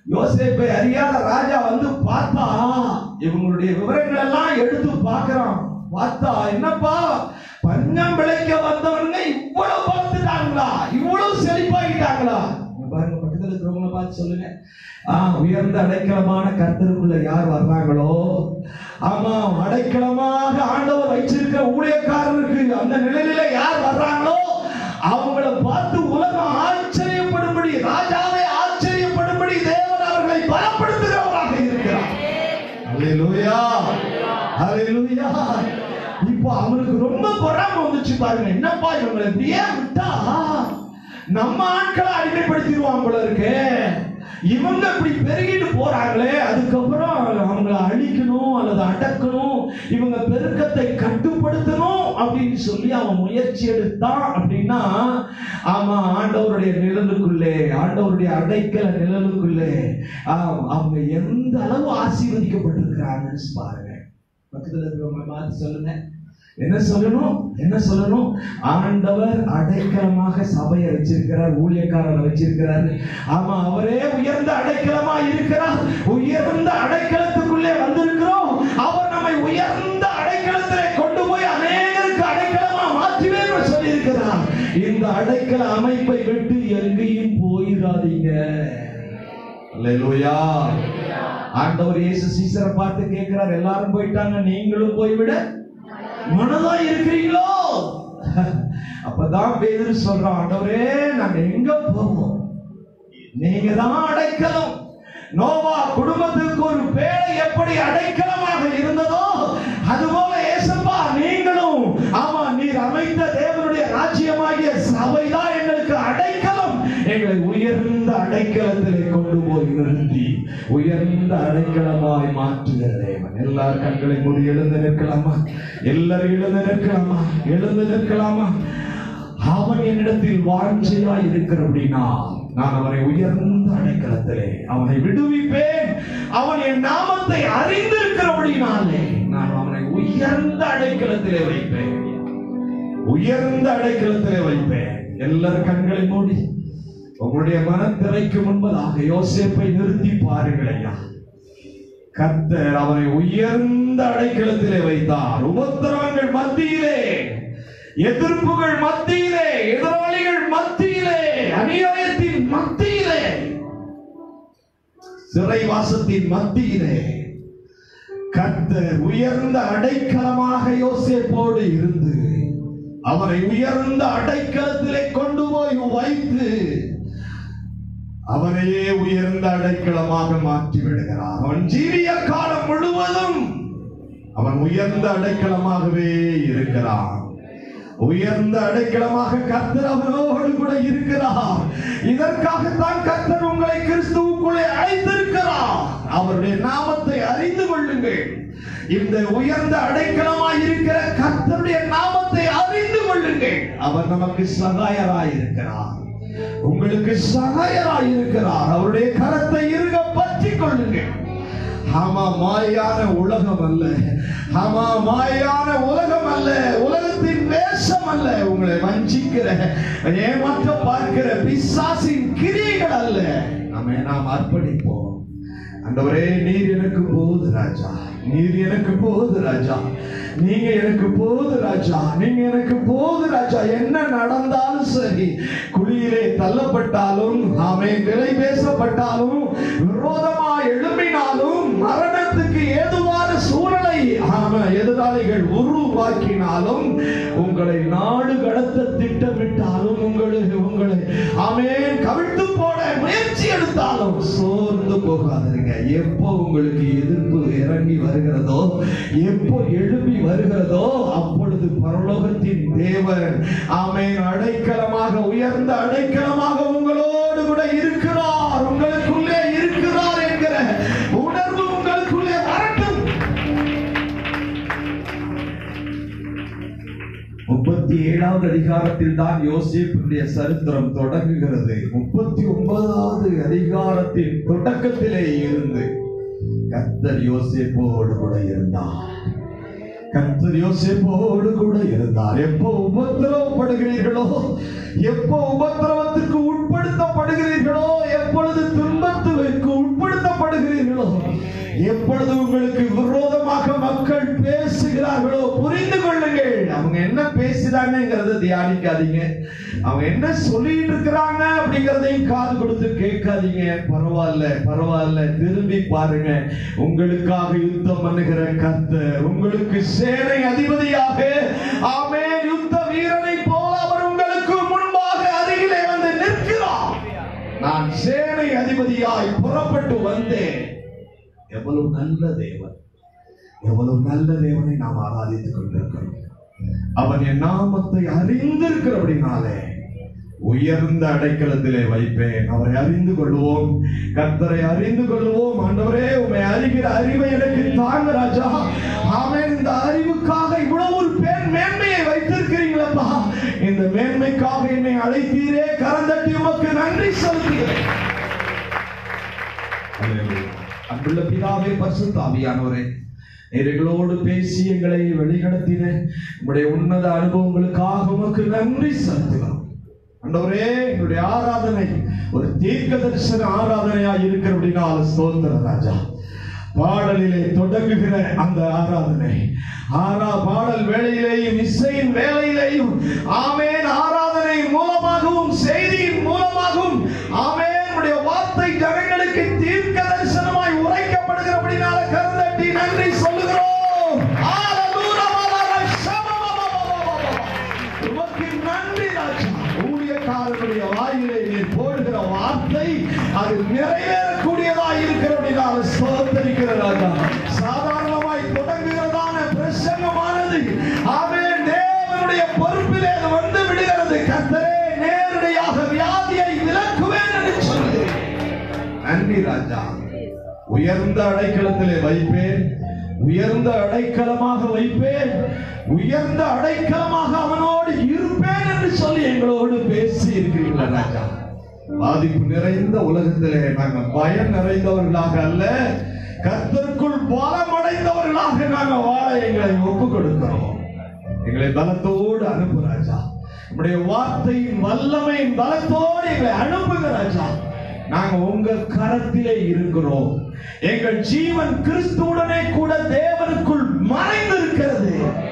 யோசேப்பை அறியாத ராஜா வந்து பார்த்தா இவங்களுடைய விவரங்கள் எல்லாம் எடுத்து பார்க்கறான் பார்த்தா என்னப்பா பஞ்சம் விளைக்க வந்தவங்க இவ்வளவு பார்த்துட்டாங்களா இவ்வளவு செழிப்பாகிட்டாங்களா இங்க பாருங்க பக்கத்துல இருக்கிறவங்கள பார்த்து சொல்லுங்க ஆ, உயர்ந்த அடைக்கலமான கர்த்தருக்குள்ள யார் வர்றாங்களோ ஆமா அடைக்கலமாக ஆண்டவர் வச்சிருக்கிற ஊழியக்காரருக்கு அந்த நிலையில யார் வர்றாங்களோ அவங்கள பார்த்து உலகம் ஆச்சரியப்படும்படி ராஜாவை ஆச்சரியப்படும்படி தேவன் அவர்களை பலப்படுத்துகிறவராக இருக்கிறார் அல்லேலூயா அல்லேலூயா இப்போ அவனுக்கு ரொம்ப பொறாம வந்துச்சு பாருங்க என்னப்பா இவங்களை இப்படியே விட்டா நம்ம ஆட்களை அடிமைப்படுத்திடுவாங்க போல இருக்கு இவங்க இப்படி பெருகிட்டு போறாங்களே அதுக்கப்புறம் அவங்கள அழிக்கணும் அல்லது அடக்கணும் இவங்க பெருக்கத்தை கட்டுப்படுத்தணும் அப்படின்னு சொல்லி அவன் முயற்சி எடுத்தான் அப்படின்னா ஆமா ஆண்டவருடைய நிழலுக்குள்ளே ஆண்டவருடைய அடைக்கல நிழலுக்குள்ளே ஆம், அவங்க எந்த அளவு ஆசீர்வதிக்கப்பட்டிருக்கிறாங்கன்னு பாருங்க பக்கத்துல இருக்கிறவங்க பார்த்து சொல்லுங்க என்ன சொல்லணும் என்ன சொல்லணும் ஆண்டவர் அடைக்கலமாக சபையை வச்சிருக்கிறார் ஊழியக்காரரை வச்சிருக்கிறார் ஆமா அவரே உயர்ந்த அடைக்கலமா இருக்கிறார் உயர்ந்த அடைக்கலத்துக்குள்ளே வந்திருக்கிறோம் அவர் நம்மை உயர்ந்த அடைக்கலத்திலே கொண்டு போய் அநேகருக்கு அடைக்கலமா மாற்றுவேன் சொல்லி இருக்கிறார் இந்த அடைக்கல அமைப்பை விட்டு எங்கேயும் போயிடாதீங்க அல்லேலூயா ஆண்டவர் இயேசு சீசரை பார்த்து கேட்கிறார் எல்லாரும் போயிட்டாங்க நீங்களும் போய்விட மனதா இருக்கிறீங்களோ அப்பதான் பேதுரு சொல்றான் ஆண்டவரே நாங்க எங்க போவோம் நீங்க தான் அடைக்கலம் நோவா குடும்பத்துக்கு ஒரு பேழை எப்படி அடைக்கலமாக இருந்ததோ அதுபோல ஏசப்பா நீங்களும் ஆமா நீர் அமைத்த தேவனுடைய ராஜ்யமாகிய சபைதான் எங்களுக்கு அடைக்கலம் எங்களை உயர்ந்த அடைக்கலத்திலே கொண்டு போய் நிறுத்தி உயர்ந்த அடைக்கலமாய் மாற்றுகிற தேவன் எல்லார் கண்களை மூடி எழுந்து நிற்கலாமா எல்லாரும் எழுந்து நிற்கலாமா எழுந்து நிற்கலாமா அவன் என்னிடத்தில் வாஞ்சையாய் இருக்கிறபடினா நான் அவனை உயர்ந்த அடைக்கலத்திலே அவனை விடுவிப்பேன் அவன் என் நாமத்தை அறிந்திருக்கிறபடினாலே நான் அவனை உயர்ந்த அடைக்கலத்திலே வைப்பேன் உயர்ந்த அடைக்கலத்திலே வைப்பேன் எல்லாரும் கண்களை மூடி உங்களுடைய மனத்திரைக்கு முன்பதாக யோசேப்பை நிறுத்தி பாருங்கள் ஐயா கர்த்தர் அவரை உயர்ந்த அடைக்கலத்திலே வைத்தார் உபத்திரவங்கள் மத்தியிலே எதிர்ப்புகள் மத்தியிலே எதிராளிகள் மத்தியிலே அநியாயத்தின் மத்தியிலே சிறைவாசத்தின் மத்தியிலே கர்த்தர் உயர்ந்த அடைக்கலமாக யோசேப்போடு இருந்து அவரை உயர்ந்த அடைக்கலத்திலே கொண்டு போய் வைத்து அவனையே உயர்ந்த அடைக்கலமாக மாற்றி விடுகிறார் அவன் ஜீவிய காலம் முழுவதும் அவன் உயர்ந்த அடைக்கலமாகவே இருக்கிறான் உயர்ந்த அடைக்கலமாக கர்த்தர் அவனோடு கூட இருக்கிறார் இதற்காகத்தான் கர்த்தர் உங்களை கிறிஸ்துவுக்குள்ளே அழைத்திருக்கிறார் அவருடைய நாமத்தை அறிந்து கொள்ளுங்கள் இந்த உயர்ந்த அடைக்கலமாய் இருக்கிற கர்த்தருடைய நாமத்தை அறிந்து கொள்ளுங்கள் அவர் நமக்கு சகாயராய் இருக்கிறார் உங்களுக்கு சகாயராய் இருக்கிறார் அவருடைய கரத்தை இருக பற்றி கொள்ளுங்கள் ஆமா மாயான உலகம் அல்ல ஆமா மாயான உலகம் அல்ல உலகத்தின் வேஷம் அல்ல உங்களை வஞ்சிக்கிற ஏமாற்ற பார்க்கிற பிசாசின் கிரியைகள் அல்ல நம்ம நாம் அர்ப்பணிப்போம் ஆண்டவரே நீர் எனக்கு போது ராஜா நீர் எனக்கு போது ராஜா நீங்க எனக்கு போது ராஜா நீங்க எனக்கு போது ராஜா என்ன நடந்தாலும் சரி குழியிலே தள்ளப்பட்டாலும் ஆமே நிலை பேசப்பட்டாலும் விரோதமா எழும்பினாலும் மரணத்துக்கு ஏதுவான சூழலை ஆமா எதிராளிகள் உருவாக்கினாலும் உங்களை நாடு கடத்த திட்டமிட்டாலும் உங்களை உங்களை ஆமென் கவிழ்த்து போட முயற்சி எடுத்தாலும் சோர்ந்து போகாதீங்க எப்போ உங்களுக்கு எதிர்ப்பு இறங்கி வருகிறதோ எப்போ எழுப்பி வருகிறதோ அப்பொழுது பரலோகத்தின் தேவன் ஆமென் அடைக்கலமாக உயர்ந்த அடைக்கலமாக உங்களோடு கூட இருக்கிறார் உங்களுக்குள்ளே இருக்கிறார் என்கிற உணர்வு உங்களுக்குள்ளே வரட்டும் முப்பத்தி ஏழாவது அதிகாரத்தில் தான் யோசேப்புடைய சரித்திரம் தொடங்குகிறது முப்பத்தி ஒன்பதாவது அதிகாரத்தின் தொடக்கத்திலே இருந்து கர்த்தர் யோசேப்போடு கூட இருந்தார் கர்த்தர் யோசேப்போடு கூட இருந்தார் எப்போ உபத்திரவப்படுகிறீர்களோ எப்போ உபத்திரவத்திற்கு உட்படுத்தப்படுகிறீர்களோ எப்பொழுது துன்பத்துக்கு உட்படுத்த எப்பொழுது உங்களுக்கு விரோதமாக மக்கள் பேசுகிறார்களோ புரிந்து கொள்ளுங்கள் அவங்க என்ன பேசுறாங்கிறத தியானிக்காதீங்க அவங்க என்ன சொல்லிட்டு இருக்கிறாங்க அப்படிங்கறதையும் காது கொடுத்து கேட்காதீங்க பரவாயில்ல பரவாயில்ல திரும்பி பாருங்க உங்களுக்காக யுத்தம் பண்ணுகிற கர்த்தர் உங்களுக்கு சேனை அதிபதியாக ஆமே யுத்த வீரனை போல அவர் உங்களுக்கு முன்பாக அருகிலே வந்து நிற்கிறார் நான் சேனை அதிபதியாய் புறப்பட்டு வந்தேன் எவ்வளவு நல்ல தேவன் எவ்வளவு நல்ல தேவனை நாம் ஆராதித்துக் கொண்டிருக்கிறோம் அவன் என் நாமத்தை அறிந்திருக்கிறபடினாலே உயர்ந்த அடைக்கலத்திலே வைப்பேன் அவரை அறிந்து கொள்வோம் கர்த்தரை அறிந்து கொள்வோம் ஆண்டவரே உண்மை அறிகிற அறிவை எனக்கு தாங்க ராஜா ஆமென் இந்த அறிவுக்காக இவ்வளவு ஒரு பேர் மேன்மையை வைத்திருக்கிறீங்களப்பா இந்த மேன்மைக்காக என்னை அழைத்தீரே கரந்தட்டி உமக்கு நன்றி செலுத்துகிறேன் அல்லேலூயா. அன்புள்ள பிதாவே பரிசுத்த ஆவியானவரே நீர் எங்களோடு பேசி எங்களை வழிநடத்தின உங்களுடைய உன்னத அனுபவங்களுக்காக உமக்கு நன்றி செலுத்துகிறோம் ஆண்டவரே எங்களுடைய ஆராதனை ஒரு தீர்க்க தரிசன ஆராதனையா இருக்கிறபடினால ஸ்தோத்திர ராஜா பாடலிலே தொடங்குகிற அந்த ஆராதனை ஆரா பாடல் வேளையிலேயும் இசையின் வேளையிலேயும் ஆமேன் ஆராதனை மூலமாகவும் செய்தியின் மூலமாகவும் ஆமேன் உடைய வார்த்தை ஜனங்களுக்கு தீர்க்க தரிசனமாய் உரைக்கப்படுகிறபடினால கருந்தட்டி நன்றி சொல்லுகிறோம் ஹalleluya ஷமமமமமமம. உமக்கு நன்றி ராஜா ஊழியக்காரனுடைய வாயிலே நீர் போடுகிற வார்த்தை அது நிறைவேறக்கூடியதாய் இருக்கிறபடினால சோதரிக்கிற ராஜா சாதாரணமாய் தொடங்குகிறதான பிரசங்கமானது ஆமே தேவனுடைய பொறுப்பிலே அது வந்து விடுகிறது கர்த்தரே நேரடியாக வியாதியை விலக்குவேன் என்று சொல்கிறேன் நன்றி ராஜா உயர்ந்த அடைக்கலத்திலே வைப்பேன் உயர்ந்த அடைக்கலமாக வைப்பேன் உயர்ந்த அடைக்கலமாக அவனோடு இருப்பேன் என்று சொல்லி எங்களோடு பேசி இருக்கிறீங்களா ராஜா பாதிப்பு நிறைந்த உலகத்திலே நாங்கள் பயம் நிறைந்தவர்களாக அல்ல கர்த்தருக்குள் பலம் அடைந்தவர்களாக நாங்கள் வாழ எங்களை ஒப்புக் கொடுக்கிறோம் எங்களை பலத்தோடு அனுப்பு ராஜா உம்முடைய வார்த்தையின் வல்லமையின் பலத்தோடு எங்களை அனுப்புங்க ராஜா நாங்க உங்க கரத்திலே இருக்கிறோம் எங்கள் ஜீவன் கிறிஸ்துவுடனே கூட தேவனுக்குள் மறைந்திருக்கிறது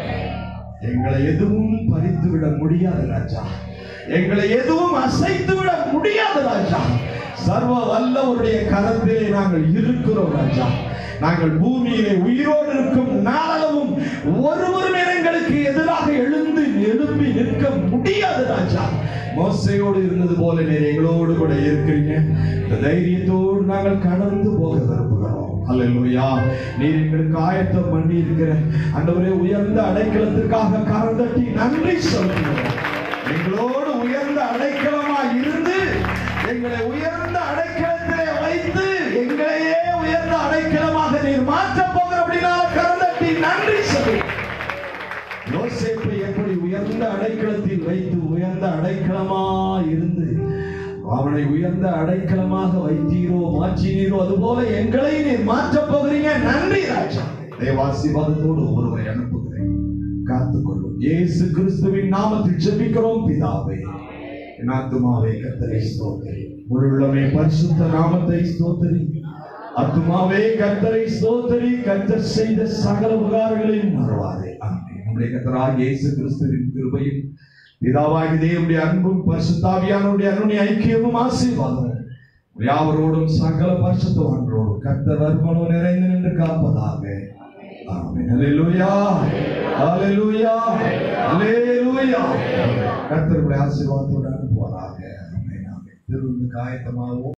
எங்களை எதுவும் பறித்து விட முடியாது ராஜா எங்களை எதுவும் அசைத்து விட முடியாது ராஜா சர்வ வல்லவருடைய கரத்திலே நாங்கள் இருக்கிறோம் ராஜா நாங்கள் பூமியிலே உயிரோடு இருக்கும் நாளளவும் ஒருவரும் எங்களுக்கு எதிராக எழுந்து எழுப்பி நிற்க முடியாது ராஜா மோசையோடு இருந்தது போல நீர் எங்களோடு கூட இருக்கிறீங்க இந்த தைரியத்தோடு நாங்கள் கடந்து போக விரும்புகிறோம் அல்லேலூயா நீர் எங்களுக்கு ஆயத்தம் பண்ணி இருக்கிற அண்டவரே உயர்ந்த அடைக்கலத்திற்காக கரந்தட்டி நன்றி சொல்கிறோம் எங்களோடு உயர்ந்த அடைக்கலமா இருந்து எங்களை உயர்ந்த அடைக்கலத்திலே வைத்து எங்களையே உயர்ந்த அடைக்கலமாக நீர் மாற்றப் போகிற அப்படின்னால கரந்தட்டி நன்றி சொல்லி யோசேப்பை எப்படி உயர்ந்த அடைக்கலத்தில் வைத்து உயர்ந்த அடைக்கலமா இருந்து அவனை உயர்ந்த அடைக்கலமாக வைத்தீரோ மாற்றினீரோ அதுபோல எங்களை நீர் மாற்றப் போகிறீங்க நன்றி ராஜா தேவாசிவாதத்தோடு ஒருவரை அனுப்புகிறேன் காத்துக்கொள்ளும் இயேசு கிறிஸ்துவின் நாமத்தில் ஜெபிக்கிறோம் பிதாவே என் ஆத்துமாவே கர்த்தரை ஸ்தோத்திரி முழுள்ளமே பரிசுத்த நாமத்தை ஸ்தோத்திரி ஆத்துமாவே கர்த்தரை ஸ்தோத்திரி கர்த்தர் செய்த சகல உபகாரங்களையும் மறவாதே ஆமென் நம்முடைய கர்த்தராகிய இயேசு கிறிஸ்துவின் கிருபையும் பிதாவாகி தேவனுடைய அன்பும் பரிசுத்தாவியானுடைய அருணை ஐக்கியமும் ஆசீர்வாதமும் யாவரோடும் சகல பரிசுத்தவான்களோடும் கர்த்தர் அர்ப்பணம் நிறைந்து நின்று காப்பதாக ஆமென் அல்லேலூயா அல்லேலூயா அல்லேலூயா கர்த்தருடைய ஆசீர்வாதத்தோடு அனுப்புவாராக ஆமென் ஆமென் திருவிழா காயத்தமாகவும்